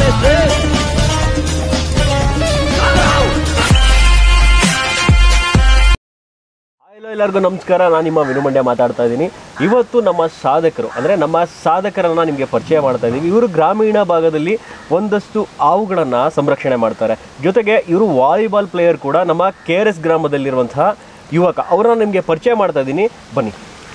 Hello ಎಲ್ಲರಿಗೂ ನಮಸ್ಕಾರ ನಾನು ನಿಮ್ಮ ವಿನುಮಂಡ್ಯ ಮಾತಾಡ್ತಾ ಇದ್ದೀನಿ ಇವತ್ತು ನಮ್ಮ ಸಾಧಕರು ಅಂದರೆ ನಮ್ಮ ಸಾಧಕರನ್ನ ನಿಮಗೆ ಪರಿಚಯ ಮಾಡ್ತಾ ಇದ್ದೀವಿ ಇವರು ಗ್ರಾಮೀಣ ಭಾಗದಲ್ಲಿ ಒಂದಷ್ಟು ಹಾವುಗಳನ್ನು ಸಂರಕ್ಷಣೆ ಮಾಡ್ತಾರೆ ಜೊತೆಗೆ ಇವರು ವಾಲಿಬಾಲ್ ಪ್ಲೇಯರ್ ಕೂಡ ನಮ್ಮ ಕೆ ಆರ್ ಎಸ್ ಗ್ರಾಮದಲ್ಲಿರುವಂತಹ ಯುವಕ ಅವರನ್ನ ನಿಮಗೆ ಪರಿಚಯ ಮಾಡ್ತಾ ಇದ್ದೀನಿ ಬನ್ನಿ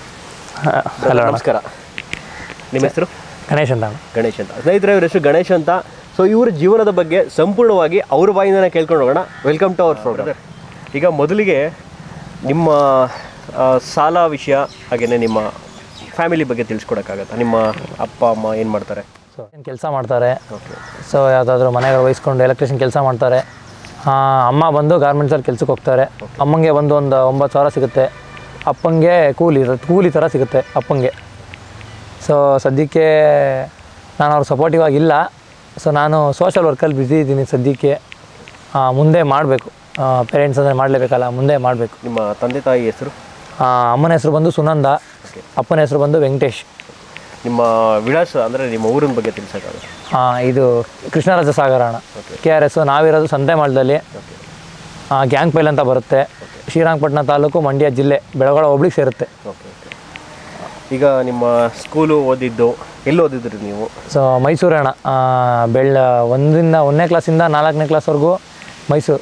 ಹಲೋ ನಮಸ್ಕಾರ ನಿಮ್ಮ ಹೆಸರು ಗಣೇಶ್ ಅಂತ ಗಣೇಶ್ ಅಂತ ಸ್ನೇಹಿತರೆ ಇವ್ರ ಹೆಸರು ಗಣೇಶ್ ಅಂತ ಸೊ ಇವ್ರ ಜೀವನದ ಬಗ್ಗೆ ಸಂಪೂರ್ಣವಾಗಿ ಅವ್ರ ಬಾಯಿಂದನೇ ಕೇಳ್ಕೊಂಡು ಹೋಗೋಣ ವೆಲ್ಕಮ್ ಟು ಅವರ್ ಪ್ರೋಗ್ರಾಮ್ ಈಗ ಮೊದಲಿಗೆ ನಿಮ್ಮ ಆ, ಸಾಲ ವಿಷಯ ಹಾಗೆಯೇ ನಿಮ್ಮ ಫ್ಯಾಮಿಲಿ ಬಗ್ಗೆ ತಿಳಿಸ್ಕೊಡೋಕ್ಕಾಗತ್ತಾ ನಿಮ್ಮ ಅಪ್ಪ ಅಮ್ಮ ಏನು ಮಾಡ್ತಾರೆ ಸೊ ಏನು ಕೆಲಸ ಮಾಡ್ತಾರೆ ಓಕೆ ಸೊ ಯಾವುದಾದ್ರೂ ಮನೆಗೆ ವಹಿಸ್ಕೊಂಡು ಎಲೆಕ್ಟ್ರಿಷಿಯನ್ ಕೆಲಸ ಮಾಡ್ತಾರೆ ಆ, ಅಮ್ಮ ಬಂದು ಗಾರ್ಮೆಂಟ್ಸಲ್ಲಿ ಕೆಲ್ಸಕ್ಕೆ ಹೋಗ್ತಾರೆ ಅಮ್ಮಂಗೆ ಬಂದು ಒಂದು ಒಂಬತ್ತು ಸಾವಿರ ಸಿಗುತ್ತೆ ಅಪ್ಪಂಗೆ ಕೂಲಿ ಇರುತ್ತೆ ಕೂಲಿ ಥರ ಸಿಗುತ್ತೆ ಅಪ್ಪಂಗೆ ಸೊ ಸದ್ಯಕ್ಕೆ ನಾನು ಅವ್ರ ಸಪೋರ್ಟಿವ್ ಆಗಿಲ್ಲ ಸೊ ನಾನು ಸೋಷಲ್ ವರ್ಕಲ್ಲಿ ಬ್ಯುಸಿ ಇದ್ದೀನಿ ಸದ್ಯಕ್ಕೆ ಆ, ಮುಂದೆ ಮಾಡಬೇಕು ಪೇರೆಂಟ್ಸ್ ಅಂದರೆ ಮಾಡಲೇಬೇಕಲ್ಲ ಮುಂದೆ ಮಾಡಬೇಕು ನಿಮ್ಮ ತಂದೆ ತಾಯಿ ಹೆಸರು ಅಮ್ಮನ ಹೆಸರು ಬಂದು ಸುನಂದ ಅಪ್ಪನ ಹೆಸರು ಬಂದು ವೆಂಕಟೇಶ್ ನಿಮ್ಮ ವಿಳಾಸ ಅಂದರೆ ನಿಮ್ಮ ಊರಿನ ಬಗ್ಗೆ ತಿಳಿಸೋಕ್ಕಾಗುತ್ತೆ ಆ, ಇದು ಕೃಷ್ಣರಾಜ ಸಾಗರ ಅಣ್ಣ ಕೆ ಆರ್ ಎಸ್ ನಾವಿರೋದು ಸಂತೆಮಾಳದಲ್ಲಿ ಗ್ಯಾಂಗ್ ಪೈಲ್ ಅಂತ ಬರುತ್ತೆ ಶ್ರೀರಂಗಪಟ್ಟಣ ತಾಲೂಕು ಮಂಡ್ಯ ಜಿಲ್ಲೆ ಬೆಳಗೊಳ ಹೋಬ್ಳಿಗೆ ಸೇರುತ್ತೆ ಓಕೆ ಓಕೆ ಈಗ ನಿಮ್ಮ ಸ್ಕೂಲು ಓದಿದ್ದು ಎಲ್ಲಿ ಓದಿದ್ರಿ ನೀವು ಸೊ ಮೈಸೂರು ಅಣ್ಣ ಆ, ಬೆಳ್ಳ ಒಂದರಿಂದ ಒಂದನೇ ಕ್ಲಾಸಿಂದ ನಾಲ್ಕನೇ ಕ್ಲಾಸ್ವರೆಗೂ Mysuru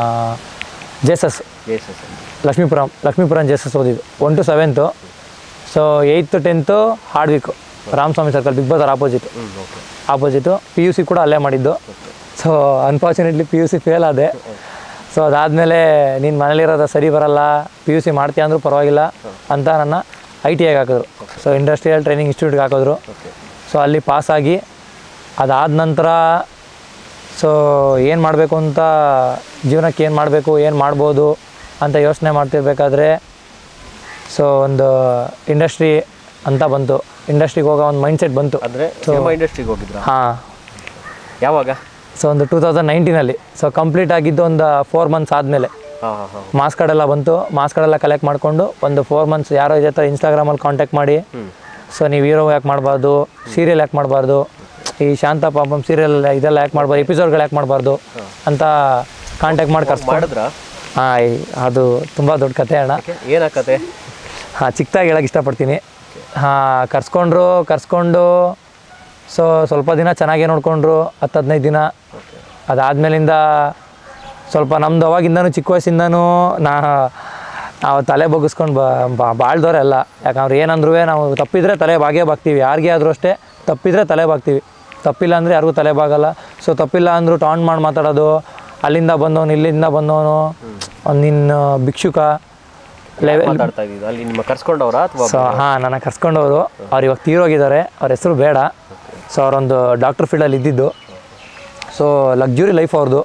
Jesus S S Lakshmipuram Lakshmipuram Jesus ಓದಿದ್ದು one two seventh so eighth tenth Hardwick Ramaswamy circle Big Bazaar opposite ಹ್ಞೂ okay opposite P U C ಕೂಡ ಅಲ್ಲೇ ಮಾಡಿದ್ದು so unfortunately P U C fail ಆದೆ ಸೊ ಅದಾದಮೇಲೆ ನೀನು ಮನೇಲಿರೋದು ಸರಿ ಬರಲ್ಲ ಪಿ ಯು ಸಿ ಮಾಡ್ತೀಯ ಅಂದರೂ ಪರವಾಗಿಲ್ಲ ಅಂತ ನನ್ನ ಐ ಟಿ ಐಗೆ ಹಾಕಿದ್ರು ಸೊ ಇಂಡಸ್ಟ್ರಿಯಲ್ ಟ್ರೈನಿಂಗ್ ಇನ್ಸ್ಟಿಟ್ಯೂಟ್ಗೆ ಹಾಕಿದ್ರು ಸೊ ಅಲ್ಲಿ ಪಾಸಾಗಿ ಅದಾದ ನಂತರ ಸೊ ಏನು ಮಾಡಬೇಕು ಅಂತ ಜೀವನಕ್ಕೆ ಏನು ಮಾಡಬೇಕು ಏನು ಮಾಡ್ಬೋದು ಅಂತ ಯೋಚನೆ ಮಾಡ್ತಿರ್ಬೇಕಾದ್ರೆ ಸೊ ಒಂದು ಇಂಡಸ್ಟ್ರಿ ಅಂತ ಬಂತು ಇಂಡಸ್ಟ್ರಿಗೆ ಹೋಗೋ ಒಂದು ಮೈಂಡ್ಸೆಟ್ ಬಂತು ಅಂದರೆ ಸಿನಿಮಾ ಇಂಡಸ್ಟ್ರಿಗೆ ಹೋಗಿದ್ರಾ ಹಾಂ ಯಾವಾಗ ಸೊ ಒಂದು ಟೂ ತೌಸಂಡ್ ನೈನ್ಟೀನಲ್ಲಿ ಸೊ ಕಂಪ್ಲೀಟ್ ಆಗಿದ್ದು ಒಂದು ಫೋರ್ ಮಂತ್ಸ್ ಆದಮೇಲೆ ಹಾಂ ಹಾಂ ಹಾಂ ಮಾಸ್ ಕಾರ್ಡೆಲ್ಲ ಬಂತು ಮಾಸ್ ಕಾರ್ಡೆಲ್ಲ ಕಲೆಕ್ಟ್ ಮಾಡಿಕೊಂಡು ಒಂದು ಫೋರ್ ಮಂತ್ಸ್ ಯಾರೋ ಇದೇ ಥರ ಇನ್ಸ್ಟಾಗ್ರಾಮಲ್ಲಿ ಕಾಂಟ್ಯಾಕ್ಟ್ ಮಾಡಿ ಸೊ ನೀವು ಹೀರೋ ಯಾಕೆ ಮಾಡಬಾರ್ದು ಸೀರಿಯಲ್ ಯಾಕೆ ಮಾಡಬಾರ್ದು ಈ ಶಾಂತ ಪಾಪಂ ಸೀರಿಯಲ್ ಇದೆಲ್ಲ ಯಾಕೆ ಮಾಡ್ಬಾರ್ದು ಎಪಿಸೋಡ್ಗಳು ಯಾಕೆ ಮಾಡಬಾರ್ದು ಅಂತ ಕಾಂಟ್ಯಾಕ್ಟ್ ಮಾಡಿ ಕರ್ಸ್ಕೊಂಡು ಮಾಡಿದ್ರಾ ಹಾಂ ಅದು ತುಂಬ ದೊಡ್ಡ ಕತೆ ಅಣ್ಣ ಏನಾಕತೆ ಹಾಂ ಚಿಕ್ಕದಾಗಿ ಹೇಳಕ್ಕೆ ಇಷ್ಟಪಡ್ತೀನಿ ಹಾಂ ಕರ್ಸ್ಕೊಂಡ್ರು ಕರ್ಸ್ಕೊಂಡು ಸೊ ಸ್ವಲ್ಪ ದಿನ ಚೆನ್ನಾಗೇ ನೋಡಿಕೊಂಡ್ರು ಹತ್ತು ಹದಿನೈದು ದಿನ ಅದಾದಮೇಲಿಂದ ಸ್ವಲ್ಪ ನಮ್ದು ಅವಾಗಿಂದನೂ ಚಿಕ್ಕ ವಯಸ್ಸಿಂದನೂ ನಾ ನಾವು ತಲೆ ಬಗ್ಗಿಸ್ಕೊಂಡು ಬಾ ಬಾಳ್ದವ್ರೆ ಅಲ್ಲ ಯಾಕಂದ್ರೆ ಏನಂದ್ರೂ ನಾವು ತಪ್ಪಿದ್ರೆ ತಲೆ ಬಾಗೇ ಬಾಗ್ತೀವಿ ಯಾರಿಗೇ ಆದರೂ ಅಷ್ಟೇ ತಪ್ಪಿದ್ರೆ ತಲೆ ಬಾಗ್ತೀವಿ ತಪ್ಪಿಲ್ಲ ಅಂದರೆ ಯಾರಿಗೂ ತಲೆ ಬಾಗಲ್ಲ ಸೊ ತಪ್ಪಿಲ್ಲ ಅಂದರೂ ಟಾನ್ ಮಾಡಿ ಮಾತಾಡೋದು ಅಲ್ಲಿಂದ ಬಂದವನು ಇಲ್ಲಿಂದ ಬಂದವನು ನಿನ್ನ ಭಿಕ್ಷುಕ ಲೆವೆಲ್ ಮಾತಾಡ್ತಾ ಇದ್ದಿದ್ದು ಅಲ್ಲಿ ನಿಮ್ಮ ಕರ್ಸ್ಕೊಂಡವ್ರ ಅಥವಾ ಸೊ ಹಾಂ ನನ್ನ ಕರ್ಸ್ಕೊಂಡವರು ಅವ್ರು ಇವಾಗ ತೀರೋಗಿದ್ದಾರೆ ಅವ್ರ ಹೆಸರು ಬೇಡ ಸೊ ಅವರೊಂದು ಡಾಕ್ಟರ್ ಫೀಲ್ಡಲ್ಲಿ ಇದ್ದಿದ್ದು ಸೊ ಲಕ್ಸುರಿ ಲೈಫ್ ಅವ್ರದ್ದು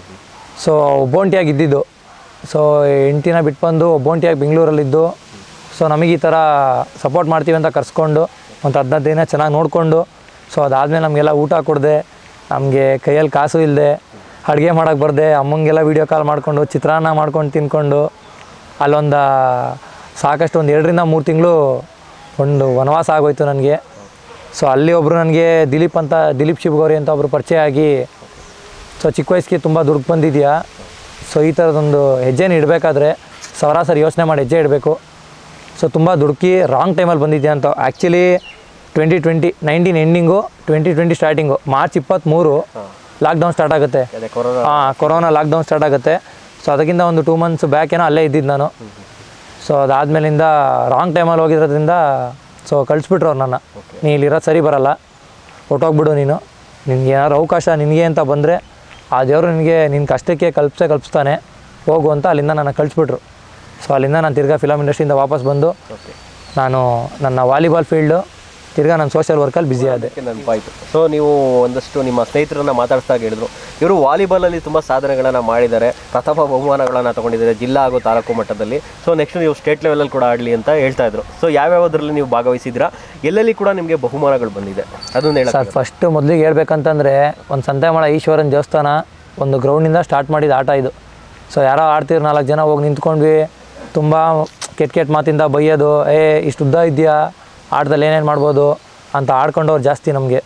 ಸೊ ಒಬ್ಬೊಂಟಿಯಾಗಿ ಇದ್ದಿದ್ದು ಸೊ ಹೆಂಡ್ತಿನ ಬಿಟ್ಟು ಬಂದು ಒಬ್ಬೊಂಟಿಯಾಗಿ ಬೆಂಗಳೂರಲ್ಲಿದ್ದು ಸೊ ನಮಗೆ ಈ ಥರ ಸಪೋರ್ಟ್ ಮಾಡ್ತೀವಿ ಅಂತ ಕರ್ಸ್ಕೊಂಡು ಒಂದು ಹದಿನೈದು ದಿನ ಚೆನ್ನಾಗಿ ನೋಡಿಕೊಂಡು ಸೊ ಅದಾದಮೇಲೆ ನಮಗೆಲ್ಲ ಊಟ ಕೊಡದೆ ನಮಗೆ ಕೈಯಲ್ಲಿ ಕಾಸು ಇಲ್ಲದೆ ಅಡುಗೆ ಮಾಡೋಕ್ಕೆ ಬರದೆ ಅಮ್ಮಂಗೆಲ್ಲ ವೀಡಿಯೋ ಕಾಲ್ ಮಾಡಿಕೊಂಡು ಚಿತ್ರಾನ್ನ ಮಾಡ್ಕೊಂಡು ತಿನ್ಕೊಂಡು ಅಲ್ಲೊಂದು ಸಾಕಷ್ಟು ಒಂದು ಎರಡರಿಂದ ಮೂರು ತಿಂಗಳು ಒಂದು ವನವಾಸ ಆಗೋಯ್ತು ನನಗೆ ಸೊ ಅಲ್ಲಿ ಒಬ್ಬರು ನನಗೆ ದಿಲೀಪ್ ಅಂತ ದಿಲೀಪ್ ಶಿವಗೌರಿ ಅಂತ ಒಬ್ಬರು ಪರಿಚಯ ಆಗಿ ಸೊ ಚಿಕ್ಕ ವಯಸ್ಸಿಗೆ ತುಂಬ ದುಡ್ಡು ಬಂದಿದೆಯಾ ಸೊ ಈ ಥರದೊಂದು ಹೆಜ್ಜೆನ ಇಡಬೇಕಾದ್ರೆ ಸರಾಸರಿ ಯೋಚನೆ ಮಾಡಿ ಹೆಜ್ಜೆ ಇಡಬೇಕು ಸೊ ತುಂಬ ದುಡುಕಿ ರಾಂಗ್ ಟೈಮಲ್ಲಿ ಬಂದಿದ್ಯಾ ಅಂತ actually twenty twenty nineteen ending twenty twenty starting March ಇಪ್ಪತ್ತ್ಮೂರು ಲಾಕ್ಡೌನ್ ಸ್ಟಾರ್ಟ್ ಆಗುತ್ತೆ ಅದೇ ಕೊರೋನಾ ಹಾಂ ಕೊರೋನಾ ಲಾಕ್ಡೌನ್ ಸ್ಟಾರ್ಟ್ ಆಗುತ್ತೆ ಸೊ ಅದಕ್ಕಿಂತ ಒಂದು ಟೂ ಮಂತ್ಸ್ ಬ್ಯಾಕ್ ಏನೋ ಅಲ್ಲೇ ಇದ್ದಿದ್ದು ನಾನು ಸೊ ಅದಾದಮೇಲಿಂದ ರಾಂಗ್ ಟೈಮಲ್ಲಿ ಹೋಗಿರೋದ್ರಿಂದ ಸೊ ಕಳಿಸ್ಬಿಟ್ರು ಅವ್ರು ನನ್ನ ನೀ ಇಲ್ಲಿರೋದು ಸರಿ ಬರಲ್ಲ ಹೊಟ್ಟೋಗ್ಬಿಡು ನೀನು ನಿನ್ಗೆ ಏನಾದ್ರು ಅವಕಾಶ ನಿನಗೆ ಅಂತ ಬಂದರೆ ಆ ದೇವರು ನಿನಗೆ ನಿನ್ನ ಕಷ್ಟಕ್ಕೆ ಕಲ್ಪಿಸೇ ಕಲ್ಪಿಸ್ತಾನೆ ಹೋಗು ಅಂತ ಅಲ್ಲಿಂದ ನನ್ನ ಕಳಿಸ್ಬಿಟ್ರು ಸೊ ಅಲ್ಲಿಂದ ನಾನು ತಿರ್ಗಾ ಫಿಲಮ್ ಇಂಡಸ್ಟ್ರಿಯಿಂದ ವಾಪಸ್ ಬಂದು ಓಕೆ ನಾನು ನನ್ನ ವಾಲಿಬಾಲ್ ಫೀಲ್ಡು ತಿರ್ಗಾ ನಾನು ಸೋಷಿಯಲ್ ವರ್ಕಲ್ಲಿ ಬ್ಯುಸಿ ಆದೆ ನೆನಪಾಯಿತು ಸೊ ನೀವು ಒಂದಷ್ಟು ನಿಮ್ಮ ಸ್ನೇಹಿತರನ್ನ ಮಾತಾಡಿಸ್ದಾಗ ಹೇಳಿದ್ರು ಇವರು ವಾಲಿಬಾಲಲ್ಲಿ ತುಂಬ ಸಾಧನೆಗಳನ್ನು ಮಾಡಿದ್ದಾರೆ ಪ್ರಥಮ ಬಹುಮಾನಗಳನ್ನು ತಗೊಂಡಿದ್ದಾರೆ ಜಿಲ್ಲಾ ಹಾಗೂ ತಾಲೂಕು ಮಟ್ಟದಲ್ಲಿ ಸೊ ನೆಕ್ಸ್ಟ್ ನೀವು ಸ್ಟೇಟ್ ಲೆವೆಲಲ್ಲಿ ಕೂಡ ಆಡಲಿ ಅಂತ ಹೇಳ್ತಾ ಇದ್ರು ಸೊ ಯಾವ್ಯಾವುದರಲ್ಲಿ ನೀವು ಭಾಗವಹಿಸಿದ್ರಾ ಎಲ್ಲೆಲ್ಲಿ ಕೂಡ ನಿಮಗೆ ಬಹುಮಾನಗಳು ಬಂದಿದೆ ಅದನ್ನ ಹೇಳ ಸರ್ ಫಸ್ಟ್ ಮೊದಲಿಗೆ ಹೇಳ್ಬೇಕಂತಂದರೆ ಒಂದು ಸಂತೆಮಾಳ ಈಶ್ವರನ ದೇವಸ್ಥಾನ ಒಂದು ಗ್ರೌಂಡಿಂದ ಸ್ಟಾರ್ಟ್ ಮಾಡಿದ ಆಟ ಇದು ಸೊ ಯಾರೋ ಆಡ್ತಿದ್ರು ನಾಲ್ಕು ಜನ ಹೋಗಿ ನಿಂತ್ಕೊಂಡ್ವಿ ತುಂಬ ಕೆಟ್ಟ ಕೆಟ್ಟ ಮಾತಿಂದ ಬೈಯೋದು ಏ ಇಷ್ಟು ಉದ್ದ ಇದೆಯಾ ಆಟದಲ್ಲಿ ಏನೇನು ಮಾಡ್ಬೋದು ಅಂತ ಆಡ್ಕೊಂಡವ್ರು ಜಾಸ್ತಿ ನಮಗೆ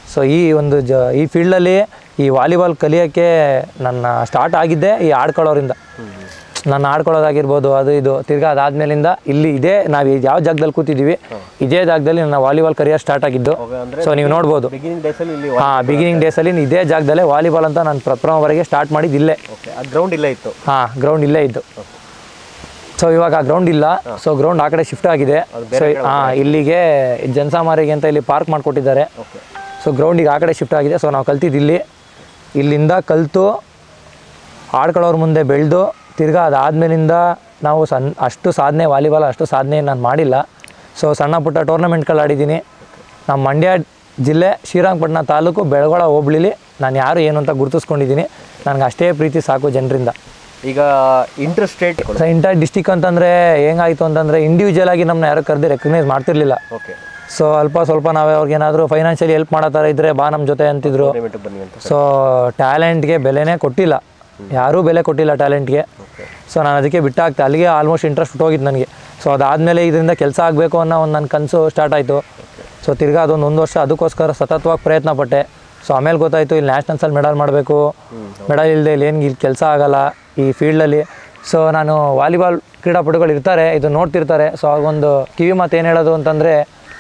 ಸೊ ಈ ಒಂದು ಜ ಈ ಫೀಲ್ಡಲ್ಲಿ ಈ ವಾಲಿಬಾಲ್ ಕಲಿಯೋಕ್ಕೆ ನನ್ನ ಸ್ಟಾರ್ಟ್ ಆಗಿದ್ದೆ ಈ ಆಡ್ಕೊಳ್ಳೋರಿಂದ ನನ್ನ ಆಡ್ಕೊಳ್ಳೋದಾಗಿರ್ಬೋದು ಅದು ಇದು ತಿರ್ಗಾ ಅದಾದ್ಮೇಲಿಂದ ಇಲ್ಲಿ ಇದೇ ನಾವು ಯಾವ ಜಾಗದಲ್ಲಿ ಕೂತಿದ್ದೀವಿ ಇದೇ ಜಾಗದಲ್ಲಿ ನನ್ನ ವಾಲಿಬಾಲ್ ಕರಿಯರ್ ಸ್ಟಾರ್ಟ್ ಆಗಿದ್ದು ಅಂದ್ರೆ ಸೊ ನೀವು ನೋಡ್ಬೋದು ಬಿಗಿನಿಂಗ್ ಡೇಸಲ್ಲಿ ಇಲ್ಲಿ ಹಾಂ ಬಿಗಿನಿಂಗ್ ಡೇಸಲ್ಲಿ ಇದೇ ಜಾಗದಲ್ಲೇ ವಾಲಿಬಾಲ್ ಅಂತ ನಾನು ಪ್ರಥಮವರೆಗೆ ಸ್ಟಾರ್ಟ್ ಮಾಡಿದ್ದು ಇಲ್ಲೇ ಓಕೆ ಆ ಗ್ರೌಂಡ್ ಇಲ್ಲೇ ಇತ್ತು ಹಾಂ ಗ್ರೌಂಡ್ ಇಲ್ಲೇ ಇದ್ದು ಸೊ ಇವಾಗ ಗ್ರೌಂಡ್ ಇಲ್ಲ ಸೊ ಗ್ರೌಂಡ್ ಆ ಕಡೆ ಶಿಫ್ಟ್ ಆಗಿದೆ ಸೊ ಹಾಂ ಇಲ್ಲಿಗೆ ಜನಸಾಮಾರಿಗೆ ಅಂತ ಇಲ್ಲಿ ಪಾರ್ಕ್ ಮಾಡಿಕೊಟ್ಟಿದ್ದಾರೆ ಓಕೆ ಸೊ ಗ್ರೌಂಡಿಗೆ ಆ ಕಡೆ ಶಿಫ್ಟ್ ಆಗಿದೆ ಸೊ ನಾವು ಕಲ್ತಿದ್ದು ಇಲ್ಲಿ ಇಲ್ಲಿಂದ ಕಲಿತು ಆಡ್ಕೊಳ್ಳೋರ ಮುಂದೆ ಬೆಳೆದು ತಿರ್ಗಾ ಅದಾದಮೇಲಿಂದ ನಾವು ಸಣ್ಣ ಅಷ್ಟು ಸಾಧನೆ ವಾಲಿಬಾಲ್ ಅಷ್ಟು ಸಾಧನೆ ನಾನು ಮಾಡಿಲ್ಲ ಸೊ ಸಣ್ಣ ಪುಟ್ಟ ಟೂರ್ನಮೆಂಟ್ಗಳು ಆಡಿದ್ದೀನಿ ನಮ್ಮ ಮಂಡ್ಯ ಜಿಲ್ಲೆ ಶ್ರೀರಂಗಪಟ್ಟಣ ತಾಲೂಕು ಬೆಳಗೊಳ ಹೋಬಳಿಲಿ ನಾನು ಯಾರು ಏನು ಅಂತ ಗುರುತಿಸ್ಕೊಂಡಿದ್ದೀನಿ ನನಗೆ ಅಷ್ಟೇ ಪ್ರೀತಿ ಸಾಕು ಜನರಿಂದ ಈಗ inter state so inter district ಅಂತಂದರೆ ಹೆಂಗಾಯಿತು ಅಂತಂದರೆ ಇಂಡಿವಿಜುವಲ್ ಆಗಿ ನಮ್ಮನ್ನ ಯಾರು ಕರೆದು ರೆಕಗ್ನೈಸ್ ಮಾಡ್ತಿರ್ಲಿಲ್ಲ ಓಕೆ ಸೊ ಅಲ್ಪ ಸ್ವಲ್ಪ ನಾವು ಅವ್ರಿಗೇನಾದರೂ ಫೈನಾನ್ಷಿಯಲಿ ಹೆಲ್ಪ್ ಮಾಡೋ ಥರ ಇದ್ದರೆ ಬಾ ನಮ್ಮ ಜೊತೆ ಅಂತಿದ್ರು ಟೂರ್ನಮೆಂಟ್ ಬನ್ನಿ ಅಂತ ಸೊ ಟ್ಯಾಲೆಂಟ್ಗೆ ಬೆಲೆನೇ ಕೊಟ್ಟಿಲ್ಲ ಯಾರೂ ಬೆಲೆ ಕೊಟ್ಟಿಲ್ಲ ಟ್ಯಾಲೆಂಟ್ಗೆ ಸೊ ನಾನು ಅದಕ್ಕೆ ಬಿಟ್ಟಾಗ್ತೆ ಅಲ್ಲಿಗೆ ಆಲ್ಮೋಸ್ಟ್ ಇಂಟ್ರೆಸ್ಟ್ ಹೋಗಿದ್ದು ನನಗೆ ಸೊ ಅದಾದಮೇಲೆ ಇದರಿಂದ ಕೆಲಸ ಆಗಬೇಕು ಅನ್ನೋ ಒಂದು ನನ್ನ ಕನಸು ಸ್ಟಾರ್ಟ್ ಆಯಿತು ಸೊ ತಿರ್ಗಾ ಅದೊಂದು ಒಂದು ವರ್ಷ ಅದಕ್ಕೋಸ್ಕರ ಸತತವಾಗಿ ಪ್ರಯತ್ನ ಪಟ್ಟೆ ಸೊ ಆಮೇಲೆ ಗೊತ್ತಾಯಿತು ಇಲ್ಲಿ ನ್ಯಾಷನಲ್ಸಲ್ಲಿ ಮೆಡಲ್ ಮಾಡಬೇಕು ಮೆಡಲ್ ಇಲ್ಲದೆ ಇಲ್ಲಿ ಏನು ಇಲ್ಲಿ ಕೆಲಸ ಆಗಲ್ಲ ಈ ಫೀಲ್ಡಲ್ಲಿ ಸೊ ನಾನು ವಾಲಿಬಾಲ್ ಕ್ರೀಡಾಪಟುಗಳು ಇರ್ತಾರೆ ಇದು ನೋಡ್ತಿರ್ತಾರೆ ಸೊ ಆಗೊಂದು ಕಿವಿ ಮಾತು ಏನು ಹೇಳೋದು ಅಂತಂದರೆ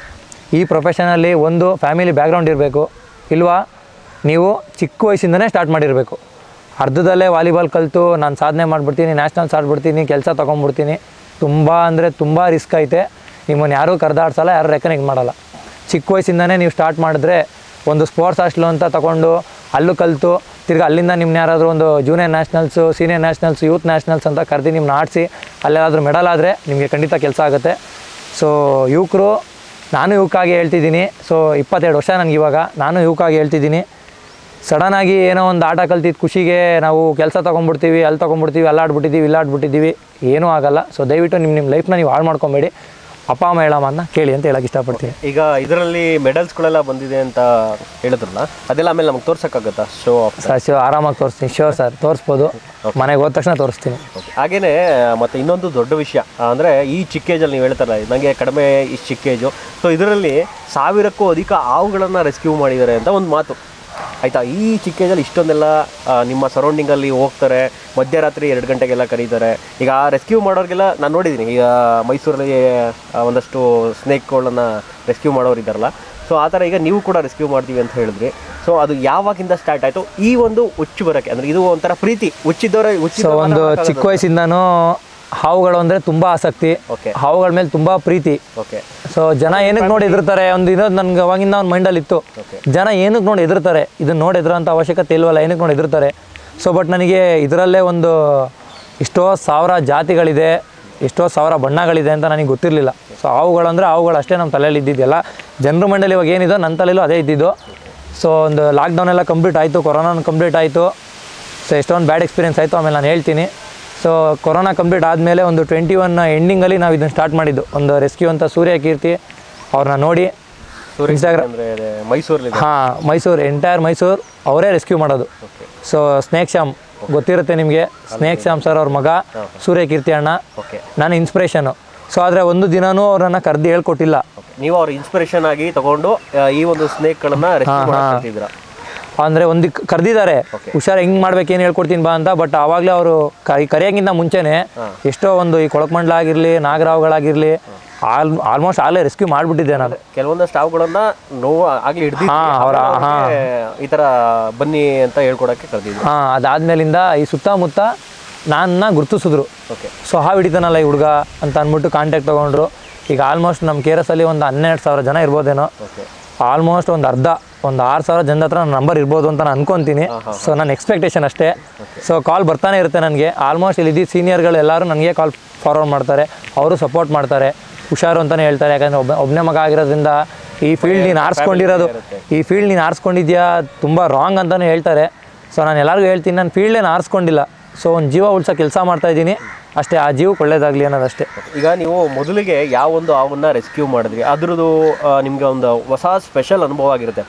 ಈ ಪ್ರೊಫೆಷನಲ್ಲಿ ಒಂದು ಫ್ಯಾಮಿಲಿ ಬ್ಯಾಕ್ಗ್ರೌಂಡ್ ಇರಬೇಕು ಇಲ್ವಾ ನೀವು ಚಿಕ್ಕ ವಯಸ್ಸಿಂದನೇ ಸ್ಟಾರ್ಟ್ ಮಾಡಿರಬೇಕು ಅರ್ಧದಲ್ಲೇ ವಾಲಿಬಾಲ್ ಕಲಿತು ನಾನು ಸಾಧನೆ ಮಾಡಿಬಿಡ್ತೀನಿ ನ್ಯಾಷನಲ್ಸ್ ಆಡ್ಬಿಡ್ತೀನಿ ಕೆಲಸ ತೊಗೊಂಡ್ಬಿಡ್ತೀನಿ ತುಂಬ ಅಂದರೆ ತುಂಬ ರಿಸ್ಕ್ ಐತೆ ನಿಮ್ಮನ್ನು ಯಾರೂ ಕರೆದಾಡ್ಸಲ್ಲ ಯಾರು ರೆಕನೆಕ್ಟ್ ಮಾಡಲ್ಲ ಚಿಕ್ಕ ವಯಸ್ಸಿಂದನೇ ನೀವು ಸ್ಟಾರ್ಟ್ ಮಾಡಿದ್ರೆ ಒಂದು ಸ್ಪೋರ್ಟ್ಸ್ ಹಾಸ್ಟ್ಲು ಅಂತ ತಗೊಂಡು ಅಲ್ಲೂ ಕಲಿತು ತಿರ್ಗಿ ಅಲ್ಲಿಂದ ನಿಮ್ಮನ್ನ ಯಾರಾದರೂ ಒಂದು junior nationals senior nationals youth nationals ಅಂತ ಕರೆದು ನಿಮ್ಮನ್ನ ಆಡಿಸಿ ಅಲ್ಲೇನಾದರೂ ಮೆಡಲ್ ಆದರೆ ನಿಮಗೆ ಖಂಡಿತ ಕೆಲಸ ಆಗುತ್ತೆ ಸೊ ಯುವಕರು ನಾನು ಯುವಕಾಗಿ ಹೇಳ್ತಿದ್ದೀನಿ ಸೊ ಇಪ್ಪತ್ತೆರಡು ವರ್ಷ ನನಗೆ ಇವಾಗ ನಾನು ಯುವಕಾಗಿ ಹೇಳ್ತಿದ್ದೀನಿ ಸಡನ್ನಾಗಿ ಏನೋ ಒಂದು ಆಟ ಕಲ್ತಿದ್ದು ಖುಷಿಗೆ ನಾವು ಕೆಲಸ ತೊಗೊಂಡ್ಬಿಡ್ತೀವಿ ಅಲ್ಲಿ ತೊಗೊಂಡ್ಬಿಡ್ತೀವಿ ಅಲ್ಲಿ ಆಡ್ಬಿಟ್ಟಿದ್ದೀವಿ ಇಲ್ಲಿ ಆಡ್ಬಿಟ್ಟಿದ್ದೀವಿ ಏನೂ ಆಗಲ್ಲ ಸೊ ದಯವಿಟ್ಟು ನಿಮ್ಮ ನಿಮ್ಮ ಲೈಫ್ನ ನೀವು ಹಾಳು ಮಾಡ್ಕೊಬೇಡಿ ಅಪ್ಪ ಅಮ್ಮ ಹೇಳಮ್ಮನ್ನ ಕೇಳಿ ಅಂತ ಹೇಳಕ್ಕೆ ಇಷ್ಟಪಡ್ತೀನಿ ಈಗ ಇದರಲ್ಲಿ ಮೆಡಲ್ಸ್ಗಳೆಲ್ಲ ಬಂದಿದೆ ಅಂತ ಹೇಳಿದ್ರಲ್ಲ ಅದೆಲ್ಲ ಆಮೇಲೆ ನಮ್ಗೆ ತೋರ್ಸಕ್ಕಾಗತ್ತಾ ಶೋ ಆಫ್ ಸರ್ ಶಿವ ಆರಾಮಾಗಿ ತೋರಿಸ್ತೀನಿ ಶಿವ ಸರ್ ತೋರಿಸ್ಬೋದು ಮನೆಗೆ ಹೋದ ತಕ್ಷಣ ತೋರಿಸ್ತೀನಿ ಹಾಗೇನೆ ಮತ್ತೆ ಇನ್ನೊಂದು ದೊಡ್ಡ ವಿಷಯ ಅಂದರೆ ಈ ಚಿಕ್ಕ ಏಜಲ್ಲಿ ನೀವು ಹೇಳ್ತಾರಲ್ಲ ನನಗೆ ಕಡಿಮೆ ಈ ಚಿಕ್ಕ ಏಜು ಸೊ ಇದರಲ್ಲಿ ಸಾವಿರಕ್ಕೂ ಅಧಿಕ ಹಾವುಗಳನ್ನು ರೆಸ್ಕ್ಯೂ ಮಾಡಿದ್ದಾರೆ ಅಂತ ಒಂದು ಮಾತು ಆಯಿತಾ ಈ ಚಿಕ್ಕ ಏಜಲ್ಲಿ ಇಷ್ಟೊಂದೆಲ್ಲ ಆ, ನಿಮ್ಮ ಸರೌಂಡಿಂಗಲ್ಲಿ ಹೋಗ್ತಾರೆ ಮಧ್ಯರಾತ್ರಿ ಎರಡು ಗಂಟೆಗೆಲ್ಲ ಕರೀತಾರೆ ಈಗ ರೆಸ್ಕ್ಯೂ ಮಾಡೋರಿಗೆಲ್ಲ ನಾನು ನೋಡಿದ್ದೀನಿ ಈಗ ಮೈಸೂರಲ್ಲಿ ಆ, ಒಂದಷ್ಟು ಸ್ನೇಕ್ಗಳನ್ನು ರೆಸ್ಕ್ಯೂ ಮಾಡೋರು ಇದ್ದಾರಲ್ಲ ಸೊ ಆ ಥರ ಈಗ ನೀವು ಕೂಡ ರೆಸ್ಕ್ಯೂ ಮಾಡ್ತೀವಿ ಅಂತ ಹೇಳಿದ್ರಿ ಸೊ ಅದು ಯಾವಾಗಿಂದ ಸ್ಟಾರ್ಟ್ ಆಯಿತು ಈ ಒಂದು ಹುಚ್ಚು ಬರೋಕ್ಕೆ ಅಂದರೆ ಇದು ಒಂಥರ ಪ್ರೀತಿ ಹುಚ್ಚಿದ್ದವರ ಸೊ ಹುಚ್ಚಿದ್ದವರ ಒಂದು ಚಿಕ್ಕ ವಯಸ್ಸಿಂದನೂ ಹಾವುಗಳು ಅಂದರೆ ತುಂಬ ಆಸಕ್ತಿ ಓಕೆ ಹಾವುಗಳ ಮೇಲೆ ತುಂಬ ಪ್ರೀತಿ ಓಕೆ ಸೊ ಜನ ಏನಕ್ಕೆ ನೋಡಿ ಹೆದರ್ತಾರೆ ಒಂದು ಇರೋದು ನನಗೆ ಅವಾಗಿಂದ ಒಂದು ಮೈಂಡಲ್ಲಿ ಇತ್ತು ಓಕೆ ಜನ ಏನಕ್ಕೆ ನೋಡಿ ಹೆದರ್ತಾರೆ ಇದನ್ನ ನೋಡಿ ಹೆದರೋಂಥ ಅವಶ್ಯಕತೆ ಇಲ್ವಲ್ಲ ಏನಕ್ಕೆ ನೋಡಿ ಹೆದರ್ತಾರೆ ಸೊ ಬಟ್ ನನಗೆ ಇದರಲ್ಲೇ ಒಂದು ಎಷ್ಟೋ ಸಾವಿರ ಜಾತಿಗಳಿದೆ ಎಷ್ಟೋ ಸಾವಿರ ಬಣ್ಣಗಳಿದೆ ಅಂತ ನನಗೆ ಗೊತ್ತಿರಲಿಲ್ಲ ಸೊ ಅವುಗಳಂದರೆ ಅವುಗಳು ಅಷ್ಟೇ ನಮ್ಮ ತಲೆಯಲ್ಲಿ ಇದ್ದಿದ್ದೆಲ್ಲ ಜನರ ಮಂಡಳಿ ಇವಾಗ ಏನಿದೋ ನನ್ನ ತಲೆಯಲ್ಲೂ ಅದೇ ಇದ್ದಿದ್ದು ಸೊ ಒಂದು ಲಾಕ್ಡೌನ್ ಎಲ್ಲ ಕಂಪ್ಲೀಟ್ ಆಯಿತು ಕೊರೋನಾ ಕಂಪ್ಲೀಟ್ ಆಯಿತು ಸೊ ಎಷ್ಟೊಂದು ಬ್ಯಾಡ್ ಎಕ್ಸ್ಪೀರಿಯನ್ಸ್ ಆಯಿತು ಆಮೇಲೆ ನಾನು ಹೇಳ್ತೀನಿ ಸೊ ಕೊರೋನಾ ಕಂಪ್ಲೀಟ್ ಆದಮೇಲೆ ಒಂದು ಟ್ವೆಂಟಿ ಒನ್ ಎಂಡಿಂಗಲ್ಲಿ ನಾವು ಇದನ್ನು ಸ್ಟಾರ್ಟ್ ಮಾಡಿದ್ದು ಒಂದು ರೆಸ್ಕ್ಯೂ ಅಂತ ಸೂರ್ಯ ಕೀರ್ತಿ ಅವ್ರನ್ನ ನೋಡಿ ಇನ್ಸ್ಟಾಗ್ರಾಮ್ ಅಂದ್ರೆ ಅದೇ ಮೈಸೂರಲ್ಲಿ ಹಾಂ ಮೈಸೂರು ಎಂಟೈರ್ ಮೈಸೂರು ಅವರೇ ರೆಸ್ಕ್ಯೂ ಮಾಡೋದು ಸೊ ಸ್ನೇಕ್ ಶ್ಯಾಮ್ ಗೊತ್ತಿರುತ್ತೆ ನಿಮಗೆ ಸ್ನೇಕ್ ಶ್ಯಾಮ್ ಸರ್ ಅವ್ರ ಮಗ ಸೂರ್ಯ ಕೀರ್ತಿ ಅಣ್ಣ ಓಕೆ ನಾನು ಇನ್ಸ್ಪಿರೇಷನು ಸೊ ಆದರೆ ಒಂದು ದಿನನೂ ಅವ್ರನ್ನ ಕರೆದು ಹೇಳ್ಕೊಟ್ಟಿಲ್ಲ ನೀವು ಅವ್ರ ಇನ್ಸ್ಪಿರೇಷನ್ ಆಗಿ ತಗೊಂಡು ಆ, ಈ ಒಂದು ಸ್ನೇಕ್ಗಳನ್ನ ರೆಸ್ಕ್ಯೂ ಮಾಡ್ತಿದ್ದೀರಾ ಅಂದರೆ ಒಂದು ಕರೆದಿದ್ದಾರೆ ಹುಷಾರು ಹೆಂಗೆ ಮಾಡ್ಬೇಕು ಏನು ಹೇಳ್ಕೊಡ್ತೀನಿ ಬಾ ಅಂತ ಬಟ್ ಆವಾಗಲೇ ಅವರು ಕರಿ ಕರೆಯೋಕ್ಕಿಂತ ಮುಂಚೆನೇ ಎಷ್ಟೋ ಒಂದು ಈ ಕೊಳಕಮಂಡ್ಲ ಆಗಿರಲಿ ನಾಗರಾವ್ಗಳಾಗಿರಲಿ ಆಲ್ ಆಲ್ಮೋಸ್ಟ್ ಆಗಲೇ ರೆಸ್ಕ್ಯೂ ಮಾಡಿಬಿಟ್ಟಿದ್ದೆ ನಾನು ಕೆಲವೊಂದಷ್ಟು ಹಾವುಗಳನ್ನ ನೋವು ಆಗ್ಲಿ ಹಿಡ್ದಿದ್ವಿ ಹಾ, ಅವ್ರ- ಅವ್ರಿಗೆ ಈ ತರ ಬನ್ನಿ ಅಂತ ಹೇಳ್ಕೊಡಕ್ಕೆ ಕರೆದಿದ್ವಿ ಹಾಂ ಅದಾದಮೇಲಿಂದ ಈ ಸುತ್ತಮುತ್ತ ನನ್ನ ಗುರ್ತಿಸಿದ್ರು ಓಕೆ ಸೊ ಹಾವು ಹಿಡಿತಾನಲ್ಲ ಈ ಹುಡುಗ ಅಂತ ಅಂದ್ಬಿಟ್ಟು ಕಾಂಟ್ಯಾಕ್ಟ್ ತೊಗೊಂಡ್ರು ಈಗ ಆಲ್ಮೋಸ್ಟ್ ನಮ್ಮ ಕೆ ಅಲ್ಲಿ ಒಂದು ಹನ್ನೆರಡು ಸಾವಿರ ಜನ ಇರ್ಬೋದೇನೋ ಓಕೆ ಆಲ್ಮೋಸ್ಟ್ ಒಂದು ಅರ್ಧ ಒಂದು ಆರು ಸಾವಿರ ಜನದ ಹತ್ರ ನನ್ನ ನಂಬರ್ ಇರ್ಬೋದು ಅಂತ ನಾನು ಅನ್ಕೊತೀನಿ ಸೊ ನನ್ನ ಎಕ್ಸ್ಪೆಕ್ಟೇಷನ್ ಅಷ್ಟೇ ಸೊ ಕಾಲ್ ಬರ್ತಾನೆ ಇರುತ್ತೆ ನನಗೆ ಆಲ್ಮೋಸ್ಟ್ ಇಲ್ಲಿ ಇದ್ದಿದ್ದು ಸೀನಿಯರ್ಗಳು ಎಲ್ಲರೂ ನನಗೆ ಕಾಲ್ ಫಾರ್ವರ್ಡ್ ಮಾಡ್ತಾರೆ ಅವರು ಸಪೋರ್ಟ್ ಮಾಡ್ತಾರೆ ಹುಷಾರು ಅಂತಲೇ ಹೇಳ್ತಾರೆ ಯಾಕಂದರೆ ಒಬ್ಬ ಒಬ್ಬನೇ ಮಗ ಆಗಿರೋದ್ರಿಂದ ಈ ಫೀಲ್ಡ್ ನೀನು ಆರಿಸ್ಕೊಂಡಿರೋದು ಈ ಫೀಲ್ಡ್ ನೀನು ಆರಿಸ್ಕೊಂಡಿದ್ಯಾ ತುಂಬ ರಾಂಗ್ ಅಂತಲೇ ಹೇಳ್ತಾರೆ ಸೊ ನಾನು ಎಲ್ಲರಿಗೂ ಹೇಳ್ತೀನಿ ನಾನು ಫೀಲ್ಡೇನು ಆರಿಸ್ಕೊಂಡಿಲ್ಲ ಸೊ ಒಂದು ಜೀವ ಉಳ್ಸೋ ಕೆಲಸ ಮಾಡ್ತಾಯಿದ್ದೀನಿ ಅಷ್ಟೇ ಆ ಜೀವಕ್ಕೆ ಒಳ್ಳೇದಾಗಲಿ ಅನ್ನೋದಷ್ಟೇ ಈಗ ನೀವು ಮೊದಲಿಗೆ ಯಾವ ಒಂದು ಹಾವನ್ನ ರೆಸ್ಕ್ಯೂ ಮಾಡಿದ್ರಿ ಅದ್ರದ್ದು ಆ, ನಿಮ್ಗೆ ಒಂದು ಹೊಸ ಸ್ಪೆಷಲ್ ಅನುಭವ ಆಗಿರುತ್ತೆ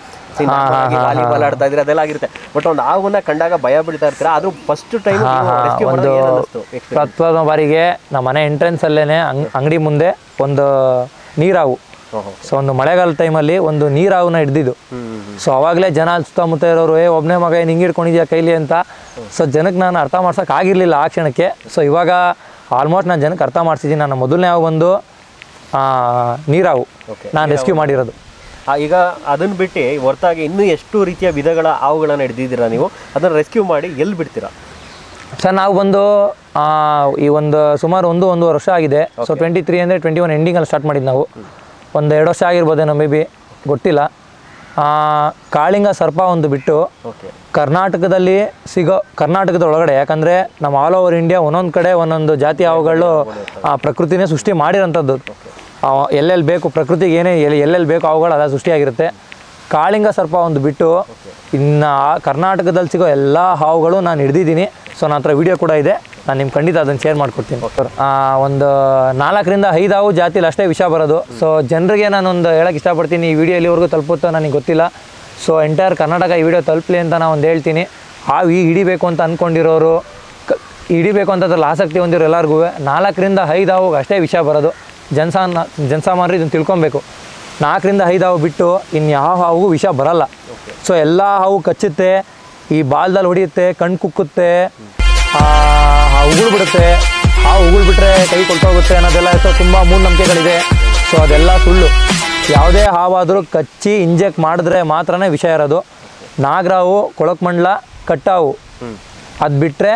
ವಾಲಿಬಾಲ್ ಆಡ್ತಾ ಇದ್ರೆ ಅದೆಲ್ಲ ಆಗಿರುತ್ತೆ ಬಟ್ ಒಂದು ಹಾವನ್ನ ಕಂಡಾಗ ಭಯ ಬೀಳ್ತಾ ಇರ್ತೀರಾ ಆದ್ರೂ ಫಸ್ಟ್ ಟೈಮ್ ರೆಸ್ಕ್ಯೂ ಮಾಡೋದು ಏನ್ ಅನ್ನಿಸ್ತು ಪ್ರಥಮ ಬಾರಿಗೆ ನಮ್ಮ ಮನೆ ಎಂಟ್ರೆನ್ಸಲ್ಲೇ ಅಂಗ್ ಅಂಗಡಿ ಮುಂದೆ ಒಂದು ನೀರಾವು ಓಹೋ ಸೊ ಒಂದು ಮಳೆಗಾಲ ಟೈಮಲ್ಲಿ ಒಂದು ನೀರಾವನ್ನ ಹಿಡ್ದಿದ್ದು ಹ್ಮ್ ಹ್ಮ್ ಸೊ ಅವಾಗಲೇ ಜನ ಅಲ್ಲಿ ಸುತ್ತಮುತ್ತ ಇರೋರು ಏ ಒಬ್ಬನೇ ಮಗ ಏನು ಹಿಂಗೆ ಹಿಡ್ಕೊಂಡಿದ್ಯಾ ಕೈಲಿ ಅಂತ ಸೊ ಜನಕ್ಕೆ ನಾನು ಅರ್ಥ ಮಾಡ್ಸೋಕೆ ಆಗಿರಲಿಲ್ಲ ಆ ಕ್ಷಣಕ್ಕೆ ಸೊ ಇವಾಗ ಆಲ್ಮೋಸ್ಟ್ ನಾನು ಜನಕ್ಕೆ ಅರ್ಥ ಮಾಡಿಸಿದ್ದೀನಿ ನನ್ನ ಮೊದಲನೇ ಹಾವು ಬಂದು ಆ, ನೀರಾವು Okay. ನಾನು ರೆಸ್ಕ್ಯೂ ಮಾಡಿರೋದು ಆ, ಈಗ ಅದನ್ನ ಬಿಟ್ಟು ಹೊರತಾಗಿ ಇನ್ನೂ ಎಷ್ಟು ರೀತಿಯ ವಿಧಗಳ ಹಾವುಗಳನ್ನ ಹಿಡ್ದಿದ್ದೀರಾ ನೀವು ಅದನ್ನ ರೆಸ್ಕ್ಯೂ ಮಾಡಿ ಎಲ್ಲಿ ಬಿಡ್ತೀರಾ ಸರ್ ನಾವು ಬಂದು ಆ, ಈ ಒಂದು ಸುಮಾರು ಒಂದು ಒಂದೂವರೆ ವರ್ಷ ಆಗಿದೆ ಸೊ ಟ್ವೆಂಟಿ ತ್ರೀ ಅಂದರೆ ಟ್ವೆಂಟಿ ಒನ್ ಎಂಡಿಂಗಲ್ಲಿ ಸ್ಟಾರ್ಟ್ ಮಾಡಿದ್ದು ನಾವು ಒಂದು ಎರಡು ವರ್ಷ ಆಗಿರ್ಬೋದೇನೋ ಮೇ ಬಿ ಗೊತ್ತಿಲ್ಲ ಆ, ಕಾಳಿಂಗ ಸರ್ಪ ಒಂದು ಬಿಟ್ಟು ಓಕೆ ಕರ್ನಾಟಕದಲ್ಲಿ ಸಿಗೋ ಕರ್ನಾಟಕದ ಒಳಗಡೆ ಯಾಕಂದರೆ ನಮ್ಮ ಆಲ್ ಓವರ್ ಇಂಡಿಯಾ ಒಂದೊಂದು ಕಡೆ ಒಂದೊಂದು ಜಾತಿ ಹಾವುಗಳು ಆ ಪ್ರಕೃತಿನೇ ಸೃಷ್ಟಿ ಮಾಡಿರೋಂಥದ್ದು ಆ, ಎಲ್ಲೆಲ್ಲಿ ಬೇಕು ಪ್ರಕೃತಿಗೆ ಏನೇ ಎಲ್ಲಿ ಎಲ್ಲೆಲ್ಲಿ ಬೇಕು ಅವುಗಳು ಅದ ಸೃಷ್ಟಿಯಾಗಿರುತ್ತೆ ಕಾಳಿಂಗ ಸರ್ಪ ಒಂದು ಬಿಟ್ಟು ಇನ್ನು ಆ ಕರ್ನಾಟಕದಲ್ಲಿ ಸಿಗೋ ಎಲ್ಲ ಹಾವುಗಳು ನಾನು ಹಿಡ್ದಿದ್ದೀನಿ ಸೊ ನನ್ನ ಹತ್ರ ವಿಡಿಯೋ ಕೂಡ ಇದೆ ನಾನು ನಿಮ್ಗೆ ಖಂಡಿತ ಅದನ್ನು ಶೇರ್ ಮಾಡ್ಕೊಡ್ತೀನಿ ಆ, ಒಂದು ನಾಲ್ಕರಿಂದ ಐದು ಹಾವು ಜಾತಿಲಿ ಅಷ್ಟೇ ವಿಷ ಬರೋದು ಸೊ ಜನರಿಗೆ ನಾನೊಂದು ಹೇಳಕ್ಕೆ ಇಷ್ಟಪಡ್ತೀನಿ ಈ ವಿಡಿಯೋ ಎಲ್ಲಿವರೆಗೂ ತಲುಪುತ್ತೋ ನನಗೆ ಗೊತ್ತಿಲ್ಲ ಸೊ ಎಂಟೈರ್ ಕರ್ನಾಟಕ ಈ ವಿಡಿಯೋ ತಲುಪಲಿ ಅಂತ ನಾನು ಒಂದು ಹೇಳ್ತೀನಿ ಹಾವು ಈಗ ಹಿಡಿಬೇಕು ಅಂತ ಅಂದ್ಕೊಂಡಿರೋರು ಕ ಹಿಡಿಬೇಕು ಅಂತ ಅದ್ರಲ್ಲಿ ಆಸಕ್ತಿ ಹೊಂದಿರೋ ಎಲ್ಲರಿಗೂ ನಾಲ್ಕರಿಂದ ಐದು ಹಾವು ಅಷ್ಟೇ ವಿಷ ಬರೋದು ಜನಸಾನ ಜನಸಾಮಾನ್ಯರು ಇದನ್ನು ತಿಳ್ಕೊಬೇಕು ನಾಲ್ಕರಿಂದ ಐದು ಹಾವು ಬಿಟ್ಟು ಇನ್ನು ಯಾವ ಹಾವು ವಿಷ ಬರಲ್ಲ ಸೊ ಎಲ್ಲ ಹಾವು ಕಚ್ಚುತ್ತೆ ಈ ಬಾಲ್ದಲ್ಲಿ ಹೊಡಿಯುತ್ತೆ ಕಣ್ಣು ಕುಕ್ಕುತ್ತೆ ಆ, ಆ ಉಗುಳು ಬಿಡುತ್ತೆ ಆ ಉಗುಳು ಬಿಟ್ಟರೆ ಕೈ ಕೊಳ್ತೋಗುತ್ತೆ ಅನ್ನೋದೆಲ್ಲ ಸೊ ತುಂಬ ಮೂಢನಂಬಿಕೆಗಳಿದೆ ಸೊ ಅದೆಲ್ಲ ಸುಳ್ಳು ಯಾವುದೇ ಹಾವಾದರೂ ಕಚ್ಚಿ ಇಂಜೆಕ್ಟ್ ಮಾಡಿದ್ರೆ ಮಾತ್ರನೇ ವಿಷ ಇರೋದು ನಾಗರಾವು ಕೊಳಕ್ಮಂಡ್ಲ ಕಟ್ಟಾವು ಅದು ಬಿಟ್ಟರೆ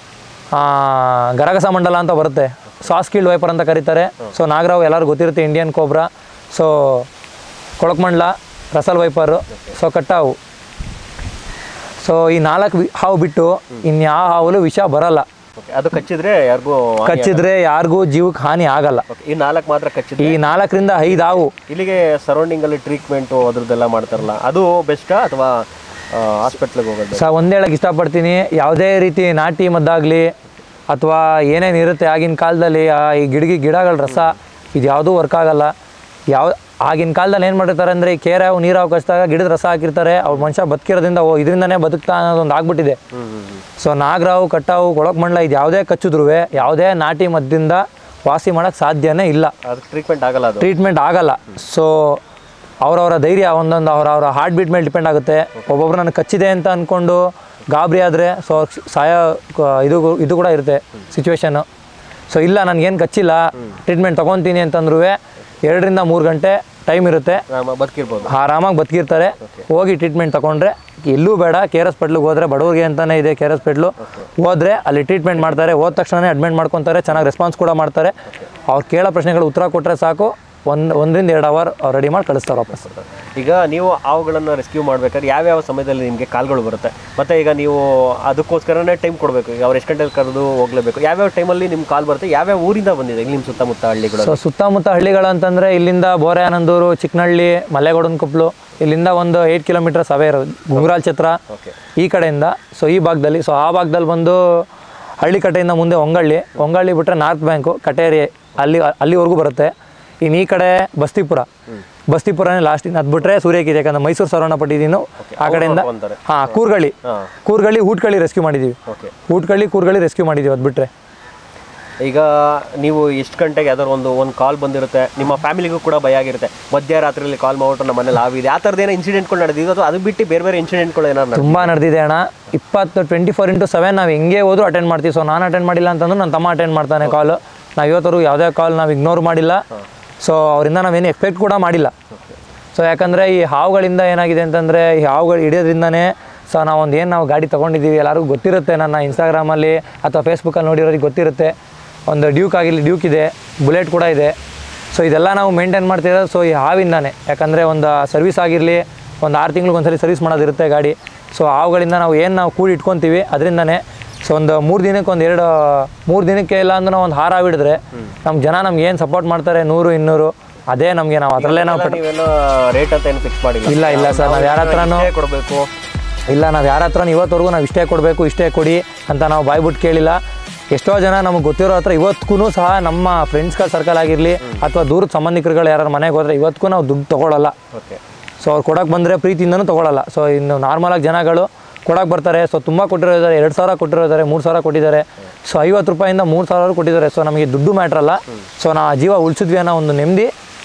ಗರಗಸ ಮಂಡಲ ಅಂತ ಬರುತ್ತೆ ಸಾಸ್ಕಿಲ್ಡ್ ವೈಪರ್ ಅಂತ ಕರೀತಾರೆ ಸೊ ನಾಗರಾವು ಎಲ್ಲರಿಗೂ ಗೊತ್ತಿರುತ್ತೆ ಇಂಡಿಯನ್ ಕೋಬ್ರಾ ಸೊ ಕೊಳಕ್ಮಂಡ್ಲ ರಸಲ್ ವೈಪರು ಸೊ ಕಟ್ಟಾವು ಸೊ ಈ ನಾಲ್ಕು ವಿ- ಹಾವು ಬಿಟ್ಟು ಇನ್ಯಾವ ಹಾವಲು ವಿಷ ಬರಲ್ಲ ಓಕೆ ಅದು ಕಚ್ಚಿದ್ರೆ ಯಾರಿಗೂ ಕಚ್ಚಿದ್ರೆ ಯಾರಿಗೂ ಜೀವಕ್ಕೆ ಹಾನಿ ಆಗಲ್ಲ ಓಕೆ ಈ ನಾಲ್ಕು ಮಾತ್ರ ಕಚ್ಚಿದ್ರೆ ಈ ನಾಲ್ಕರಿಂದ ಐದು ಹಾವು ಇಲ್ಲಿಗೆ ಸರೌಂಡಿಂಗ್ ಅಲ್ಲಿ ಟ್ರೀಟ್ಮೆಂಟು ಅದ್ರದ್ದೆಲ್ಲ ಮಾಡ್ತಾರಲ್ಲ ಅದು ಬೆಸ್ಟಾ ಅಥವಾ ಹಾಸ್ಪಿಟ್ಲಿಗೆ ಹೋಗೋದು ಸ ಒಂದು ಹೇಳಕ್ಕೆ ಇಷ್ಟಪಡ್ತೀನಿ ಯಾವುದೇ ರೀತಿ ನಾಟಿ ಮದ್ದಾಗಲಿ ಅಥವಾ ಏನೇನು ಇರುತ್ತೆ ಆಗಿನ ಕಾಲದಲ್ಲಿ ಆ ಈ ಗಿಡಗಿ ಗಿಡಗಳ ರಸ ಇದು ಯಾವುದೂ ವರ್ಕ್ ಆಗಲ್ಲ ಯಾವ ಆಗಿನ ಕಾಲದಲ್ಲಿ ಏನು ಮಾಡಿರ್ತಾರೆ ಅಂದರೆ ಈ ಕೇರೆ ಹಾವು ನೀರು ಹಾವು ಕಚ್ಚಿದಾಗ ಗಿಡದ ರಸ ಹಾಕಿರ್ತಾರೆ ಅವ್ರು ಮನುಷ್ಯ ಬದುಕಿರೋದ್ರಿಂದ ಓ ಇದರಿಂದನೇ ಬದುಕ್ತಾ ಅನ್ನೋದೊಂದು ಆಗ್ಬಿಟ್ಟಿದೆ ಹ್ಮ್ ಹ್ಮ್ ಹ್ಮ್ ಸೊ ನಾಗರಾವು ಕಟ್ಟಾವು ಕೊಳಕ್ಮಂಡ್ಲ ಇದು ಯಾವುದೇ ಕಚ್ಚಿದ್ರು ಯಾವುದೇ ನಾಟಿ ಮದ್ದಿಂದ ವಾಸಿ ಮಾಡೋಕ್ಕೆ ಸಾಧ್ಯನೇ ಇಲ್ಲ ಅದಕ್ಕೆ ಟ್ರೀಟ್ಮೆಂಟ್ ಆಗಲ್ಲ ಅದು ಟ್ರೀಟ್ಮೆಂಟ್ ಆಗಲ್ಲ ಸೊ ಅವರವರ ಧೈರ್ಯ ಒಂದೊಂದು ಅವರ ಅವರ ಹಾರ್ಟ್ ಬೀಟ್ ಮೇಲೆ ಡಿಪೆಂಡ್ ಆಗುತ್ತೆ ಒಬ್ಬೊಬ್ರು ನನಗೆ ಕಚ್ಚಿದೆ ಅಂತ ಅಂದ್ಕೊಂಡು ಗಾಬರಿ ಆದರೆ ಸೊ ಸಾಯ ಇದು ಇದು ಕೂಡ ಇರುತ್ತೆ ಸಿಚುವೇಶನ್ನು ಸೊ ಇಲ್ಲ ನನಗೇನು ಕಚ್ಚಿಲ್ಲ ಟ್ರೀಟ್ಮೆಂಟ್ ತೊಗೊತೀನಿ ಅಂತಂದ್ರೂ ಎರಡರಿಂದ ಮೂರು ಗಂಟೆ ಟೈಮ್ ಇರುತ್ತೆ ನಾವು ಬದುಕಿರ್ಬೋದು ಆರಾಮಾಗಿ ಬದುಕಿರ್ತಾರೆ ಹೋಗಿ ಟ್ರೀಟ್ಮೆಂಟ್ ತಗೊಂಡ್ರೆ ಎಲ್ಲೂ ಬೇಡ ಕೆ ಆರ್ ಹಾಸ್ಪಿಟ್ಲಿಗೆ ಹೋದ್ರೆ ಬಡವ್ರಿಗೆ ಅಂತಲೇ ಇದೆ ಕೆ ಆರ್ ಹಾಸ್ಪಿಟ್ಲು ಹೋದ್ರೆ ಅಲ್ಲಿ ಟ್ರೀಟ್ಮೆಂಟ್ ಮಾಡ್ತಾರೆ ಹೋದ ತಕ್ಷಣ ಅಡ್ಮಿಟ್ ಮಾಡ್ಕೊತಾರೆ ಚೆನ್ನಾಗಿ ರೆಸ್ಪಾನ್ಸ್ ಕೂಡ ಮಾಡ್ತಾರೆ ಅವ್ರು ಕೇಳೋ ಪ್ರಶ್ನೆಗಳು ಉತ್ತರ ಕೊಟ್ಟರೆ ಸಾಕು ಒಂದು ಒಂದರಿಂದ ಎರಡು ಅವರ್ ಅವ್ರು ರೆಡಿ ಮಾಡಿ ಕಳಿಸ್ತಾರೆ ವಾಪಸ್ ಈಗ ನೀವು ಹಾವುಗಳನ್ನು ರೆಸ್ಕ್ಯೂ ಮಾಡ್ಬೇಕಾದ್ರೆ ಯಾವ್ಯಾವ ಸಮಯದಲ್ಲಿ ನಿಮಗೆ ಕಾಲ್ಗಳು ಬರುತ್ತೆ ಮತ್ತೆ ಈಗ ನೀವು ಅದಕ್ಕೋಸ್ಕರನೇ ಟೈಮ್ ಕೊಡಬೇಕು ಈಗ ಅವ್ರು ಎಷ್ಟು ಗಂಟೆಲಿ ಕರೆದು ಹೋಗ್ಲೇಬೇಕು ಯಾವ್ಯಾವ ಟೈಮಲ್ಲಿ ನಿಮ್ಮ ಕಾಲ್ ಬರುತ್ತೆ ಯಾವ್ಯಾವ ಊರಿಂದ ಬಂದಿದೆ ಇಲ್ಲಿ ನಿಮ್ಮ ಸುತ್ತಮುತ್ತ ಹಳ್ಳಿಗಳು ಸೊ ಸುತ್ತಮುತ್ತ ಹಳ್ಳಿಗಳು ಅಂತಂದರೆ ಇಲ್ಲಿಂದ ಬೋರೆ ಆನಂದೂರು ಚಿಕ್ಕನಹಳ್ಳಿ ಮಲೆಗೌಡನ ಕೊಪ್ಪಲು ಇಲ್ಲಿಂದ ಒಂದು ಏಯ್ಟ್ ಕಿಲೋಮೀಟರ್ಸ್ ಅವೇ ಇರೋದು ಗುಂಗ್ರಾಲ್ ಛತ್ರ ಓಕೆ ಈ ಕಡೆಯಿಂದ ಸೊ ಈ ಭಾಗದಲ್ಲಿ ಸೊ ಆ ಭಾಗದಲ್ಲಿ ಬಂದು ಹಳ್ಳಿ ಕಟ್ಟೆಯಿಂದ ಮುಂದೆ ಒಂಗಳ್ಳಿ ಒಂಗಳ್ಳಿ ಬಿಟ್ಟರೆ ನಾರ್ತ್ ಬ್ಯಾಂಕು ಕಟೇರಿ ಅಲ್ಲಿ ಅಲ್ಲಿವರೆಗೂ ಬರುತ್ತೆ ಇನ್ನು ಈ ಕಡೆ ಬಸ್ತಿಪುರ ಬಸ್ತಿಪುರನೇ ಲಾಸ್ಟ್ ಇನ್ನು ಅದು ಬಿಟ್ಟರೆ ಸೂರ್ಯಕಿದೆ ಯಾಕಂದ್ರೆ ಮೈಸೂರು ಸರವಣ ಪಟ್ಟಿದ್ದೀನು ಆ ಕಡೆಯಿಂದ ಅಂತಾರೆ ಹಾಂ ಕೂರ್ಗಳ್ಳಿ ಹಾಂ ಕೂರ್ಗಳ್ಳಿ ಊಟ್ಕಳ್ಳಿ ರೆಸ್ಕ್ಯೂ ಮಾಡಿದ್ದೀವಿ ಓಕೆ ಊಟ್ಕಳ್ಳಿ ಕೂರ್ಗಳ್ಳಿ ರೆಸ್ಕ್ಯೂ ಮಾಡಿದ್ದೀವಿ ಅದು ಬಿಟ್ಟರೆ ಈಗ ನೀವು ಎಷ್ಟು ಗಂಟೆಗೆ ಯಾವ್ದಾದ್ರು ಒಂದು ಒಂದು ಕಾಲ್ ಬಂದಿರುತ್ತೆ ನಿಮ್ಮ ಫ್ಯಾಮಿಲಿಗೂ ಕೂಡ ಭಯ ಆಗಿರುತ್ತೆ ಮಧ್ಯರಾತ್ರಿಯಲ್ಲಿ ಕಾಲ್ ಮಾಡ್ಬಿಟ್ಟು ನಮ್ಮ ಮನೇಲಿ ಆವಿದೆ ಆ ಥರದ್ದು ಏನೋ ಇನ್ಸಿಡೆಂಟ್ಗಳು ನಡೆದಿದೆ ಅಥವಾ ಅದು ಬಿಟ್ಟು ಬೇರೆ ಬೇರೆ ಇನ್ಸಿಡೆಂಟ್ಗಳು ಏನಾರು ನಡೆದಿದೆ ತುಂಬ ನಡೆದಿದೆ ಅಣ್ಣ ಇಪ್ಪತ್ತು ಟ್ವೆಂಟಿ ಫೋರ್ ಇಂಟು ಸೆವೆನ್ ನಾವು ಹೆಂಗೆ ಹೋದ್ರು ಅಟೆಂಡ್ ಮಾಡ್ತೀವಿ ಸೊ ನಾನು ಅಟೆಂಡ್ ಮಾಡಿಲ್ಲ ಅಂತಂದ್ರೆ ನನ್ನ ತಮ್ಮ ಅಟೆಂಡ್ ಮಾಡ್ತಾನೆ ಕಾಲು ನಾವು ಇವತ್ತವರೆಗೂ ಯಾವುದೇ ಕಾಲ್ ನಾವು ಇಗ್ನೋರ್ ಮಾಡಿಲ್ಲ ಸೊ ಅವರಿಂದ ನಾವೇನು ಎಕ್ಸ್ಪೆಕ್ಟ್ ಕೂಡ ಮಾಡಿಲ್ಲ ಸೊ ಯಾಕಂದರೆ ಈ ಹಾವುಗಳಿಂದ ಏನಾಗಿದೆ ಅಂತಂದರೆ ಈ ಹಾವುಗಳು ಹಿಡಿಯೋದ್ರಿಂದನೇ ಸೊ ನಾವು ಒಂದು ಏನು ನಾವು ಗಾಡಿ ತೊಗೊಂಡಿದ್ದೀವಿ ಎಲ್ಲರಿಗೂ ಗೊತ್ತಿರುತ್ತೆ ನನ್ನ ಇನ್ಸ್ಟಾಗ್ರಾಮಲ್ಲಿ ಅಥವಾ ಫೇಸ್ಬುಕ್ಕಲ್ಲಿ ನೋಡಿರೋರಿಗೆ ಗೊತ್ತಿರುತ್ತೆ ಒಂದು ಡ್ಯೂಕ್ ಆಗಿರಲಿ ಡ್ಯೂಕ್ ಇದೆ ಬುಲೆಟ್ ಕೂಡ ಇದೆ ಸೊ ಇದೆಲ್ಲ ನಾವು ಮೇಂಟೈನ್ ಮಾಡ್ತಿರೋದು ಸೊ ಈ ಹಾವಿಂದಾನೆ ಯಾಕಂದರೆ ಒಂದು ಸರ್ವಿಸ್ ಆಗಿರಲಿ ಒಂದು ಆರು ತಿಂಗ್ಳಿಗೆ ಒಂದ್ಸರಿ ಸರ್ವಿಸ್ ಮಾಡೋದಿರುತ್ತೆ ಗಾಡಿ ಸೊ ಹಾವುಗಳಿಂದ ನಾವು ಏನು ನಾವು ಕೂಡಿ ಇಟ್ಕೊತೀವಿ ಅದರಿಂದನೇ ಸೊ ಒಂದು ಮೂರು ದಿನಕ್ಕೆ ಒಂದು ಎರಡು ಮೂರು ದಿನಕ್ಕೆ ಇಲ್ಲ ಅಂದ್ರೆ ಒಂದು ಹಾರ ಬಿಡಿದ್ರೆ ನಮ್ಮ ಜನ ನಮ್ಗೆ ಏನು ಸಪೋರ್ಟ್ ಮಾಡ್ತಾರೆ ನೂರು ಇನ್ನೂರು ಅದೇ ನಮಗೆ ನಾವು ಅದರಲ್ಲೇ ನಾವು ಎಲ್ಲ ನೀವೇನೋ ರೇಟ್ ಅಂತ ಏನು ಫಿಕ್ಸ್ ಮಾಡಿಲ್ಲ ಇಲ್ಲ ಇಲ್ಲ ಸರ್ ನಾವು ಯಾರ ಹತ್ರನೂ ಇಷ್ಟೇ ಕೊಡಬೇಕು ಇಲ್ಲ ನಾವು ಯಾರ ಹತ್ರ ಇವತ್ತವರೆಗೂ ನಾವು ಇಷ್ಟೇ ಕೊಡಬೇಕು ಇಷ್ಟೇ ಕೊಡಿ ಅಂತ ನಾವು ಬಾಯ್ಬಿಟ್ಟು ಕೇಳಿಲ್ಲ ಎಷ್ಟೋ ಜನ ನಮಗೆ ಗೊತ್ತಿರೋ ಹತ್ರ ಇವತ್ತಿಗೂ ಸಹ ನಮ್ಮ ಫ್ರೆಂಡ್ಸ್ಗಳ ಸರ್ಕಲ್ ಆಗಿರಲಿ ಅಥವಾ ದೂರದ ಸಂಬಂಧಿಕರುಗಳು ಯಾರು ಮನೆಗೆ ಹೋದ್ರೆ ಇವತ್ತಿಗೂ ನಾವು ದುಡ್ಡು ತೊಗೊಳಲ್ಲ ಓಕೆ ಸೊ ಅವ್ರು ಕೊಡೋಕೆ ಬಂದರೆ ಪ್ರೀತಿಯಿಂದನೂ ತೊಗೊಳಲ್ಲ ಸೊ ಇನ್ನು ನಾರ್ಮಲಾಗಿ ಜನಗಳು ಕೊಡೋಕೆ ಬರ್ತಾರೆ ಸೊ ತುಂಬ ಕೊಟ್ಟಿರೋದಾರೆ ಎರಡು ಸಾವಿರ ಕೊಟ್ಟಿರೋದಾರೆ ಮೂರು ಸಾವಿರ ಕೊಟ್ಟಿದ್ದಾರೆ ಸೊ ಐವತ್ತು ರೂಪಾಯಿಂದ ಮೂರು ಸಾವಿರ ಕೊಟ್ಟಿದ್ದಾರೆ ಸೊ ನಮಗೆ ದುಡ್ಡು ಮ್ಯಾಟ್ರ್ ಅಲ್ಲ ಸೊ ನಾವು ಆ ಜೀವ ಉಳಿಸಿದ್ವಿ ಅನ್ನೋ ಒಂದು ನೆಮ್ಮದಿ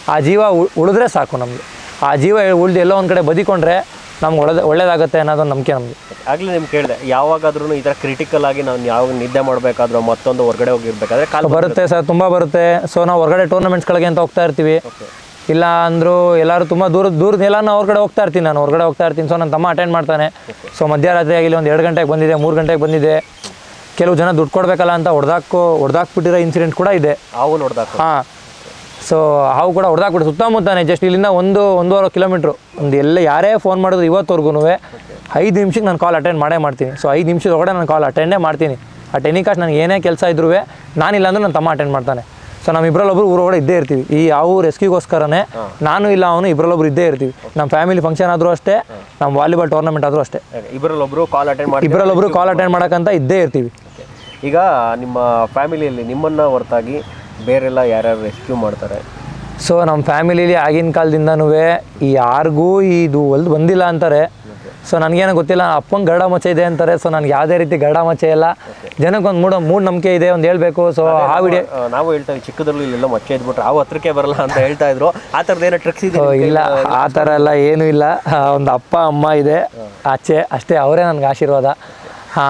ಆ ಜೀವ ಉ- ಉಳಿದ್ರೆ ಸಾಕು ನಮಗೆ ಆ ಜೀವ ಉಳಿದು ಎಲ್ಲೋ ಒಂದು ಕಡೆ ಬದಿಕೊಂಡ್ರೆ ನಮ್ಗೆ ಒಳ್ಳೆ ಒಳ್ಳೇದಾಗುತ್ತೆ ಅನ್ನೋದೊಂದು ನಂಬಿಕೆ ನಮಗೆ ಆಗ್ಲೇ ನಿಮ್ಗೆ ಕೇಳಿದೆ ಯಾವಾಗಾದ್ರೂ ಈ ಥರ ಕ್ರಿಟಿಕಲ್ ಆಗಿ ನಾವು ಯಾವ ನಿದ್ದೆ ಮಾಡಬೇಕಾದ್ರೂ ಮತ್ತೊಂದು ಹೊರಗಡೆ ಹೋಗಿರ್ಬೇಕಾದ್ರೆ ಕಾಲು ಬರುತ್ತೆ ಸರ್ ತುಂಬ ಬರುತ್ತೆ ಸೊ ನಾವು ಹೊರಗಡೆ ಟೂರ್ನಮೆಂಟ್ಸ್ಗಳಿಗೆ ಅಂತ ಹೋಗ್ತಾ ಇರ್ತೀವಿ ಇಲ್ಲ ಅಂದರೂ ಎಲ್ಲರೂ ತುಂಬ ದೂರ ದೂರದ ಎಲ್ಲ ನಾನು ಹೊರಗಡೆ ಹೋಗ್ತಾ ಇರ್ತೀನಿ ನಾನು ಹೊರಗಡೆ ಹೋಗ್ತಾ ಇರ್ತೀನಿ ಸೊ ನನ್ನ ತಮ್ಮ ಅಟೆಂಡ್ ಮಾಡ್ತಾನೆ ಸೊ ಮಧ್ಯರಾತ್ರಿ ಆಗಿಲ್ಲ ಒಂದು ಎರಡು ಗಂಟೆಗೆ ಬಂದಿದೆ ಮೂರು ಗಂಟೆಗೆ ಬಂದಿದೆ ಕೆಲವು ಜನ ದುಡ್ಡು ಕೊಡಬೇಕಲ್ಲ ಅಂತ ಹೊಡೆದಾಕೋ ಹೊಡೆದಾಕ್ಬಿಟ್ಟಿರೋ ಇನ್ಸಿಡೆಂಟ್ ಕೂಡ ಇದೆ ಹಾವು ನೋಡ್ದಾಕ ಹಾಂ ಸೊ ಹಾವು ಕೂಡ ಹೊಡೆದಾಕ್ಬಿಟ್ಟು ಸುತ್ತಮುತ್ತಾನೆ ಜಸ್ಟ್ ಇಲ್ಲಿಂದ ಒಂದು ಒಂದೂವರೆ ಕಿಲೋಮೀಟ್ರು ಒಂದು ಎಲ್ಲ ಯಾರೇ ಫೋನ್ ಮಾಡಿದ್ರು ಇವತ್ತವರೆಗೂ ಐದು ನಿಮಿಷಕ್ಕೆ ನಾನು ಕಾಲ್ ಅಟೆಂಡ್ ಮಾಡೇ ಮಾಡ್ತೀನಿ ಸೊ ಐದು ನಿಮಿಷದ ಒಳಗಡೆ ನಾನು ಕಾಲ್ ಅಟೆಂಡೇ ಮಾಡ್ತೀನಿ ಆ ಟೆನಿಕಾಸ್ಟ್ ನನಗೆ ಏನೇ ಕೆಲಸ ಇದ್ರೂ ನಾನಿಲ್ಲ ಅಂದ್ರೆ ನನ್ನ ತಮ್ಮ ಅಟೆಂಡ್ ಮಾಡ್ತಾನೆ ಸೊ ನಮ್ಮ ಇಬ್ಬರಲ್ಲೊಬ್ರು ಊರೊಳಗಡೆ ಇದ್ದೇ ಇರ್ತೀವಿ ಈ ಯಾವ ರೆಸ್ಕ್ಯೂಗೋಸ್ಕರನೇ ನಾನು ಇಲ್ಲ ಅವನು ಇಬ್ಬರಲ್ಲೊಬ್ರು ಇದ್ದೇ ಇರ್ತೀವಿ ನಮ್ಮ ಫ್ಯಾಮಿಲಿ ಫಂಕ್ಷನ್ ಆದರೂ ಅಷ್ಟೇ ನಮ್ಮ ವಾಲಿಬಾಲ್ ಟೂರ್ನಮೆಂಟ್ ಆದರೂ ಅಷ್ಟೇ ಇಬ್ಬರಲ್ಲೊಬ್ರು ಕಾಲ್ ಅಟೆಂಡ್ ಮಾಡಿ ಇಬ್ಬರಲ್ಲೊಬ್ರು ಕಾಲ್ ಅಟೆಂಡ್ ಮಾಡೋಕ್ಕಂತ ಇದ್ದೇ ಇರ್ತೀವಿ ಈಗ ನಿಮ್ಮ ಫ್ಯಾಮಿಲಿಯಲ್ಲಿ ನಿಮ್ಮನ್ನ ಹೊರತಾಗಿ ಬೇರೆಲ್ಲ ಯಾರ್ಯಾರು ರೆಸ್ಕ್ಯೂ ಮಾಡ್ತಾರೆ ಸೊ ನಮ್ಮ ಫ್ಯಾಮಿಲಿಲಿ ಆಗಿನ ಕಾಲದಿಂದನೂ ಈ ಯಾರಿಗೂ ಇದು ಒಲ್ದು ಬಂದಿಲ್ಲ ಅಂತಾರೆ ಸೊ ನನಗೇನೋ ಗೊತ್ತಿಲ್ಲ ಅಪ್ಪಂಗೆ ಗರಡ ಮಚ್ಚೆ ಇದೆ ಅಂತಾರೆ ಸೊ ನನಗೆ ಯಾವುದೇ ರೀತಿ ಗರಡ ಮಚ್ಚೆ ಇಲ್ಲ ಜನಕ್ಕೊಂದು ಮೂಢ ಮೂಢ ನಂಬಿಕೆ ಇದೆ ಒಂದು ಹೇಳಬೇಕು ಸೊ ಆ ವಿಡಿಯೋ ಆ, ನಾವು ಹೇಳ್ತಾ ಇದ್ದೀವಿ ಚಿಕ್ಕದ್ರಲ್ಲಿ ಇಲ್ಲೆಲ್ಲ ಮಚ್ಚೆ ಇದ್ಬಿಟ್ರೆ ಹಾವು ಹತ್ರಕ್ಕೆ ಬರಲ್ಲ ಅಂತ ಹೇಳ್ತಾ ಇದ್ರು ಆ ಥರದ್ದು ಏನೋ ಟ್ರಿಕ್ಸ್ ಇದೆ ನಿಮ್ಗೆ? ಇಲ್ಲ ಆ ಥರ ಎಲ್ಲ ಏನೂ ಇಲ್ಲ ಆ, ಒಂದು ಅಪ್ಪ ಅಮ್ಮ ಇದೆ ಆಚೆ ಅಷ್ಟೇ ಅವರೇ ನನಗೆ ಆಶೀರ್ವಾದ ಆ,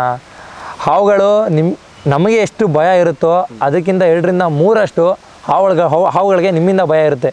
ಹಾವುಗಳು ನಿಮ್ಮ ನಮಗೆ ಎಷ್ಟು ಭಯ ಇರುತ್ತೋ ಅದಕ್ಕಿಂತ ಎರಡರಿಂದ ಮೂರಷ್ಟು ಹಾವುಗಳಿಗೆ ಹಾವು ಹಾವುಗಳಿಗೆ ನಿಮ್ಮಿಂದ ಭಯ ಇರುತ್ತೆ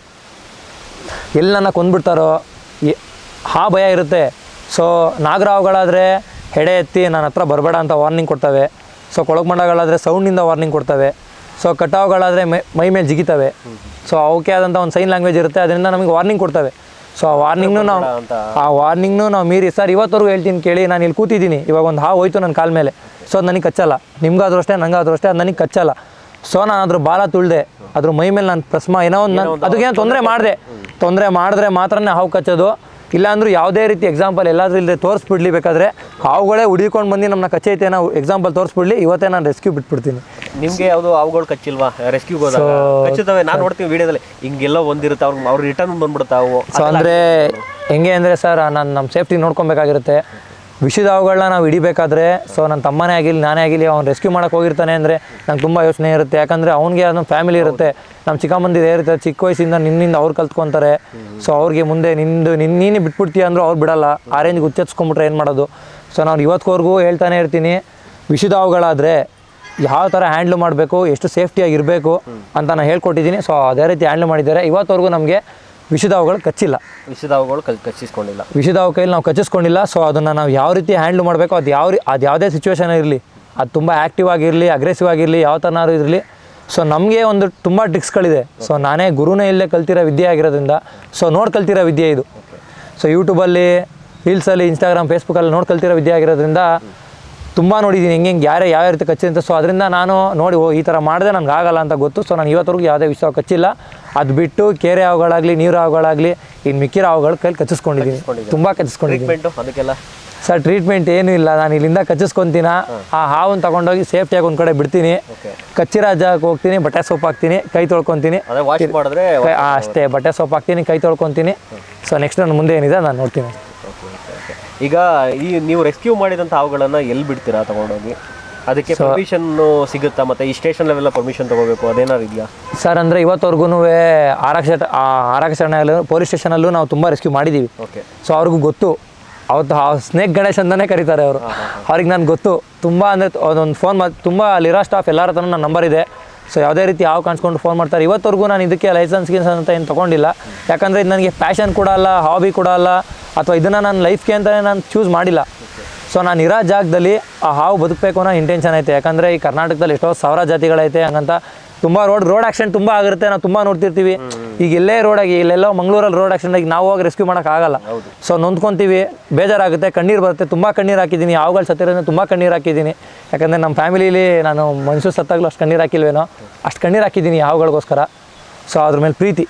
ಎಲ್ಲಿ ನನ್ನ ಕೊಂದ್ಬಿಡ್ತಾರೋ ಎ- ಆ ಭಯ ಇರುತ್ತೆ ಸೊ ನಾಗರ ಹಾವುಗಳಾದರೆ ಹೆಡೆ ಎತ್ತಿ ನನ್ನ ಹತ್ರ ಬರಬೇಡ ಅಂತ ವಾರ್ನಿಂಗ್ ಕೊಡ್ತವೆ ಸೊ ಕೊಳಗ್ಮಂಡಗಳಾದರೆ ಸೌಂಡಿಂದ ವಾರ್ನಿಂಗ್ ಕೊಡ್ತವೆ ಸೊ ಕಟಾವುಗಳಾದರೆ ಮೈ ಮೈ ಮೇಲೆ ಜಿಗಿತವೆ ಸೊ ಅವಕ್ಕೆ ಆದಂಥ ಒಂದು ಸೈನ್ ಲ್ಯಾಂಗ್ವೇಜ್ ಇರುತ್ತೆ ಅದರಿಂದ ನಮಗೆ ವಾರ್ನಿಂಗ್ ಕೊಡ್ತವೆ ಸೊ ಆ ವಾರ್ನಿಂಗ್ನು ನಾವು ಅಂತ ಆ ವಾರ್ನಿಂಗ್ನು ನಾವು ಮೀರಿ ಸರ್ ಇವತ್ತವರೆಗೂ ಹೇಳ್ತೀನಿ ಕೇಳಿ ನಾನು ಇಲ್ಲಿ ಕೂತಿದ್ದೀನಿ ಇವಾಗ ಒಂದು ಹಾವು ಹೋಯ್ತು ನನ್ನ ಕಾಲ ಮೇಲೆ ಸೊ ಅದು ನನಗೆ ಕಚ್ಚಲ್ಲ ನಿಮ್ಗಾದ್ರೂ ಅಷ್ಟೇ ನಂಗಾದ್ರೂ ಅಷ್ಟೇ ಅದು ನನಗೆ ಕಚ್ಚಲ್ಲ ಸೊ ನಾನು ಅದ್ರ ಬಾಲ ತುಳ್ದೆ ಅದ್ರ ಮೈ ಮೇಲೆ ನಾನು ಪ್ರಸ್ಮ ಏನೋ ಒಂದು ನಾನು ಅದಕ್ಕೇನೋ ತೊಂದರೆ ಮಾಡಿದೆ ತೊಂದರೆ ಮಾಡಿದ್ರೆ ಮಾತ್ರನೇ ಹಾವು ಕಚ್ಚೋದು ಇಲ್ಲಾಂದ್ರೂ ಯಾವುದೇ ರೀತಿ ಎಕ್ಸಾಂಪಲ್ ಎಲ್ಲಾದ್ರೂ ಇಲ್ಲದೆ ತೋರಿಸ್ಬಿಡ್ಲಿ ಬೇಕಾದ್ರೆ ಹಾವುಗಳೇ ಹುಡಿಕೊಂಡು ಬಂದು ನಮ್ಮನ್ನ ಕಚ್ಚೈತೆ ನಾವು ಎಕ್ಸಾಂಪಲ್ ತೋರಿಸ್ಬಿಡ್ಲಿ ಇವತ್ತೇ ನಾನು ರೆಸ್ಕ್ಯೂ ಬಿಟ್ಬಿಡ್ತೀನಿ ನಿಮ್ಗೆ ಯಾವುದು ಹಾವುಗಳು ಕಚ್ಚಿಲ್ವಾ ರೆಸ್ಕ್ಯೂಗೆ ಹೋದಾಗ ಕಚ್ಚುತ್ತವೆ ನಾನು ನೋಡ್ತೀನಿ ವಿಡಿಯೋದಲ್ಲಿ ಹಿಂಗೆಲ್ಲ ಒಂದಿರುತ್ತೆ ಅವ್ರಿಗೆ ಅವ್ರು ರಿಟರ್ನ್ ಬಂದ್ಬಿಡುತ್ತೆ ಅವು ಸೊ ಅಂದರೆ ಹೆಂಗೆ ಅಂದರೆ ಸರ್ ನಾನು ನಮ್ಮ ಸೇಫ್ಟಿ ನೋಡ್ಕೊಬೇಕಾಗಿರುತ್ತೆ ವಿಷದ ಹಾವುಗಳನ್ನ ನಾವು ಹಿಡಿಬೇಕಾದ್ರೆ ಸೊ ನನ್ನ ತಮ್ಮನೇ ಆಗಿರಲಿ ನಾನೇ ಆಗಿರಲಿ ಅವ್ನು ರೆಸ್ಕ್ಯೂ ಮಾಡೋಕೆ ಹೋಗಿರ್ತಾನೆ ಅಂದರೆ ನಂಗೆ ತುಂಬ ಯೋಚನೆ ಇರುತ್ತೆ ಯಾಕಂದರೆ ಅವ್ನಿಗೆ ಅದೊಂದು ಫ್ಯಾಮಿಲಿ ಇರುತ್ತೆ ನಮ್ಮ ಚಿಕ್ಕಮ್ಮಂದಿದ್ದು ಇರುತ್ತೆ ಚಿಕ್ಕ ವಯಸ್ಸಿಂದ ನಿನ್ನಿಂದ ಅವ್ರು ಕಲ್ತ್ಕೊತಾರೆ ಸೊ ಅವ್ರಿಗೆ ಮುಂದೆ ನಿಂದು ನಿನ್ನ ನೀನೇ ಬಿಟ್ಬಿಡ್ತೀಯ ಅಂದರೂ ಅವ್ರು ಬಿಡಲ್ಲ ಆ ರೇಂಜ್ಗೆ ಉಚ್ಚೆತ್ಸ್ಕೊಂಬಿಟ್ರೆ ಏನು ಮಾಡೋದು ಸೊ ನಾನು ಇವತ್ತಿವರೆಗೂ ಹೇಳ್ತಾನೆ ಇರ್ತೀನಿ ವಿಷದ ಹಾವುಗಳಾದರೆ ಯಾವ ಥರ ಹ್ಯಾಂಡ್ಲ್ ಮಾಡಬೇಕು ಎಷ್ಟು ಸೇಫ್ಟಿಯಾಗಿ ಇರಬೇಕು ಅಂತ ನಾನು ಹೇಳ್ಕೊಟ್ಟಿದ್ದೀನಿ ಸೊ ಅದೇ ರೀತಿ ಹ್ಯಾಂಡ್ಲ್ ಮಾಡಿದ್ದಾರೆ ಇವತ್ತವರೆಗೂ ನಮಗೆ ವಿಷದ ಹಾವುಗಳು ಕಚ್ಚಿಲ್ಲ ವಿಷದ ಹಾವುಗಳು ಕಲ್ ಕಚ್ಚಿಸ್ಕೊಂಡಿಲ್ಲ ವಿಷದ ಹಾವು ಕೈಯಲ್ಲಿ ನಾವು ಕಚ್ಚಿಸ್ಕೊಂಡಿಲ್ಲ ಸೊ ಅದನ್ನು ನಾವು ಯಾವ ರೀತಿ ಹ್ಯಾಂಡ್ಲ್ ಮಾಡಬೇಕು ಅದು ಯಾವ ರೀ ಅದು ಯಾವುದೇ ಸಿಚುವೇಶನ್ ಇರಲಿ ಅದು ತುಂಬ ಆ್ಯಕ್ಟಿವ್ ಆಗಿರಲಿ ಅಗ್ರೆಸಿವ್ ಆಗಿರಲಿ ಯಾವ ಥರನಾದ್ರು ಇರಲಿ ಸೊ ನಮಗೆ ಒಂದು ತುಂಬ ಟ್ರಿಕ್ಸ್ಗಳಿದೆ ಸೊ ನಾನೇ ಗುರುನೇ ಇಲ್ಲೇ ಕಲ್ತಿರೋ ವಿದ್ಯೆ ಆಗಿರೋದ್ರಿಂದ ಸೊ ನೋಡಿ ಕಲ್ತಿರೋ ವಿದ್ಯೆ ಇದು ಸೊ ಯೂಟ್ಯೂಬಲ್ಲಿ ರೀಲ್ಸಲ್ಲಿ ಇನ್ಸ್ಟಾಗ್ರಾಮ್ ಫೇಸ್ಬುಕ್ಕಲ್ಲಿ ನೋಡಿ ಕಲ್ತಿರೋ ವಿದ್ಯೆ ಆಗಿರೋದ್ರಿಂದ ತುಂಬ ನೋಡಿದ್ದೀನಿ ಹೆಂಗೆ ಹೆಂಗೆ ಯಾರೇ ಯಾವ ರೀತಿ ಕಚ್ಚಿದೆ ಅಂತ ಸೊ ಅದರಿಂದ ನಾನು ನೋಡಿ ಓ ಈ ಥರ ಮಾಡಿದ್ರೆ ನನಗೆ ಆಗಲ್ಲ ಅಂತ ಗೊತ್ತು ಸೊ ನಾನು ಇವತ್ತರೆಗೂ ಯಾವುದೇ ವಿಷಯ ಕಚ್ಚಿಲ್ಲ ಅದು ಬಿಟ್ಟು ಕೆರೆ ಹಾವುಗಳಾಗಲಿ ನೀರು ಹಾವುಗಳಾಗಲಿ ಇನ್ನು ಮಿಕ್ಕಿರೋ ಹಾವುಗಳ ಕೈಲಿ ಕಚ್ಚಿಸ್ಕೊಂಡಿದ್ದೀನಿ ತುಂಬ ಕಚ್ಚಿಸ್ಕೊಂಡಿದ್ದೀನಿ ಟ್ರೀಟ್ಮೆಂಟು ಅದಕ್ಕೆಲ್ಲ ಸರ್ ಟ್ರೀಟ್ಮೆಂಟ್ ಏನೂ ಇಲ್ಲ ನಾನು ಇಲ್ಲಿಂದ ಕಚ್ಚಿಸ್ಕೊತೀನ ಆ ಹಾವನ್ನು ತಗೊಂಡೋಗಿ ಸೇಫ್ಟಿಯಾಗಿ ಒಂದು ಕಡೆ ಬಿಡ್ತೀನಿ ಓಕೆ ಕಚ್ಚಿರೋ ಜಾಗಕ್ಕೆ ಹೋಗ್ತೀನಿ ಬಟ್ಟೆ ಸೋಪ್ ಹಾಕ್ತೀನಿ ಕೈ ತೊಳ್ಕೊತೀನಿ ಅದೇ ವಾಶ್ ಮಾಡಿದ್ರೆ ಕೈ- ಆ, ಅಷ್ಟೇ ಬಟ್ಟೆ ಸೋಪ್ ಹಾಕ್ತೀನಿ ಕೈ ತೊಳ್ಕೊತೀನಿ ಸೊ ನೆಕ್ಸ್ಟ್ ನನ್ನ ಮುಂದೆ ಏನಿದೆ ನಾನು ನೋಡ್ತೀನಿ ಓಕೆ ಓಕೆ ಓಕೆ ಈಗ ಈ ನೀವು ರೆಸ್ಕ್ಯೂ ಮಾಡಿದಂಥ ಹಾವುಗಳನ್ನ ಎಲ್ಲಿ ಬಿಡ್ತೀರಾ ತಗೊಂಡೋಗಿ ಅದಕ್ಕೆ ಪರ್ಮಿಷನ್ ಸಿಗುತ್ತಾ ಮತ್ತೆ ಈ ಸ್ಟೇಷನ್ ಲೆವೆಲ್ಲ ಪರ್ಮಿಷನ್ ತಗೋಬೇಕು ಅದೇನಾರು ಇದೆಯಾ ಸರ್ ಅಂದರೆ ಇವತ್ತವರೆಗೂ ಆರಕ್ಷ ಆರಕ್ಷಣೆಯಲ್ಲೂ ಪೊಲೀಸ್ ಸ್ಟೇಷನಲ್ಲೂ ನಾವು ತುಂಬ ರೆಸ್ಕ್ಯೂ ಮಾಡಿದ್ದೀವಿ ಓಕೆ ಸೊ ಅವ್ರಿಗೂ ಗೊತ್ತು ಅವತ್ತು ಆ ಸ್ನೇಕ್ ಗಣೇಶ್ ಅಂತಲೇ ಕರೀತಾರೆ ಅವರು ಅವ್ರಿಗೆ ನನಗೆ ಗೊತ್ತು ತುಂಬ ಅಂದರೆ ಅದೊಂದು ಫೋನ್ ಮಾಡಿ ತುಂಬ ಅಲ್ಲಿರೋ ಸ್ಟಾಫ್ ಎಲ್ಲರ ಹತ್ರನೂ ನನ್ನ ನಂಬರ್ ಇದೆ ಸೊ ಯಾವುದೇ ರೀತಿ ಯಾವ ಕಾಣಿಸ್ಕೊಂಡು ಫೋನ್ ಮಾಡ್ತಾರೆ ಇವತ್ತವರೆಗೂ ನಾನು ಇದಕ್ಕೆ ಲೈಸೆನ್ಸ್ ಗಿನ್ಸೆನ್ಸ್ ಅಂತ ಏನು ತೊಗೊಂಡಿಲ್ಲ ಯಾಕಂದರೆ ಇದು ನನಗೆ ಪ್ಯಾಷನ್ ಕೂಡ ಅಲ್ಲ ಹಾಬಿ ಕೂಡ ಅಲ್ಲ ಅಥವಾ ಇದನ್ನು ನಾನು ಲೈಫ್ಗೆ ಅಂತಲೇ ನಾನು ಚೂಸ್ ಮಾಡಿಲ್ಲ ಸೊ ನಾನು ಇರೋ ಜಾಗದಲ್ಲಿ ಆ ಹಾವು ಬದುಕಬೇಕು ಅನ್ನೋ ಇಂಟೆನ್ಷನ್ ಐತೆ ಯಾಕಂದರೆ ಈ ಕರ್ನಾಟಕದಲ್ಲಿ ಎಷ್ಟೋ ಸಾವಿರ ಜಾತಿಗಳೈತೆ ಹಂಗಂತ ತುಂಬ ರೋಡ್ ರೋಡ್ ಆಕ್ಸಿಡೆಂಟ್ ತುಂಬ ಆಗಿರುತ್ತೆ ನಾವು ತುಂಬ ನೋಡ್ತಿರ್ತೀವಿ ಈಗ ಎಲ್ಲೇ ರೋಡಾಗಿ ಇಲ್ಲೆಲ್ಲೋ ಮಂಗಳೂರಲ್ಲಿ ರೋಡ್ ಆಕ್ಸಿಡೆಂಟ್ ಆಗಿ ನಾವು ಹೋಗಿ ರೆಸ್ಕ್ಯೂ ಮಾಡೋಕ್ಕಾಗಲ್ಲ ಸೊ ನೊಂದ್ಕೊಂತೀವಿ ಬೇಜಾರಾಗುತ್ತೆ ಕಣ್ಣೀರು ಬರುತ್ತೆ ತುಂಬ ಕಣ್ಣೀರು ಹಾಕಿದ್ದೀನಿ ಹಾವುಗಳು ಸತ್ತಿರೋದ್ರೆ ತುಂಬ ಕಣ್ಣೀರು ಹಾಕಿದ್ದೀನಿ ಯಾಕಂದರೆ ನಮ್ಮ ಫ್ಯಾಮಿಲೀಲಿ ನಾನು ಮನುಷ್ಯರು ಸತ್ತಾಗಲೂ ಅಷ್ಟು ಕಣ್ಣೀರು ಹಾಕಿಲ್ವೇನೋ ಅಷ್ಟು ಕಣ್ಣೀರು ಹಾಕಿದ್ದೀನಿ ಹಾವುಗಳಿಗೋಸ್ಕರ ಸೊ ಅದ್ರ ಮೇಲೆ ಪ್ರೀತಿ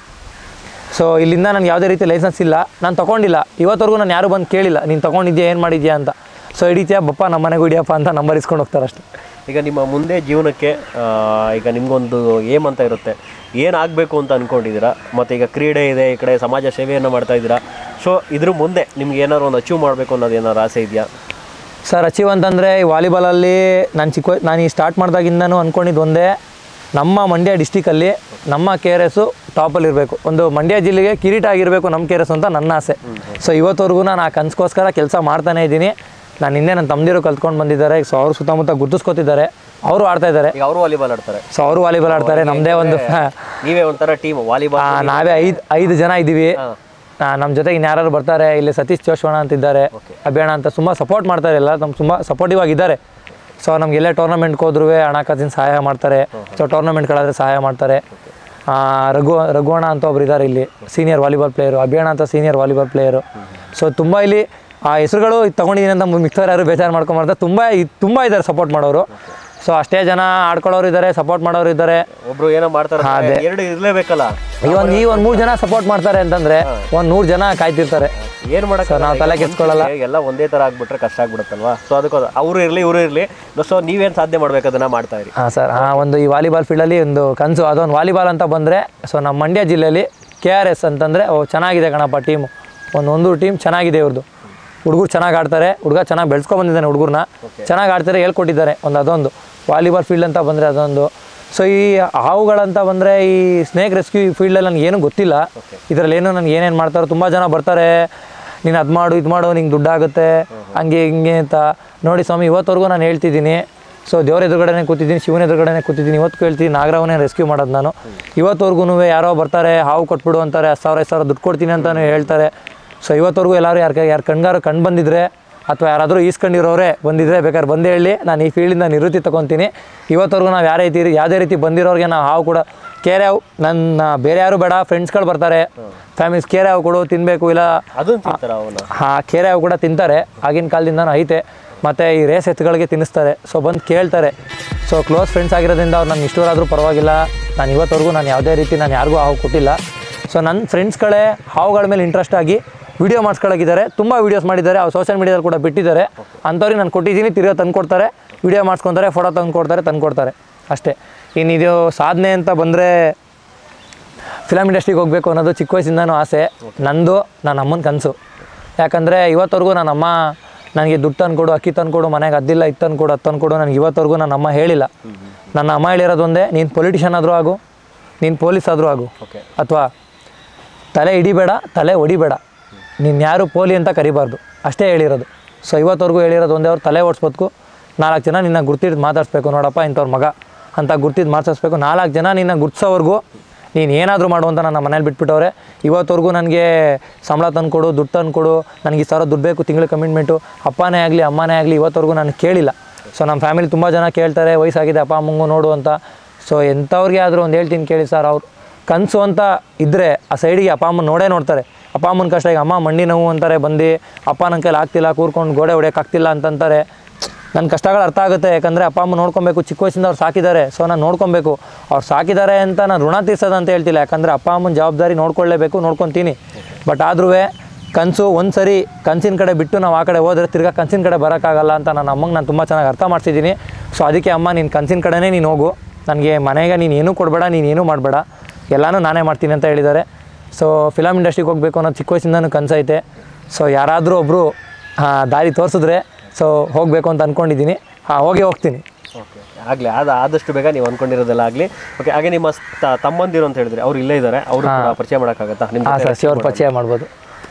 ಸೊ ಇಲ್ಲಿಂದ ನನಗೆ ಯಾವುದೇ ರೀತಿ ಲೈಸೆನ್ಸ್ ಇಲ್ಲ ನಾನು ತೊಗೊಂಡಿಲ್ಲ ಇವತ್ತವರೆಗೂ ನಾನು ಯಾರು ಬಂದು ಕೇಳಿಲ್ಲ ನೀನು ತೊಗೊಂಡಿದ್ಯಾ ಏನು ಮಾಡಿದ್ಯಾ ಅಂತ ಸೊ ಹಿಡಿತೀಯಾ ಬಪ್ಪ ನಮ್ಮ ಮನೆಗೆ ಹಿಡಿಯಪ್ಪ ಅಂತ ನಂಬರ್ ಇಸ್ಕೊಂಡು ಹೋಗ್ತಾರೆ ಅಷ್ಟೇ ಈಗ ನಿಮ್ಮ ಮುಂದೆ ಜೀವನಕ್ಕೆ ಆ, ಈಗ ನಿಮ್ಗೊಂದು ಏಮ್ ಅಂತ ಇರುತ್ತೆ ಏನಾಗಬೇಕು ಅಂತ ಅಂದ್ಕೊಂಡಿದ್ದೀರಾ ಮತ್ತು ಈಗ ಕ್ರೀಡೆ ಇದೆ ಈ ಕಡೆ ಸಮಾಜ ಸೇವೆಯನ್ನು ಮಾಡ್ತಾ ಇದ್ದೀರಾ ಸೊ ಇದ್ರ ಮುಂದೆ ನಿಮ್ಗೆ ಏನಾದ್ರು ಒಂದು ಅಚೀವ್ ಮಾಡಬೇಕು ಅನ್ನೋದು ಏನಾದ್ರು ಆಸೆ ಇದೆಯಾ ಸರ್ ಅಚೀವ್ ಅಂತಂದರೆ ಈ ವಾಲಿಬಾಲಲ್ಲಿ ನಾನು ಚಿಕ್ಕ ವಯ- ನಾನು ಈ ಸ್ಟಾರ್ಟ್ ಮಾಡಿದಾಗಿಂದನೂ ಅಂದ್ಕೊಂಡಿದ್ದು ಒಂದೇ ನಮ್ಮ ಮಂಡ್ಯ ಡಿಸ್ಟಿಕಲ್ಲಿ ನಮ್ಮ ಕೆ ಆರ್ ಎಸ್ಸು ಟಾಪಲ್ಲಿ ಇರಬೇಕು ಒಂದು ಮಂಡ್ಯ ಜಿಲ್ಲೆಗೆ ಕಿರೀಟ ಆಗಿರಬೇಕು ನಮ್ಮ ಕೆ ಆರ್ ಎಸ್ ಅಂತ ನನ್ನ ಆಸೆ ಸೊ ಇವತ್ತವರೆಗೂ ನಾನು ಆ ಕನಸ್ಗೋಸ್ಕರ ಕೆಲಸ ಮಾಡ್ತಾನೇ ಇದ್ದೀನಿ ನಾನು ಹಿಂದೆ ನನ್ನ ತಮ್ಮದಿರು ಕಲ್ತ್ಕೊಂಡು ಬಂದಿದ್ದಾರೆ ಸೊ ಅವ್ರು ಸುತ್ತಮುತ್ತ ಗುರ್ತಿಸ್ಕೊತಿದ್ದಾರೆ ಅವರು ಆಡ್ತಾ ಇದ್ದಾರೆ ಈಗ ಅವರು ವಾಲಿಬಾಲ್ ಆಡ್ತಾರೆ ಸೊ ಅವರು ವಾಲಿಬಾಲ್ ಆಡ್ತಾರೆ ನಮ್ಮದೇ ಒಂದು ನೀವೇ ಒಂಥರ ಟೀಮ್ ವಾಲಿಬಾಲ್ ಆ, ನಾವೇ ಐದು ಐದು ಜನ ಇದ್ದೀವಿ ನಮ್ಮ ಜೊತೆಗೆ ಇನ್ಯಾರು ಬರ್ತಾರೆ ಇಲ್ಲಿ ಸತೀಶ್ ಜೋಶ್ವಣ ಅಂತಿದ್ದಾರೆ ಅಭಿಯಣ್ಣ ಅಂತ ತುಂಬ ಸಪೋರ್ಟ್ ಮಾಡ್ತಾರೆ ಎಲ್ಲ ನಮ್ಮ ತುಂಬ ಸಪೋರ್ಟಿವ್ ಆಗಿದ್ದಾರೆ ಸೊ ನಮ್ಗೆ ಎಲ್ಲೇ ಟೂರ್ನಮೆಂಟ್ಗೆ ಹೋದ್ರೂ ಹಣಕಾಸಿನ ಸಹಾಯ ಮಾಡ್ತಾರೆ ಸೊ ಟೂರ್ನಮೆಂಟ್ಗಳಾದರೆ ಸಹಾಯ ಮಾಡ್ತಾರೆ ಆ, ರಘು ರಘುವಣ ಅಂತ ಒಬ್ರು ಇದ್ದಾರೆ ಇಲ್ಲಿ ಸೀನಿಯರ್ ವಾಲಿಬಾಲ್ ಪ್ಲೇಯರು ಅಭಿಯಣ್ಣ ಅಂತ ಸೀನಿಯರ್ ವಾಲಿಬಾಲ್ ಪ್ಲೇಯರು ಸೊ ತುಂಬ ಇಲ್ಲಿ ಆ ಹೆಸರುಗಳು ತಗೊಂಡಿದ್ದೀನಿ ಅಂತ ಮಿಕ್ಸರ್ ಯಾರು ಬೇಜಾರು ಮಾಡ್ಕೊಂಬಾರ್ದು ತುಂಬ ತುಂಬ ಇದ್ದಾರೆ ಸಪೋರ್ಟ್ ಮಾಡೋರು ಸೊ ಅಷ್ಟೇ ಜನ ಆಡ್ಕೊಳ್ಳೋರು ಇದ್ದಾರೆ ಸಪೋರ್ಟ್ ಮಾಡೋರು ಇದ್ದಾರೆ ಒಬ್ರು ಏನೋ ಮಾಡ್ತಾರೆ ಎರಡು ಇರ್ಲೇಬೇಕಲ್ಲ ಈಗ ಒಂದು ಈ ಒಂದು ಮೂರು ಜನ ಸಪೋರ್ಟ್ ಮಾಡ್ತಾರೆ ಅಂತಂದ್ರೆ ಒಂದು ನೂರು ಜನ ಕಾಯ್ತಿರ್ತಾರೆ ಏನ್ ಮಾಡಕ್ ನಾವು ತಲೆ ಕೆಡ್ಸ್ಕೊಳ್ಳಲ್ಲ. ಎಲ್ಲ ಒಂದೇ ತರ ಆಗ್ಬಿಟ್ರೆ ಕಷ್ಟ ಆಗ್ಬಿಡುತ್ತಲ್ವಾ ಸೊ ಅದಕ್ಕೆ ಅವ್ರು ಇರ್ಲಿ ಇವ್ರು ಇರ್ಲಿ ಸೊ ನೀವೇನ್ ಸಾಧ್ಯ ಮಾಡ್ಬೇಕು ಅದನ್ನ ಮಾಡ್ತಾ ಇರಿ ಹಾಂ ಸರ್ ಹಾಂ ಒಂದು ಈ ವಾಲಿಬಾಲ್ ಫೀಲ್ಡಲ್ಲಿ ಒಂದು ಕನಸು ಅದೊಂದು ವಾಲಿಬಾಲ್ ಅಂತ ಬಂದರೆ ಸೊ ನಮ್ಮ ಮಂಡ್ಯ ಜಿಲ್ಲೆಯಲ್ಲಿ ಕೆ ಆರ್ ಎಸ್ ಅಂತಂದರೆ ಓ ಚೆನ್ನಾಗಿದೆ ಕಣಪ್ಪ ಟೀಮು ಒಂದು ಒಂದು ಟೀಮ್ ಚೆನ್ನಾಗಿದೆ ಇವ್ರದ್ದು ಹುಡುಗರು ಚೆನ್ನಾಗಿ ಆಡ್ತಾರೆ ಹುಡುಗ ಚೆನ್ನಾಗಿ ಬೆಳೆಸ್ಕೊಂಬಂದಿದ್ದಾನೆ ಹುಡುಗರನ್ನ ಚೆನ್ನಾಗಿ ಆಡ್ತಾರೆ ಹೇಳ್ಕೊಟ್ಟಿದ್ದಾರೆ ಒಂದು ಅದೊಂದು ವಾಲಿಬಾಲ್ ಫೀಲ್ಡ್ ಅಂತ ಬಂದರೆ ಅದೊಂದು ಸೊ ಈ ಹಾವುಗಳಂತ ಬಂದರೆ ಈ ಸ್ನೇಕ್ ರೆಸ್ಕ್ಯೂ ಫೀಲ್ಡಲ್ಲಿ ನನಗೆ ಏನೂ ಗೊತ್ತಿಲ್ಲ ಇದರಲ್ಲಿ ಏನು ನನಗೆ ಏನೇನು ಮಾಡ್ತಾರೋ ತುಂಬ ಜನ ಬರ್ತಾರೆ ನೀನು ಅದು ಮಾಡು ಇದು ಮಾಡು ನಿಂಗೆ ದುಡ್ಡಾಗುತ್ತೆ ಹಂಗೆ ಹಿಂಗೆ ಅಂತ ನೋಡಿ ಸ್ವಾಮಿ ಇವತ್ತವರೆಗೂ ನಾನು ಹೇಳ್ತಿದ್ದೀನಿ ಸೊ ದೇವ್ರ ಎದುರುಗಡೆನೇ ಕೂತಿದ್ದೀನಿ ಶಿವನ ಎದುರುಗಡೆನೇ ಕೂತಿದ್ದೀನಿ ಇವತ್ತು ಕೇಳ್ತೀನಿ ನಾಗರಾವನೇ ರೆಸ್ಕ್ಯೂ ಮಾಡೋದು ನಾನು ಇವತ್ತವರೆಗೂ ಯಾರೋ ಬರ್ತಾರೆ ಹಾವು ಕೊಟ್ಬಿಡು ಅಂತಾರೆ ಹತ್ತು ಸಾವಿರ ಐದು ಸಾವಿರ ದುಡ್ಡು ಕೊಡ್ತೀನಿ ಅಂತಲೂ ಹೇಳ್ತಾರೆ ಸೊ ಇವತ್ತವರೆಗೂ ಎಲ್ಲರೂ ಯಾರು ಯಾರು ಕಣ್ಗಾರು ಕಣ್ಣು ಬಂದಿದ್ರೆ ಅಥವಾ ಯಾರಾದರೂ ಈಸ್ಕೊಂಡಿರೋರೇ ಬಂದಿದ್ರೆ ಬೇಕಾದ್ರೆ ಬಂದೇ ಹೇಳಿ ನಾನು ಈ ಫೀಲ್ಡಿಂದ ನಿವೃತ್ತಿ ತಗೊತೀನಿ ಇವತ್ತವರೆಗೂ ನಾವು ಯಾರೇ ರೀತಿ ಯಾವುದೇ ರೀತಿ ಬಂದಿರೋರಿಗೆ ನಾವು ಹಾವು ಕೂಡ ಕೇರೆ ಹಾವು ನನ್ನ ಬೇರೆ ಯಾರು ಬೇಡ ಫ್ರೆಂಡ್ಸ್ಗಳು ಬರ್ತಾರೆ ಫ್ಯಾಮಿಲೀಸ್ ಕೇರೆ ಹಾವು ಕೊಡು ತಿನ್ನಬೇಕು ಇಲ್ಲ ಅದನ್ನ ತಿಂತಾರ ಅವನ್ನ ಹಾಂ ಕೇರೆ ಹಾವು ಕೂಡ ತಿಂತಾರೆ ಆಗಿನ ಕಾಲದಿಂದನೂ ಐತೆ ಮತ್ತು ಈ ರೇಸ್ ಎತ್ತುಗಳಿಗೆ ತಿನ್ನಿಸ್ತಾರೆ ಸೊ ಬಂದು ಕೇಳ್ತಾರೆ ಸೊ ಕ್ಲೋಸ್ ಫ್ರೆಂಡ್ಸ್ ಆಗಿರೋದ್ರಿಂದ ಅವ್ರು ನನ್ನ ಇಷ್ಟವರಾದರೂ ಪರವಾಗಿಲ್ಲ ನಾನು ಇವತ್ತವರೆಗೂ ನಾನು ಯಾವುದೇ ರೀತಿ ನಾನು ಯಾರಿಗೂ ಹಾವು ಕೊಟ್ಟಿಲ್ಲ ಸೊ ನನ್ನ ಫ್ರೆಂಡ್ಸ್ಗಳೇ ಹಾವುಗಳ ಮೇಲೆ ಇಂಟ್ರೆಸ್ಟ್ ಆಗಿ ವಿಡಿಯೋ ಮಾಡಿಸ್ಕೊಳಗಿದ್ದಾರೆ ತುಂಬ ವೀಡಿಯೋಸ್ ಮಾಡಿದ್ದಾರೆ ಅವ್ರು ಸೋಷಿಯಲ್ ಮೀಡಿಯಾದಲ್ಲಿ ಕೂಡ ಬಿಟ್ಟಿದ್ದಾರೆ ಅಂಥವ್ರಿಗೆ ನಾನು ಕೊಟ್ಟಿದ್ದೀನಿ ತಿರ್ಗಾ ತಂದು ಕೊಡ್ತಾರೆ ವಿಡಿಯೋ ಮಾಡಿಸ್ಕೊತಾರೆ ಫೋಟೋ ತಂದು ಕೊಡ್ತಾರೆ ತಂದು ಕೊಡ್ತಾರೆ ಅಷ್ಟೇ ಇನ್ನು ಇದು ಸಾಧನೆ ಅಂತ ಬಂದರೆ ಫಿಲಮ್ ಇಂಡಸ್ಟ್ರಿಗೆ ಹೋಗಬೇಕು ಅನ್ನೋದು ಚಿಕ್ಕ ವಯಸ್ಸಿಂದನೂ ಆಸೆ ನಂದು ನನ್ನ ಅಮ್ಮನ ಕನಸು ಯಾಕಂದರೆ ಇವತ್ತವರೆಗೂ ನನ್ನ ಅಮ್ಮ ನನಗೆ ದುಡ್ಡು ತಂದ್ಕೊಡು ಅಕ್ಕಿ ತಂದ್ಕೊಡು ಮನೆಗೆ ಅದಿಲ್ಲ ಇದು ತಂದ್ಕೊಡು ಅದು ತಂದ್ಕೊಡು ನನಗೆ ಇವತ್ತವರೆಗೂ ನನ್ನ ಅಮ್ಮ ಹೇಳಿಲ್ಲ ನನ್ನ ಅಮ್ಮ ಹೇಳಿರೋದು ಒಂದೇ ನೀನು ಪೊಲಿಟಿಷಿಯನ್ ಆದರೂ ಆಗು ನೀನು ಪೊಲೀಸ್ ಆದರೂ ಆಗು ಓಕೆ ಅಥವಾ ತಲೆ ಹಿಡಿಬೇಡ ತಲೆ ಹೊಡಿಬೇಡ ನೀನು ಯಾರು ಪೋಲಿ ಅಂತ ಕರಿಬಾರ್ದು ಅಷ್ಟೇ ಹೇಳಿರೋದು ಸೊ ಇವತ್ತವರೆಗೂ ಹೇಳಿರೋದು ಒಂದೇ ಅವ್ರು ತಲೆ ಓಡಿಸ್ಬೇಕು ನಾಲ್ಕು ಜನ ನಿನ್ನ ಗುರ್ತಿದ್ದು ಮಾತಾಡಿಸ್ಬೇಕು ನೋಡಪ್ಪ ಇಂಥವ್ರ ಮಗ ಅಂತ ಗುರ್ತಿದ್ದು ಮಾತಾಡಿಸ್ಬೇಕು ನಾಲ್ಕು ಜನ ನಿನ್ನ ಗುರ್ತಿಸೋವರೆಗೂ ನೀನು ಏನಾದರೂ ಮಾಡು ಅಂತ ನನ್ನ ಮನೇಲಿ ಬಿಟ್ಬಿಟ್ಟವ್ರೆ ಇವತ್ತವರೆಗೂ ನನಗೆ ಸಂಬಳ ತಂದುಕೊಡು ದುಡ್ಡು ತಂದುಕೊಡು ನನಗೆ ಈ ಸಾವಿರ ದುಡ್ಡು ಬೇಕು ತಿಂಗಳ ಕಮಿಟ್ಮೆಂಟು ಅಪ್ಪನೇ ಆಗಲಿ ಅಮ್ಮನೇ ಆಗಲಿ ಇವತ್ತವರೆಗೂ ನಾನು ಕೇಳಿಲ್ಲ ಸೊ ನಮ್ಮ ಫ್ಯಾಮಿಲಿ ತುಂಬ ಜನ ಕೇಳ್ತಾರೆ ವಯಸ್ಸಾಗಿದೆ ಅಪ್ಪ ಅಮ್ಮಂಗೂ ನೋಡು ಅಂತ ಸೊ ಎಂಥವ್ರಿಗೆ ಆದರೂ ಒಂದು ಹೇಳ್ತೀನಿ ಕೇಳಿ ಸರ್ ಅವ್ರು ಕನಸು ಅಂತ ಇದ್ದರೆ ಆ ಸೈಡಿಗೆ ಅಪ್ಪ ಅಮ್ಮನ ನೋಡೇ ನೋಡ್ತಾರೆ ಅಪ್ಪ ಅಮ್ಮನ ಕಷ್ಟ ಈಗ ಅಮ್ಮ ಮಂಡಿ ನೋವು ಅಂತಾರೆ ಬಂದು ಅಪ್ಪ ನನ್ನ ಕೈಲಿ ಆಗ್ತಿಲ್ಲ ಕೂರ್ಕೊಂಡು ಗೋಡೆ ಹೊಡೆಯೋಕ್ಕಾಗ್ತಿಲ್ಲ ಅಂತಂತಾರೆ ನನ್ನ ಕಷ್ಟಗಳು ಅರ್ಥ ಆಗುತ್ತೆ ಯಾಕಂದರೆ ಅಪ್ಪ ಅಮ್ಮ ನೋಡ್ಕೊಬೇಕು ಚಿಕ್ಕ ವಯಸ್ಸಿಂದ ಅವ್ರು ಸಾಕಿದ್ದಾರೆ ಸೊ ನಾನು ನೋಡ್ಕೊಬೇಕು ಅವ್ರು ಸಾಕಿದ್ದಾರೆ ಅಂತ ನಾನು ಋಣ ತೀರ್ಸೋದು ಅಂತ ಹೇಳ್ತಿಲ್ಲ ಯಾಕಂದರೆ ಅಪ್ಪ ಅಮ್ಮನ ಜವಾಬ್ದಾರಿ ನೋಡ್ಕೊಳ್ಳೇಬೇಕು ನೋಡ್ಕೊತೀನಿ ಬಟ್ ಆದ್ರೂ ಕನಸು ಒಂದು ಸರಿ ಕನಸಿನ ಕಡೆ ಬಿಟ್ಟು ನಾವು ಆ ಕಡೆ ಹೋದರೆ ತಿರ್ಗಾ ಕನಸಿನ ಕಡೆ ಬರೋಕ್ಕಾಗಲ್ಲ ಅಂತ ನನ್ನ ಅಮ್ಮಂಗೆ ನಾನು ತುಂಬ ಚೆನ್ನಾಗಿ ಅರ್ಥ ಮಾಡ್ಸಿದ್ದೀನಿ ಸೊ ಅದಕ್ಕೆ ಅಮ್ಮ ನೀನು ಕನಸಿನ ಕಡೆನೇ ನೀನು ಹೋಗು ನನಗೆ ಮನೆಗೆ ನೀನು ಏನೂ ಕೊಡಬೇಡ ನೀನು ಏನೂ ಮಾಡಬೇಡ ಎಲ್ಲನೂ ನಾನೇ ಮಾಡ್ತೀನಿ ಅಂತ ಹೇಳಿದ್ದಾರೆ ಸೊ ಫಿಲಮ್ ಇಂಡಸ್ಟ್ರಿಗೆ ಹೋಗಬೇಕು ಅನ್ನೋದು ಚಿಕ್ಕ ವಯಸ್ಸಿಂದನೂ ಕನಸೈತೆ ಸೊ ಯಾರಾದರೂ ಒಬ್ಬರು ದಾರಿ ತೋರಿಸಿದ್ರೆ ಸೊ ಹೋಗಬೇಕು ಅಂತ ಅಂದ್ಕೊಂಡಿದ್ದೀನಿ ಹಾಂ ಹೋಗಿ ಹೋಗ್ತೀನಿ ಓಕೆ ಆಗಲಿ ಅದು ಆದಷ್ಟು ಬೇಗ ನೀವು ಅನ್ಕೊಂಡಿರೋದೆಲ್ಲ ಆಗಲಿ ಓಕೆ ಹಾಗೆ ನಿಮ್ಮ ತ- ತಮ್ಮಂದಿರು ಅಂತ ಹೇಳಿದ್ರೆ ಅವ್ರು ಇಲ್ಲೇ ಇದ್ದಾರೆ ಅವರು ಕೂಡ ಪರಿಚಯ ಮಾಡೋಕ್ಕಾಗತ್ತಾ ನಿಮ್ಮ ಹಾಂ ಸರ್ ಶಿವರ್ ಪರಿಚಯ ಮಾಡ್ಬೋದು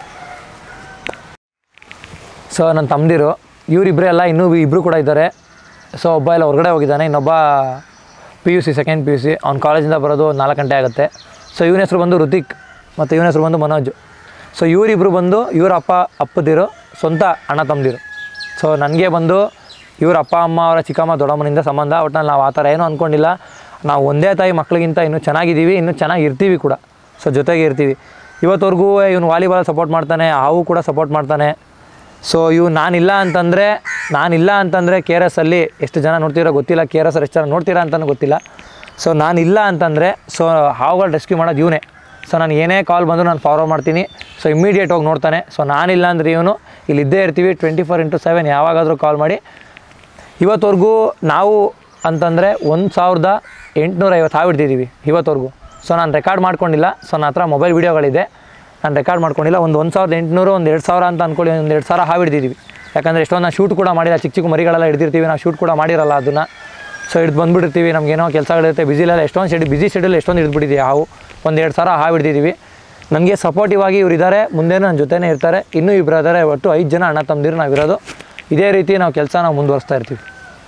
ಸೊ ನನ್ನ ತಮ್ಮದಿರು ಇವರಿಬ್ಬರೇ ಎಲ್ಲ ಇನ್ನೂ ಇಬ್ಬರು ಕೂಡ ಇದ್ದಾರೆ ಸೊ ಒಬ್ಬ ಎಲ್ಲ ಹೊರಗಡೆ ಹೋಗಿದ್ದಾನೆ ಇನ್ನೊಬ್ಬ P U C second P U C ಅವ್ನ ಕಾಲೇಜಿಂದ ಬರೋದು ನಾಲ್ಕು ಗಂಟೆ ಆಗುತ್ತೆ ಸೊ ಇವನ ಹೆಸರು ಬಂದು ಋತಿಕ್ ಮತ್ತು ಇವನ ಹೆಸರು ಬಂದು ಮನೋಜ್ ಸೊ ಇವರಿಬ್ಬರು ಬಂದು ಇವರ ಅಪ್ಪ ಅಪ್ಪದಿರು ಸ್ವಂತ ಅಣ್ಣ ತಮ್ಮದಿರು ಸೊ ನನಗೆ ಬಂದು ಇವ್ರ ಅಪ್ಪ ಅಮ್ಮ ಅವರ ಚಿಕ್ಕಮ್ಮ ದೊಡ್ಡಮ್ಮನಿಂದ ಸಂಬಂಧ ಒಟ್ನಲ್ಲಿ ನಾವು ಆ ಥರ ಏನೂ ಅಂದ್ಕೊಂಡಿಲ್ಲ ನಾವು ಒಂದೇ ತಾಯಿ ಮಕ್ಳಿಗಿಂತ ಇನ್ನೂ ಚೆನ್ನಾಗಿದ್ದೀವಿ ಇನ್ನೂ ಚೆನ್ನಾಗಿ ಇರ್ತೀವಿ ಕೂಡ ಸೊ ಜೊತೆಗೆ ಇರ್ತೀವಿ ಇವತ್ತವರೆಗೂ ಇವನು ವಾಲಿಬಾಲ್ ಸಪೋರ್ಟ್ ಮಾಡ್ತಾನೆ ಹಾವು ಕೂಡ ಸಪೋರ್ಟ್ ಮಾಡ್ತಾನೆ ಸೊ ಇವು ನಾನಿಲ್ಲ ಅಂತಂದರೆ ನಾನಿಲ್ಲ ಅಂತಂದರೆ ಕೆ ಆರ್ ಎಸ್ ಅಲ್ಲಿ ಎಷ್ಟು ಜನ ನೋಡ್ತೀರೋ ಗೊತ್ತಿಲ್ಲ ಕೆ ಆರ್ ಎಸ್ ಎಷ್ಟು ಜನ ನೋಡ್ತೀರಾ ಅಂತಲೂ ಗೊತ್ತಿಲ್ಲ ಸೊ ನಾನಿಲ್ಲ ಅಂತಂದರೆ ಸೊ ಹಾವುಗಳು ರೆಸ್ಕ್ಯೂ ಮಾಡೋದು ಇವನೇ ಸೊ ನಾನು ಏನೇ ಕಾಲ್ ಬಂದರೂ ನಾನು ಫಾರ್ವರ್ಡ್ ಮಾಡ್ತೀನಿ ಸೊ ಇಮ್ಮಿಡಿಯೇಟ್ ಹೋಗಿ ನೋಡ್ತಾನೆ ಸೊ ನಾನಿಲ್ಲ ಅಂದರೆ ಇವನು ಇಲ್ಲಿ ಇದ್ದೇ ಇರ್ತೀವಿ ಟ್ವೆಂಟಿ ಫೋರ್ ಇಂಟು ಸೆವೆನ್ ಯಾವಾಗಾದರೂ ಕಾಲ್ ಮಾಡಿ ಇವತ್ತವರೆಗೂ ನಾವು ಅಂತಂದರೆ ಒಂದು ಸಾವಿರದ ಎಂಟುನೂರ ಐವತ್ತು ಹಾವು ಹಿಡ್ದಿದ್ದೀವಿ ಇವತ್ತವರೆಗೂ ಸೊ ನಾನು ರೆಕಾರ್ಡ್ ಮಾಡ್ಕೊಂಡಿಲ್ಲ ಸೊ ನನ್ನ ಹತ್ರ ಮೊಬೈಲ್ ವೀಡಿಯೋಗಳಿದೆ ನಾನು ರೆಕಾರ್ಡ್ ಮಾಡ್ಕೊಂಡಿಲ್ಲ ಒಂದು ಒಂದು ಸಾವಿರದ ಎಂಟುನೂರು ಒಂದು ಎರಡು ಸಾವಿರ ಅಂತ ಅಂದ್ಕೊಳ್ಳಿ ಒಂದು ಎರಡು ಸಾವಿರ ಹಾವು ಹಿಡ್ದಿದ್ದೀವಿ ಯಾಕಂದರೆ ಎಷ್ಟೊಂದು ನಾವು ಶೂಟ್ ಕೂಡ ಮಾಡಿಲ್ಲ ಚಿಕ್ಕ ಚಿಕ್ಕ ಮರಿಗಳೆಲ್ಲ ಹಿಡ್ದಿರ್ತೀವಿ ನಾವು ಶೂಟ್ ಕೂಡ ಮಾಡಿರಲ್ಲ ಅದನ್ನು ಸೊ ಹಿಡ್ದು ಬಂದುಬಿಟ್ಟಿರ್ತೀವಿ ನಮಗೇನೋ ಕೆಲಸಗಳಿರುತ್ತೆ ಬಿಸಿ ಇಲ್ಲ ಎಷ್ಟೊಂದು ಶೆಡ್ ಬಿಸಿ ಶೆಡ್ಯೂಲ್ ಎಷ್ಟೊಂದು ಹಿಡಿದ್ಬಿಟ್ಟಿದ್ದೀವಿ ಹಾವು ಒಂದು ಎರಡು ಸಾವಿರ ಹಾವು ಹಿಡ್ದಿದ್ದೀವಿ ನನಗೆ ಸಪೋರ್ಟಿವ್ ಆಗಿ ಇವ್ರು ಇದ್ದಾರೆ ಮುಂದೆ ನನ್ನ ಜೊತೆನೇ ಇರ್ತಾರೆ ಇನ್ನೂ ಇಬ್ಬರು ಇದ್ದಾರೆ ಒಟ್ಟು ಐದು ಜನ ಅಣ್ಣ ತಮ್ಮದಿರು ನಾವಿರೋದು ಇದೇ ರೀತಿ ನಾವು ಕೆಲಸ ನಾವು ಮುಂದುವರಿಸ್ತಾ ಇರ್ತೀವಿ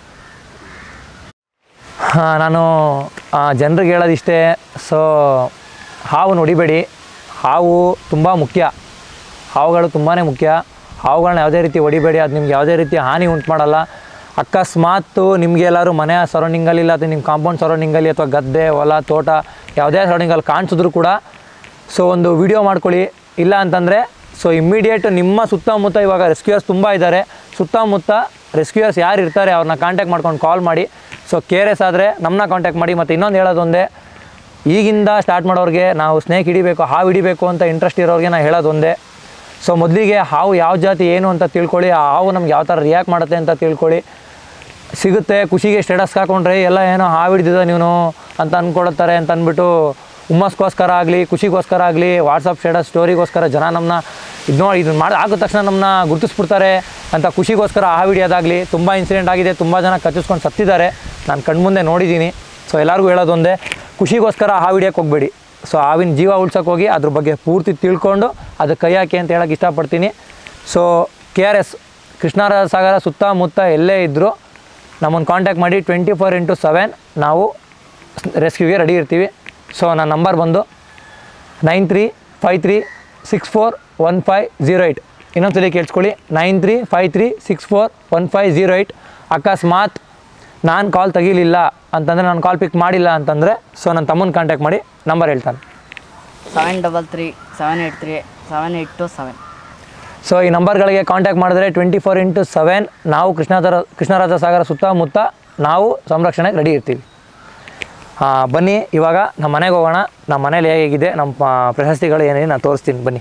ಹಾಂ ನಾನು ಜನರಿಗೆ ಹೇಳೋದಿಷ್ಟೇ ಸೊ ಹಾವು ನೋಡಿಬೇಡಿ ಹಾವು ತುಂಬ ಮುಖ್ಯ ಹಾವುಗಳು ತುಂಬಾ ಮುಖ್ಯ ಹಾವುಗಳನ್ನ ಯಾವುದೇ ರೀತಿ ಹೊಡಿಬೇಡಿ ಅದು ನಿಮ್ಗೆ ಯಾವುದೇ ರೀತಿ ಹಾನಿ ಉಂಟು ಮಾಡಲ್ಲ ಅಕಸ್ಮಾತ್ ನಿಮಗೆ ಎಲ್ಲರೂ ಮನೆಯ ಸರೌಂಡಿಂಗಲ್ಲಿ ಇಲ್ಲ ಅಥವಾ ನಿಮ್ಮ ಕಾಂಪೌಂಡ್ ಸರೌಂಡಿಂಗಲ್ಲಿ ಅಥವಾ ಗದ್ದೆ ಹೊಲ ತೋಟ ಯಾವುದೇ ಸರೌಂಡಿಂಗಲ್ಲಿ ಕಾಣಿಸಿದ್ರು ಕೂಡ ಸೊ ಒಂದು ವಿಡಿಯೋ ಮಾಡ್ಕೊಳ್ಳಿ ಇಲ್ಲ ಅಂತಂದರೆ ಸೊ ಇಮ್ಮಿಡಿಯೇಟ್ ನಿಮ್ಮ ಸುತ್ತಮುತ್ತ ಇವಾಗ ರೆಸ್ಕ್ಯೂಯರ್ಸ್ ತುಂಬ ಇದ್ದಾರೆ ಸುತ್ತಮುತ್ತ ರೆಸ್ಕ್ಯೂಯರ್ಸ್ ಯಾರು ಇರ್ತಾರೆ ಅವ್ರನ್ನ ಕಾಂಟ್ಯಾಕ್ಟ್ ಮಾಡ್ಕೊಂಡು ಕಾಲ್ ಮಾಡಿ ಸೊ ಕೆ ಆರ್ ಎಸ್ ಆದರೆ ನಮ್ಮನ್ನ ಕಾಂಟ್ಯಾಕ್ಟ್ ಮಾಡಿ ಮತ್ತು ಇನ್ನೊಂದು ಹೇಳೋದೊಂದೇ ಈಗಿಂದ ಸ್ಟಾರ್ಟ್ ಮಾಡೋರಿಗೆ ನಾವು ಸ್ನೇಕ್ ಹಿಡಿಬೇಕು ಹಾವು ಹಿಡಿಬೇಕು ಅಂತ ಇಂಟ್ರೆಸ್ಟ್ ಇರೋರಿಗೆ ನಾನು ಹೇಳೋದೊಂದೇ ಸೊ ಮೊದಲಿಗೆ ಹಾವು ಯಾವ ಜಾತಿ ಏನು ಅಂತ ತಿಳ್ಕೊಳ್ಳಿ ಆ ಹಾವು ನಮ್ಗೆ ಯಾವ ಥರ ರಿಯಾಕ್ಟ್ ಮಾಡುತ್ತೆ ಅಂತ ತಿಳ್ಕೊಳ್ಳಿ ಸಿಗುತ್ತೆ ಖುಷಿಗೆ ಸ್ಟೇಟಸ್ ಹಾಕೊಂಡ್ರೆ ಎಲ್ಲ ಏನೋ ಹಾವು ಹಿಡಿದಿದ ನೀನು ಅಂತ ಅಂದ್ಕೊಳ್ತಾರೆ ಅಂತ ಅಂದ್ಬಿಟ್ಟು ಹುಮ್ಮಸ್ಗೋಸ್ಕರ ಆಗಲಿ ಖುಷಿಗೋಸ್ಕರ ಆಗಲಿ ವಾಟ್ಸಪ್ ಸ್ಟೇಟಸ್ ಸ್ಟೋರಿಗೋಸ್ಕರ ಜನ ನಮ್ಮನ್ನ ಇದು ನೋಡಿ ಇದನ್ನ ಮಾಡಿ ಆಗಿದ ತಕ್ಷಣ ನಮ್ಮನ್ನ ಗುರುತಿಸ್ಬಿಡ್ತಾರೆ ಅಂತ ಖುಷಿಗೋಸ್ಕರ ಹಾವು ಹಿಡಿಯೋದಾಗಲಿ ತುಂಬ ಇನ್ಸಿಡೆಂಟ್ ಆಗಿದೆ ತುಂಬ ಜನ ಕಚ್ಚಿಸ್ಕೊಂಡು ಸತ್ತಿದ್ದಾರೆ ನಾನು ಕಣ್ಮುಂದೆ ನೋಡಿದ್ದೀನಿ ಸೊ ಎಲ್ಲರಿಗೂ ಹೇಳೋದೊಂದೇ ಖುಷಿಗೋಸ್ಕರ ಹಾವು ಹಿಡಿಯೋಕೆ ಹೋಗಬೇಡಿ ಸೊ ಹಾವಿನ ಜೀವ ಉಳ್ಸೋಕೆ ಹೋಗಿ ಅದ್ರ ಬಗ್ಗೆ ಪೂರ್ತಿ ತಿಳ್ಕೊಂಡು ಅದು ಕೈ ಹಾಕಿ ಅಂತ ಹೇಳೋಕ್ಕೆ ಇಷ್ಟಪಡ್ತೀನಿ so K R S Krishnaraja Sagara ಸುತ್ತಮುತ್ತ ಎಲ್ಲೇ ಇದ್ದರೂ ನಮ್ಮನ್ನು ಕಾಂಟ್ಯಾಕ್ಟ್ ಮಾಡಿ ಟ್ವೆಂಟಿ ಫೋರ್ ಇಂಟು ಸೆವೆನ್ ನಾವು ರೆಸ್ಕ್ಯೂಗೆ ರೆಡಿ ಇರ್ತೀವಿ ಸೊ ನನ್ನ ನಂಬರ್ ಬಂದು nine three five three six four one five zero eight ಇನ್ನೊಂದ್ಸಲಿ ಕೇಳಿಸ್ಕೊಳ್ಳಿ nine three five three six four one five zero eight ಅಕಸ್ಮಾತ್ ನಾನು ಕಾಲ್ ತೆಗಿಲಿಲ್ಲ ಅಂತಂದರೆ ನಾನು ಕಾಲ್ ಪಿಕ್ ಮಾಡಿಲ್ಲ ಅಂತಂದರೆ ಸೊ ನನ್ನ ತಮ್ಮನ ಕಾಂಟ್ಯಾಕ್ಟ್ ಮಾಡಿ ನಂಬರ್ ಹೇಳ್ತಾನೆ seven double three seven eight three seven eight two seven so ಈ ನಂಬರ್ಗಳಿಗೆ ಕಾಂಟ್ಯಾಕ್ಟ್ ಮಾಡಿದ್ರೆ ಟ್ವೆಂಟಿ ಫೋರ್ ಇಂಟು ಸೆವೆನ್ ನಾವು ಕೃಷ್ಣಾಧರ ಕೃಷ್ಣರಾಜ ಸಾಗರ ಸುತ್ತಮುತ್ತ ನಾವು ಸಂರಕ್ಷಣೆಗೆ ರೆಡಿ ಇರ್ತೀವಿ ಹಾಂ ಬನ್ನಿ ಇವಾಗ ನಮ್ಮ ಮನೆಗೆ ಹೋಗೋಣ ನಮ್ಮ ಮನೇಲಿ ಹೇಗಿದೆ ನಮ್ಮ ಆ, ಪ್ರಶಸ್ತಿಗಳು ಏನಿದೆ ನಾನು ತೋರಿಸ್ತೀನಿ ಬನ್ನಿ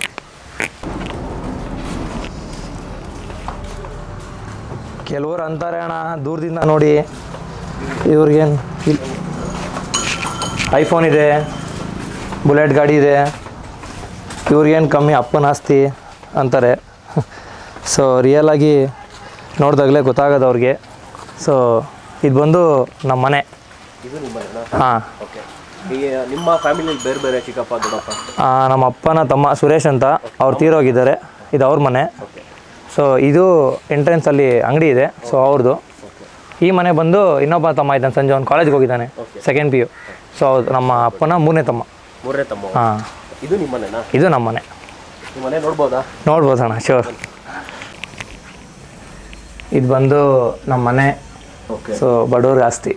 ಕೆಲವರು ಅಂತಾರೆ ಅಣ್ಣ ದೂರದಿಂದ ನೋಡಿ ಇವ್ರಿಗೇನು ಐಫೋನ್ ಇದೆ ಬುಲೆಟ್ ಗಾಡಿ ಇದೆ ಇವ್ರಿಗೇನು ಕಮ್ಮಿ ಅಪ್ಪನ ಆಸ್ತಿ ಅಂತಾರೆ ಸೊ ರಿಯಲಾಗಿ ನೋಡಿದಾಗಲೇ ಗೊತ್ತಾಗೋದು ಅವ್ರಿಗೆ ಸೊ ಇದು ಬಂದು ನಮ್ಮ ಮನೆ ಇದು ನಿಮ್ಮ ಹಾಂ ಓಕೆ ನಿಮ್ಮ ಫ್ಯಾಮಿಲಿಯಲ್ಲಿ ಬೇರೆ ಬೇರೆ ಚಿಕ್ಕಪ್ಪ ದೊಡ್ಡಪ್ಪ ನಮ್ಮ ಅಪ್ಪನ ತಮ್ಮ ಸುರೇಶ್ ಅಂತ ಅವ್ರು ತೀರೋಗಿದ್ದಾರೆ ಇದು ಅವ್ರ ಮನೆ ಓಕೆ ಸೊ ಇದು ಎಂಟ್ರೆನ್ಸಲ್ಲಿ ಅಂಗಡಿ ಇದೆ ಸೊ ಅವ್ರದ್ದು ಈ ಮನೆ ಬಂದು ಇನ್ನೊಬ್ಬ ತಮ್ಮ ಇದ್ದಾನೆ ಸಂಜೆ ಅವ್ನು ಕಾಲೇಜ್ಗೆ ಹೋಗಿದ್ದಾನೆ ಸೆಕೆಂಡ್ ಪಿ ಯು ಸೊ ನಮ್ಮ ಅಪ್ಪನ ಮೂರನೇ ತಮ್ಮ ಮೂರನೇ ತಮ್ಮ ಹಾಂ ಇದು ನಿಮ್ಮ ಮನೆನಾ ಇದು ನಮ್ಮ ಮನೆ ನಿಮ್ಮ ಮನೆ ನೋಡ್ಬೋದಾ ನೋಡ್ಬೋದಣ್ಣ ಶೋರ್ ಇದು ಬಂದು ನಮ್ಮ ಮನೆ ಓಕೆ ಸೊ ಬಡವ್ರ ಆಸ್ತಿ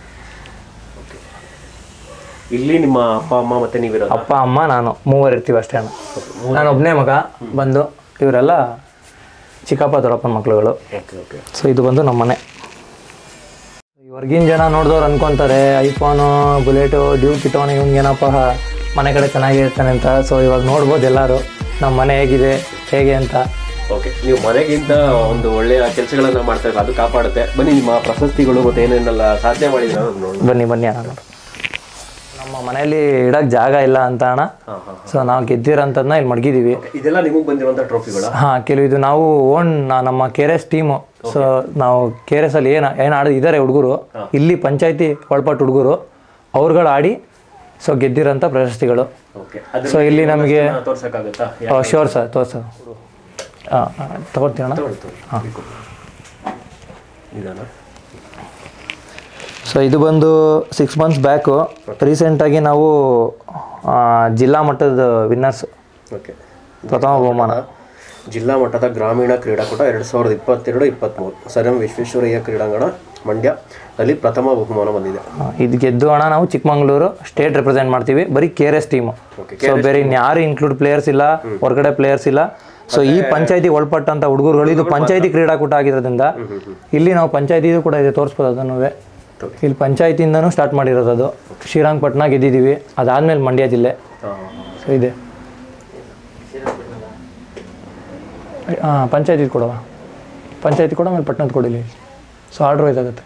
ಇಲ್ಲಿ ನಿಮ್ಮ ಅಪ್ಪ ಅಮ್ಮ ಮತ್ತೆ ನೀವಿರೋದು ಅಪ್ಪ ಅಮ್ಮ ನಾನು ಮೂವರು ಇರ್ತೀವಿ ಅಷ್ಟೇ ಅಣ್ಣ ನಾನು ಒಬ್ಬನೇ ಮಗ ಬಂದು ಇವರೆಲ್ಲ ಚಿಕ್ಕಪ್ಪ ದೊಡ್ಡಪ್ಪನ ಮಕ್ಳುಗಳು ಓಕೆ ಓಕೆ ಸೊ ಇದು ಬಂದು ನಮ್ಮ ಮನೆ ಈ ಹೊರ್ಗಿನ ಜನ ನೋಡಿದವ್ರು ಅನ್ಕೊಂತಾರೆ ಐಫೋನು ಬುಲೆಟು ಡ್ಯೂಕ್ ಇಟ್ಟವನು ಇವ್ನಿಗೇನಪ್ಪ ಮನೆ ಕಡೆ ಚೆನ್ನಾಗಿರ್ತಾನೆ ಅಂತ ಸೊ ಇವಾಗ ನೋಡ್ಬೋದು ಎಲ್ಲರೂ ನಮ್ಮ ಮನೆ ಹೇಗಿದೆ ಹೇಗೆ ಅಂತ ಓಕೆ ನೀವು ಮನೆಗಿಂತ ಒಂದು ಒಳ್ಳೆಯ ಕೆಲಸಗಳನ್ನ ಮಾಡ್ತಾ ಇದ್ರೆ ಅದು ಕಾಪಾಡುತ್ತೆ ಬನ್ನಿ ನಿಮ್ಮ ಪ್ರಶಸ್ತಿಗಳು ಮತ್ತೆ ಏನೇನೆಲ್ಲ ಸಾಧನೆ ಮಾಡಿದ್ರೆ ನೋಡಿ ಬನ್ನಿ ಬನ್ನಿ ಅಣ್ಣ ನೋಡಿ. ನಮ್ಮ ಮನೆಯಲ್ಲಿ ಇಡಕ್ಕೆ ಜಾಗ ಇಲ್ಲ ಅಂತ ಅಣ್ಣ ಹಾಂ ಹಾಂ ಸೊ ನಾವು ಗೆದ್ದಿರೋಂಥದ್ದನ್ನ ಇಲ್ಲಿ ಮಡಗಿದ್ದೀವಿ ಇದೆಲ್ಲ ನಿಮಗೆ ಬಂದಿರುವಂಥ ಟ್ರೋಫಿಗಳ ಹಾಂ ಕೆಲವು ಇದು ನಾವು ಓನ್ ನಮ್ಮ K R S team so ನಾವು ಕೆ ಆರ್ ಎಸ್ ಅಲ್ಲಿ ಏನು ಏನು ಆಡಿ ಇದ್ದಾರೆ ಹುಡುಗರು ಇಲ್ಲಿ ಪಂಚಾಯತಿ ಒಳಪಟ್ಟು ಹುಡುಗರು ಅವ್ರುಗಳು ಆಡಿ ಸೊ ಗೆದ್ದಿರೋಂಥ ಪ್ರಶಸ್ತಿಗಳು ಓಕೆ ಸೊ ಇಲ್ಲಿ ನಮಗೆ ತೋರ್ಸಕ್ಕಾಗುತ್ತಾ ಶೋರ್ ಸರ್ ತೋರ್ಸ ಹಾಂ ತಗೊಳ್ತೀನಣ್ಣ ನಿಧಾನ ಸೊ ಇದು ಬಂದು ಸಿಕ್ಸ್ ಮಂತ್ಸ್ ಬ್ಯಾಕು ರೀಸೆಂಟಾಗಿ ನಾವು ಆ, ಜಿಲ್ಲಾ ಮಟ್ಟದ ವಿನ್ನರ್ಸ್ ಓಕೆ ಪ್ರಥಮ ಬಹುಮಾನ ಜಿಲ್ಲಾ ಮಟ್ಟದ ಗ್ರಾಮೀಣ ಕ್ರೀಡಾಕೂಟ ಎರಡು ಸಾವಿರದ ಇಪ್ಪತ್ತೆರಡು ಇಪ್ಪತ್ತ್ಮೂರು ಸರ್ ಎಂ ವಿಶ್ವೇಶ್ವರಯ್ಯ ಕ್ರೀಡಾಂಗಣ ಮಂಡ್ಯ ಅಲ್ಲಿ ಪ್ರಥಮ ಬಹುಮಾನ ಬಂದಿದೆ ಆ, ಇದು ಗೆದ್ದು ಅಣ್ಣ ನಾವು ಚಿಕ್ಕಮಂಗ್ಳೂರು ಸ್ಟೇಟ್ ರೆಪ್ರೆಸೆಂಟ್ ಮಾಡ್ತೀವಿ ಬರೀ K R S team okay so ಬೇರೆ ಇನ್ಯಾರು ಇನ್ಕ್ಲೂಡ್ ಪ್ಲೇಯರ್ಸ್ ಇಲ್ಲ ಹೊರಗಡೆ ಪ್ಲೇಯರ್ಸ್ ಇಲ್ಲ ಸೊ ಈ ಪಂಚಾಯತಿ ಒಳಪಟ್ಟಂತ ಹುಡುಗರುಗಳು ಇದು ಪಂಚಾಯತಿ ಕ್ರೀಡಾಕೂಟ ಆಗಿರೋದ್ರಿಂದ ಇಲ್ಲಿ ನಾವು ಪಂಚಾಯತಿದು ಕೂಡ ಇದೆ ತೋರಿಸ್ಬೋದು ಅದನ್ನು ಇಲ್ಲಿ ಪಂಚಾಯತಿಯಿಂದನೂ ಸ್ಟಾರ್ಟ್ ಮಾಡಿರೋದು ಅದು ಶ್ರೀರಂಗಪಟ್ಟಣ ಗೆದ್ದಿದ್ದೀವಿ ಅದಾದ್ಮೇಲೆ ಮಂಡ್ಯ ಜಿಲ್ಲೆ ಸೊ ಇದೆ ಹಾಂ ಪಂಚಾಯತಿ ಕೊಡವ ಪಂಚಾಯತಿ ಕೊಡ ಆಮೇಲೆ ಪಟ್ಟಣದ ಕೊಡಿಲಿ ಸೊ ಆರ್ಡ್ರ್ ಇದಾಗುತ್ತೆ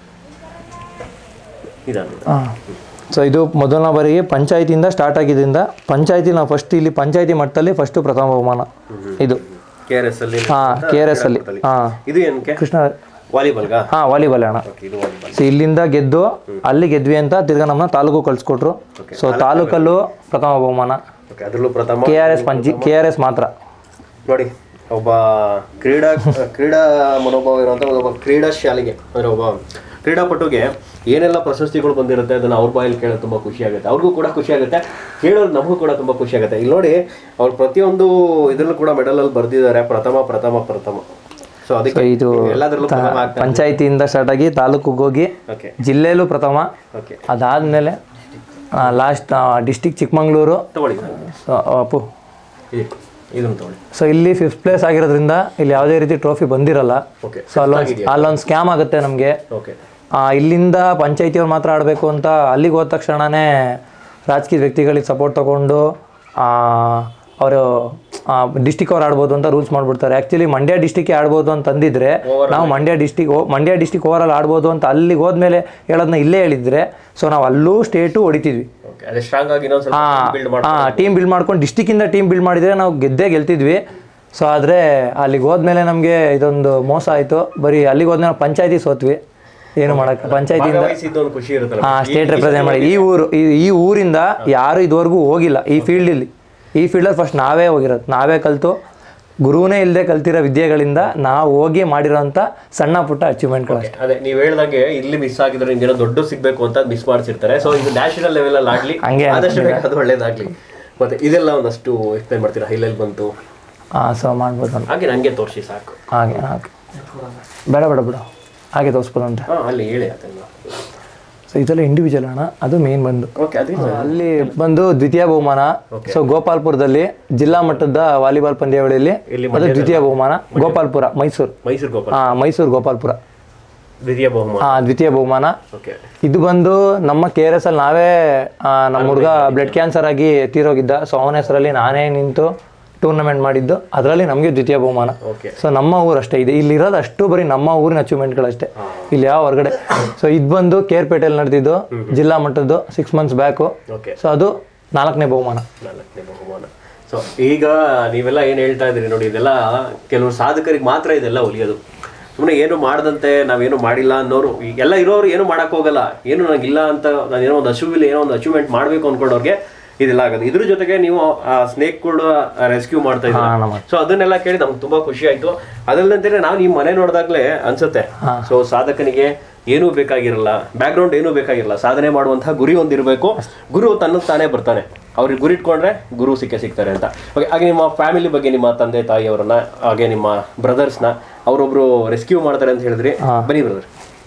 ನಿಧಾನ ಹಾಂ ಸೊ ಇದು ಮೊದಲನೇ ಬಾರಿಗೆ ಪಂಚಾಯತಿಯಿಂದ ಸ್ಟಾರ್ಟ್ ಆಗಿದ್ದರಿಂದ ಪಂಚಾಯತಿ ನಾವು ಫಸ್ಟ್ ಇಲ್ಲಿ ಪಂಚಾಯತಿ ಮಟ್ಟದಲ್ಲಿ ಫಸ್ಟು ಪ್ರಥಮ ಬಹುಮಾನ ಇದು ಕೆ ಆರ್ ಎಸ್ ಅಲ್ಲಿ ಹಾಂ ಕೆ ಆರ್ ಎಸ್ ಅಲ್ಲಿ ಹಾಂ ಇದು ಏನಕ್ಕೆ ಕೃಷ್ಣ ವಾಲಿಬಾಲ್ಗಾ ಹಾಂ ವಾಲಿಬಾಲ್ ಅಣ್ಣ ಓಕೆ ಇದು ವಾಲಿಬಾಲ್ ಸೊ ಇಲ್ಲಿಂದ ಗೆದ್ದು ಅಲ್ಲಿ ಗೆದ್ವಿ ಅಂತ ತಿರ್ಗಾ ನಮ್ಮನ್ನ ತಾಲೂಕು ಕಳಿಸ್ಕೊಟ್ರು ಸೊ ತಾಲೂಕಲ್ಲೂ ಪ್ರಥಮ ಬಹುಮಾನ ಓಕೆ ಅದರಲ್ಲೂ ಪ್ರಥಮ ಕೆ ಆರ್ ಎಸ್ ಪಂಚಿ ಕೆ ಆರ್ ಎಸ್ ಮಾತ್ರ ನೋಡಿ ಒಬ್ಬ ಕ್ರೀಡಾ ಕ್ರೀಡಾ ಮನೋಭಾವ ಇರುವಂಥ ಒಬ್ಬ ಕ್ರೀಡಾ ಶಾಲೆಗೆ ಅಂದರೆ ಒಬ್ಬ ಕ್ರೀಡಾಪಟುಗೆ ಏನೆಲ್ಲ ಪ್ರಶಸ್ತಿಗಳು ಬಂದಿರುತ್ತೆ ಅದನ್ನು ಅವ್ರ ಬಾಯಲ್ಲಿ ಕೇಳೋದು ತುಂಬ ಖುಷಿ ಆಗುತ್ತೆ ಅವ್ರಿಗೂ ಕೂಡ ಖುಷಿ ಆಗುತ್ತೆ ಕೇಳೋದು ನಮಗೂ ಕೂಡ ತುಂಬ ಖುಷಿ ಆಗುತ್ತೆ ಇಲ್ಲಿ ನೋಡಿ ಅವ್ರು ಪ್ರತಿಯೊಂದು ಇದರಲ್ಲೂ ಕೂಡ ಮೆಡಲಲ್ಲಿ ಬರೆದಿದ್ದಾರೆ ಪ್ರಥಮ ಪ್ರಥಮ ಪ್ರಥಮ ಸೊ ಅದಕ್ಕೆ ಇದು ಎಲ್ಲದರಲ್ಲೂ ಪ್ರಥಮ ಆಗ್ತಾ ಪಂಚಾಯತಿಯಿಂದ ಸ್ಟಾರ್ಟ್ ಆಗಿ ತಾಲೂಕಿಗೆ ಹೋಗಿ ಓಕೆ ಜಿಲ್ಲೆಯಲ್ಲೂ ಪ್ರಥಮ ಓಕೆ ಅದಾದಮೇಲೆ ಲಾಸ್ಟ್ ಡಿಸ್ಟಿಕ್ ಚಿಕ್ಕಮಂಗ್ಳೂರು ತಗೊಳ್ಳಿ ಸೊ, ಅಪ್ಪು ಇದು ಇದನ್ನು ತಗೊಳ್ಳಿ ಸೊ ಇಲ್ಲಿ ಫಿಫ್ತ್ ಪ್ಲೇಸ್ ಆಗಿರೋದ್ರಿಂದ ಇಲ್ಲಿ ಯಾವುದೇ ರೀತಿ ಟ್ರೋಫಿ ಬಂದಿರಲ್ಲ ಓಕೆ ಸೊ ಅಲ್ಲೊಂದು ಅಲ್ಲೊಂದು ಸ್ಕ್ಯಾಮ್ ಆಗುತ್ತೆ ನಮಗೆ ಓಕೆ ಇಲ್ಲಿಂದ ಪಂಚಾಯತಿಯವ್ರು ಮಾತ್ರ ಆಡಬೇಕು ಅಂತ ಅಲ್ಲಿಗೆ ಹೋದ ತಕ್ಷಣವೇ ರಾಜಕೀಯ ವ್ಯಕ್ತಿಗಳಿಗೆ ಸಪೋರ್ಟ್ ತಗೊಂಡು ಅವರು ಡಿಸ್ಟಿಕ್ ಅವ್ರು ಆಡ್ಬೋದು ಅಂತ ರೂಲ್ಸ್ ಮಾಡ್ಬಿಡ್ತಾರೆ ಆ್ಯಕ್ಚುಲಿ ಮಂಡ್ಯ ಡಿಸ್ಟಿಕ್ಗೆ ಆಡ್ಬೋದು ಅಂತ ಅಂದಿದ್ರೆ ನಾವು Mandya district Mandya district overall ಆಡ್ಬೋದು ಅಂತ ಅಲ್ಲಿಗೆ ಹೋದ್ಮೇಲೆ ಹೇಳೋದನ್ನ ಇಲ್ಲೇ ಹೇಳಿದ್ರೆ ಸೊ ನಾವು ಅಲ್ಲೂ ಸ್ಟೇಟು ಹೊಡಿತಿದ್ವಿ ಓಕೆ ಅದೇ ಸ್ಟ್ರಾಂಗ್ ಆಗಿ ಇನ್ನೊಂದು ಸ್ವಲ್ಪ ಬಿಲ್ಡ್ ಮಾಡಿ ಹಾಂ ಟೀಮ್ ಬಿಲ್ಡ್ ಮಾಡ್ಕೊಂಡು ಡಿಸ್ಟಿಕ್ಕಿಂದ ಟೀಮ್ ಬಿಲ್ಡ್ ಮಾಡಿದರೆ ನಾವು ಗೆದ್ದೇ ಗೆಲ್ತಿದ್ವಿ ಸೊ ಆದರೆ ಅಲ್ಲಿಗೆ ಹೋದ್ಮೇಲೆ ನಮಗೆ ಇದೊಂದು ಮೋಸ ಆಯಿತು ಬರೀ ಅಲ್ಲಿಗೆ ಹೋದ್ಮೇಲೆ ಪಂಚಾಯತಿ ಸೋತ್ವಿ ಏನು ಮಾಡೋಕ್ಕೆ ಪಂಚಾಯತಿಯಿಂದ ಭಾಗವಹಿಸಿದ್ದು ಒಂದು ಖುಷಿ ಇರುತ್ತಲ್ಲ ಹಾಂ ಸ್ಟೇಟ್ ರೆಪ್ರೆಸೆಂಟ್ ಮಾಡಿ ಈ ಊರು ಈ ಈ ಊರಿಂದ ಯಾರು ಇದುವರೆಗೂ ಹೋಗಿಲ್ಲ ಈ ಫೀಲ್ಡಲ್ಲಿ ಈ ಫೀಲ್ಡಲ್ಲಿ ಫಸ್ಟ್ ನಾವೇ ಹೋಗಿರೋದು ನಾವೇ ಕಲಿತು ಗುರುವೇ ಇಲ್ಲದೆ ಕಲ್ತಿರೋ ವಿದ್ಯೆಗಳಿಂದ ನಾವು ಹೋಗಿ ಮಾಡಿರೋಂಥ ಸಣ್ಣ ಪುಟ್ಟ ಅಚೀವ್ಮೆಂಟ್ಗಳು Okay, ಅದೇ ನೀವು ಹೇಳ್ದಂಗೆ ಇಲ್ಲಿ ಮಿಸ್ ಆಗಿದ್ರೆ ನಿಮ್ಗೆ ದೊಡ್ಡ ಸಿಗ್ಬೇಕು ಅಂತ ಮಿಸ್ ಮಾಡಿಸಿರ್ತಾರೆ ಸೊ ಇದು ನ್ಯಾಷನಲ್ ಲೆವೆಲ್ ಅಲ್ಲಿ ಆಗ್ಲಿ ಹಂಗೆ ಆದಷ್ಟು ಬೇಗ ಅದು ಒಳ್ಳೇದಾಗ್ಲಿ ಮತ್ತೆ ಇದೆಲ್ಲ ಒಂದಷ್ಟು ಎಕ್ಸ್ಪ್ಲೈನ್ ಮಾಡ್ತೀರಾ ಹೈಲೈಲ್ ಬಂತು ಹಾಂ ಸೊ ಮಾಡ್ಬೋದು ಅಂತ ಹಾಗೆ ನಂಗೆ ತೋರಿಸಿ ಸಾಕು ಹಾಗೆ ಹಾಗೆ ಬೇಡ ಬೇಡ ಬಿಡು ಹಾಗೆ ತೋರಿಸ್ಬೋದಂತೆ ಹಾ ಅಲ್ಲಿ ಹೇಳಿ ಅದನ್ನ ಸೊ ಇದೆಲ್ಲ ಇಂಡಿವಿಜುವಲ್ ಅಣ್ಣ ಅದು ಮೇನ್ ಬಂದು ಓಕೆ ಅದೇ ಅಲ್ಲಿ ಬಂದು ದ್ವಿತೀಯ ಬಹುಮಾನ ಸೊ ಗೋಪಾಲ್ಪುರದಲ್ಲಿ ಜಿಲ್ಲಾ ಮಟ್ಟದ ವಾಲಿಬಾಲ್ ಪಂದ್ಯಾವಳಿಯಲ್ಲಿ ಇಲ್ಲಿ ಅದು ದ್ವಿತೀಯ ಬಹುಮಾನ ಗೋಪಾಲ್ಪುರ ಮೈಸೂರು ಮೈಸೂರು ಗೋಪಾಲ್ ಹಾಂ ಮೈಸೂರು ಗೋಪಾಲ್ಪುರ ದ್ವಿತೀಯ ಬಹುಮಾನ ಹಾಂ ದ್ವಿತೀಯ ಬಹುಮಾನ ಓಕೆ ಇದು ಬಂದು ನಮ್ಮ ಕೆ ಆರ್ ಎಸ್ ಅಲ್ಲಿ ನಾವೇ ಆ, ನಮ್ಮ ಹುಡುಗ ಬ್ಲಡ್ ಕ್ಯಾನ್ಸರ್ ಆಗಿ ತೀರೋಗಿದ್ದ ಸೊ ಅವನ ಹೆಸರಲ್ಲಿ ನಾನೇ ನಿಂತು ಟೂರ್ನಮೆಂಟ್ ಮಾಡಿದ್ದು ಅದರಲ್ಲಿ ನಮಗೆ ದ್ವಿತೀಯ ಬಹುಮಾನ ಓಕೆ ಸೊ ನಮ್ಮ ಊರು ಅಷ್ಟೇ ಇದೆ ಇಲ್ಲಿ ಇರೋದು ಅಷ್ಟು ಬರೀ ನಮ್ಮ ಊರಿನ ಅಚೀವ್ಮೆಂಟ್ಗಳಷ್ಟೇ ಇಲ್ಲಿ ಯಾವ ಹೊರಗಡೆ ಸೊ ಇದು ಬಂದು ಕೇರ್ಪೇಟೆಯಲ್ಲಿ ನಡೆದಿದ್ದು ಜಿಲ್ಲಾ ಮಟ್ಟದ್ದು six months back okay so ಅದು ನಾಲ್ಕನೇ ಬಹುಮಾನ ನಾಲ್ಕನೇ ಬಹುಮಾನ ಸೊ ಈಗ ನೀವೆಲ್ಲ ಏನು ಹೇಳ್ತಾ ಇದ್ದೀರಿ ನೋಡಿ ಇದೆಲ್ಲ ಕೆಲವರು ಸಾಧಕರಿಗೆ ಮಾತ್ರ ಇದೆಲ್ಲ ಒಲಿಯೋದು ಸುಮ್ಮನೆ ಏನು ಮಾಡದಂತೆ ನಾವೇನು ಮಾಡಿಲ್ಲ ಅನ್ನೋರು ಎಲ್ಲ ಇರೋರು ಏನು ಮಾಡಕ್ ಹೋಗಲ್ಲ ಏನು ನನಗಿಲ್ಲ ಅಂತ ನಾನು ಏನೋ ಒಂದು ಅಚೀವ್ ಏನೋ ಒಂದು ಅಚೀವ್ಮೆಂಟ್ ಮಾಡಬೇಕು ಅನ್ಕೊಂಡವ್ರಿಗೆ ಇದೆಲ್ಲ ಆಗೋದು ಇದ್ರ ಜೊತೆಗೆ ನೀವು ಆ ಸ್ನೇಕ್ ಕೂಡ ರೆಸ್ಕ್ಯೂ ಮಾಡ್ತಾ ಹಾ, ಇದ್ದೀರಾ ನಮ್ಮ- ಸೊ ಅದನ್ನೆಲ್ಲ ಕೇಳಿ ನಮ್ಗೆ ತುಂಬಾ ಖುಷಿ ಆಯ್ತು ಅದಲ್ಲದಂತೆ ನಾವು ನಿಮ್ಮ ಮನೆ ನೋಡಿದಾಗ್ಲೇ ಅನ್ಸುತ್ತೆ ಸೊ ಸಾಧಕನಿಗೆ ಏನೂ ಬೇಕಾಗಿರಲ್ಲ ಬ್ಯಾಕ್ಗ್ರೌಂಡ್ ಏನೂ ಬೇಕಾಗಿರಲ್ಲ ಸಾಧನೆ ಮಾಡುವಂತಹ ಗುರಿ ಒಂದಿರಬೇಕು ಗುರು ತನ್ನ ತಾನೇ ಬರ್ತಾನೆ ಅವ್ರಿಗೆ ಗುರಿ ಇಟ್ಕೊಂಡ್ರೆ ಗುರು ಸಿಕ್ಕೇ ಸಿಗ್ತಾರೆ ಅಂತ ಓಕೆ ಹಾಗೆ ನಿಮ್ಮ ಫ್ಯಾಮಿಲಿ ಬಗ್ಗೆ ನಿಮ್ಮ ತಂದೆ ತಾಯಿಯವರನ್ನ ಹಾಗೆ ನಿಮ್ಮ ಬ್ರದರ್ಸ್ನ ಅವರೊಬ್ರು ರೆಸ್ಕ್ಯೂ ಮಾಡ್ತಾರೆ ಅಂತ ಹೇಳಿದ್ರಿ ಬನ್ನಿ ಬ್ರದರ್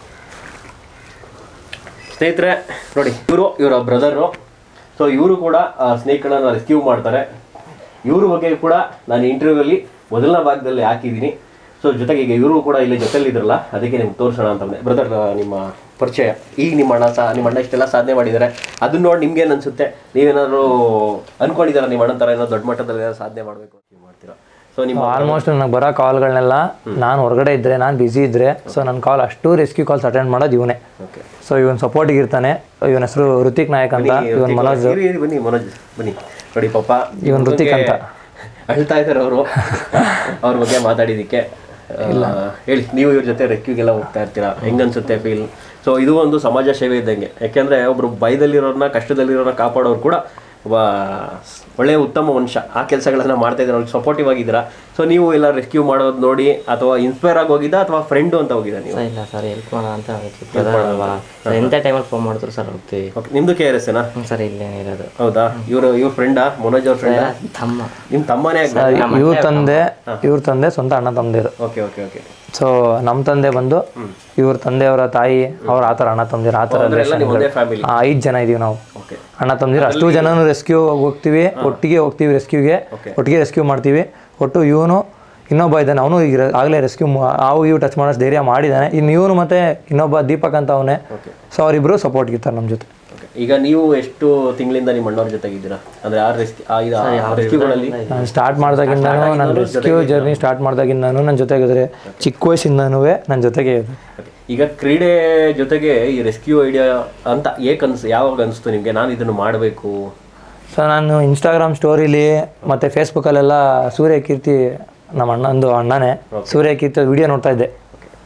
ಸ್ನೇಹಿತರೆ ನೋಡಿ ಇವರು ಇವರ ಬ್ರದರು ಸೊ ಇವರು ಕೂಡ ಸ್ನೇಕ್ಗಳನ್ನ ರೆಸ್ಕ್ಯೂ ಮಾಡ್ತಾರೆ ಇವ್ರ ಬಗ್ಗೆ ಕೂಡ ನಾನು ಇಂಟರ್ವ್ಯೂಲ್ಲಿ ಮೊದಲನೇ ಭಾಗದಲ್ಲಿ ಹಾಕಿದ್ದೀನಿ ಸೊ ಜೊತೆಗೆ ಈಗ ಇವರು ಕೂಡ ಇಲ್ಲಿ ಜೊತೆಲಿ ಇದ್ರಲ್ಲ ಅದಕ್ಕೆ ನಿಮ್ಗೆ ತೋರಿಸೋಣ ಅಂತ ಬ್ರದರ್ ನಿಮ್ಮ ಪರಿಚಯ ಈಗ ನಿಮ್ಮ ಅಣ್ಣ ಸಹ ನಿಮ್ಮ ಅಣ್ಣ ಇಷ್ಟೆಲ್ಲ ಸಾಧನೆ ಮಾಡಿದ್ದಾರೆ ಅದನ್ನ ನೋಡಿ ನಿಮ್ಗೆ ಏನು ಅನ್ಸುತ್ತೆ ನೀವೇನಾದ್ರು ಅನ್ಕೊಂಡಿದ್ದೀರಾ ನಿಮ್ಮ ಅಣ್ಣನ ಥರ ಏನೋ ದೊಡ್ಡ ಮಟ್ಟದಲ್ಲಿ ಏನಾದ್ರು ಸಾಧನೆ ಮಾಡಬೇಕು ಅಂತ ಮಾಡ್ತೀರಾ ಸೊ ನಿಮ್ಮ ಆಲ್ಮೋಸ್ಟ್ ನನಗೆ ಬರೋ ಕಾಲ್ಗಳನ್ನೆಲ್ಲ ನಾನು ಹೊರಗಡೆ ಇದ್ದರೆ ನಾನು ಬ್ಯುಸಿ ಇದ್ದರೆ ಸೊ ನನ್ನ ಕಾಲ್ ಅಷ್ಟು ರೆಸ್ಕ್ಯೂ ಕಾಲ್ಸ್ ಅಟೆಂಡ್ ಮಾಡೋದು ಇವನೇ ಓಕೆ ಸೊ ಇವನ್ ಸಪೋರ್ಟಿಗೆ ಇರ್ತಾನೆ ಇವನ ಹೆಸರು ಋತಿಕ್ ನಾಯಕ್ ಅಂತ ಇವನ್ ಮನೋಜ್ ಇರಿ, ಇರಿ, ಬನ್ನಿ ಮನೋಜ್ ಬನ್ನಿ ನೋಡಿ ಪಾಪ ಇವನ್ ಋತಿಕ್ ಅಂತ. ಅಳ್ತಾ ಇದ್ದಾರೆ ಅವರು ಅವ್ರ ಬಗ್ಗೆ ಮಾತಾಡಿದಕ್ಕೆ ಆ, ಹೇಳಿ ನೀವು ಇವ್ರ ಜೊತೆ ರೆಕ್ಯೂಗೆಲ್ಲ ಹೋಗ್ತಾ ಇರ್ತೀರಾ ಹೆಂಗ್ ಅನ್ಸುತ್ತೆ ಫೀಲ್ ಸೊ ಇದು ಒಂದು ಸಮಾಜ ಸೇವೆ ಇದ್ದಂಗೆ ಯಾಕೆಂದ್ರೆ ಒಬ್ರು ಭಯದಲ್ಲಿರೋರ್ನ ಕಷ್ಟದಲ್ಲಿರೋರ್ನ ಕಾಪಾಡೋರು ಕೂಡ ಒಬ್ಬ ಒಳ್ಳೆಯ ಉತ್ತಮ ಮನುಷ್ಯ ಆ ಕೆಲಸಗಳನ್ನ ಮಾಡ್ತಾ ಇದ್ದಾರೆ ಅವ್ರಿಗೆ ಸಪೋರ್ಟಿವ್ ಆಗಿದ್ದೀರಾ ಸೊ ನೀವು ಎಲ್ಲ ರೆಸ್ಕ್ಯೂ ಮಾಡೋದು ನೋಡಿ ಅಥವಾ ಇನ್ಸ್ಪೈರ್ ಆಗಿ ಹೋಗಿದ್ದ ಅಥವಾ ಫ್ರೆಂಡು ಅಂತ ಹೋಗಿದ್ದ ನೀವು ಇಲ್ಲ ಸರ್ ಹೆಲ್ಪ್ ಮಾಡೋಣ ಅಂತ ಹೋಗ್ತೀವಿ ಬ್ರದರ್ ಅಲ್ವಾ ಸರ್ ಎಂಥ ಟೈಮಲ್ಲಿ ಫೋನ್ ಮಾಡಿದ್ರು ಸರ್ ಹೋಗ್ತೀವಿ ಓಕೆ ನಿಮ್ದು ಕೆ ಆರ್ ಎಸ್ ಏನಾ ಹ್ಞೂ ಸರ್ ಇಲ್ಲೇ ಇರೋದು ಹೌದಾ ಇವರು ಇವ್ರ ಫ್ರೆಂಡಾ ಮನೋಜ್ ಅವ್ರ ಫ್ರೆಂಡಾ ತಮ್ಮ ನಿಮ್ ತಮ್ಮನೇ ಆಗ್ಬೇಕು ಇವ್ರ ತಂದೆ ಇವ್ರ ತಂದೆ ಸ್ವಂತ ಅಣ್ಣ ತಮ್ಮದಿರು ಓಕೆ ಓಕೆ ಓಕೆ ಸೊ ನಮ್ಮ ತಂದೆ ಬಂದು ಇವ್ರ ತಂದೆಯವರ ತಾಯಿ ಅವ್ರ ಆ ಥರ ಅಣ್ಣ ತಮ್ಮದಿರು ಆ ಥರ ಎಲ್ಲ ನೀವು ಒಂದೇ ಫ್ಯಾಮಿಲಿ ಐದು ಜನ ಇದೀವಿ ನಾವು ಓಕೆ ಅಣ್ಣ ತಮ್ಮದಿರು ಅಷ್ಟು ಜನನು ರೆಸ್ಕ್ಯೂ ಹೋಗ್ತೀವಿ ಒಟ್ಟಿಗೆ ಹೋಗ್ತೀವಿ ರೆಸ್ಕ್ಯೂಗೆ ಒಟ್ಟಿಗೆ ರೆಸ್ಕ್ಯೂ ಮಾಡ್ತೀವಿ ಒಟ್ಟು ಇವನು ಇನ್ನೊಬ್ಬ ಇದ್ದಾನೆ ಅವನು ಈಗ ಆಗಲೇ ರೆಸ್ಕ್ಯೂ ಅವು ಇವು ಟಚ್ ಮಾಡೋಷ್ಟು ಧೈರ್ಯ ಮಾಡಿದ್ದಾನೆ ಇನ್ನು ಇವನು ಮತ್ತೆ ಇನ್ನೊಬ್ಬ ದೀಪಕ್ ಅಂತ ಅವನೇ ಸೊ ಅವರಿಬ್ಬರು ಸಪೋರ್ಟ್ ಇರ್ತಾರೆ ನಮ್ಮ ಜೊತೆ ಓಕೆ ಈಗ ನೀವು ಎಷ್ಟು ತಿಂಗಳಿಂದ ನಿಮ್ಮ ಅಣ್ಣವ್ರ ಜೊತೆಗಿದ್ದೀರಾ ಅಂದ್ರೆ ಆ ರೆಸ್ಕ್ಯೂ ಆ ರೆಸ್ಕ್ಯೂಗಳಲ್ಲಿ ನಾನು ಸ್ಟಾರ್ಟ್ ಮಾಡ್ದಾಗಿಂದನೂ ನನ್ನ ರೆಸ್ಕ್ಯೂ ಜರ್ನಿ ಸ್ಟಾರ್ಟ್ ಮಾಡ್ದಾಗಿಂದನೂ ನನ್ನ ಜೊತೆಗಿದ್ರೆ ಚಿಕ್ಕ ವಯಸ್ಸಿಂದನೂ ನನ್ನ ಜೊತೆಗೆ ಇದೆ ಈಗ ಕ್ರೀಡೆ ಜೊತೆಗೆ ಈ ರೆಸ್ಕ್ಯೂ ಐಡಿಯಾ ಅಂತ ಏಕ್ ಅನ್ಸ್ ಯಾವಾಗ ಅನಿಸ್ತು ನಿಮಗೆ ನಾನು ಇದನ್ನು ಮಾಡಬೇಕು ಸೊ ನಾನು ಇನ್ಸ್ಟಾಗ್ರಾಮ್ ಸ್ಟೋರಿಲಿ ಮತ್ತು ಫೇಸ್ಬುಕ್ಕಲ್ಲೆಲ್ಲ ಸೂರ್ಯ ಕೀರ್ತಿ ನಮ್ಮ ಅಣ್ಣಂದು ಅಣ್ಣನೇ ಸೂರ್ಯ ಕೀರ್ತಿ ವಿಡಿಯೋ ನೋಡ್ತಾ ಇದ್ದೆ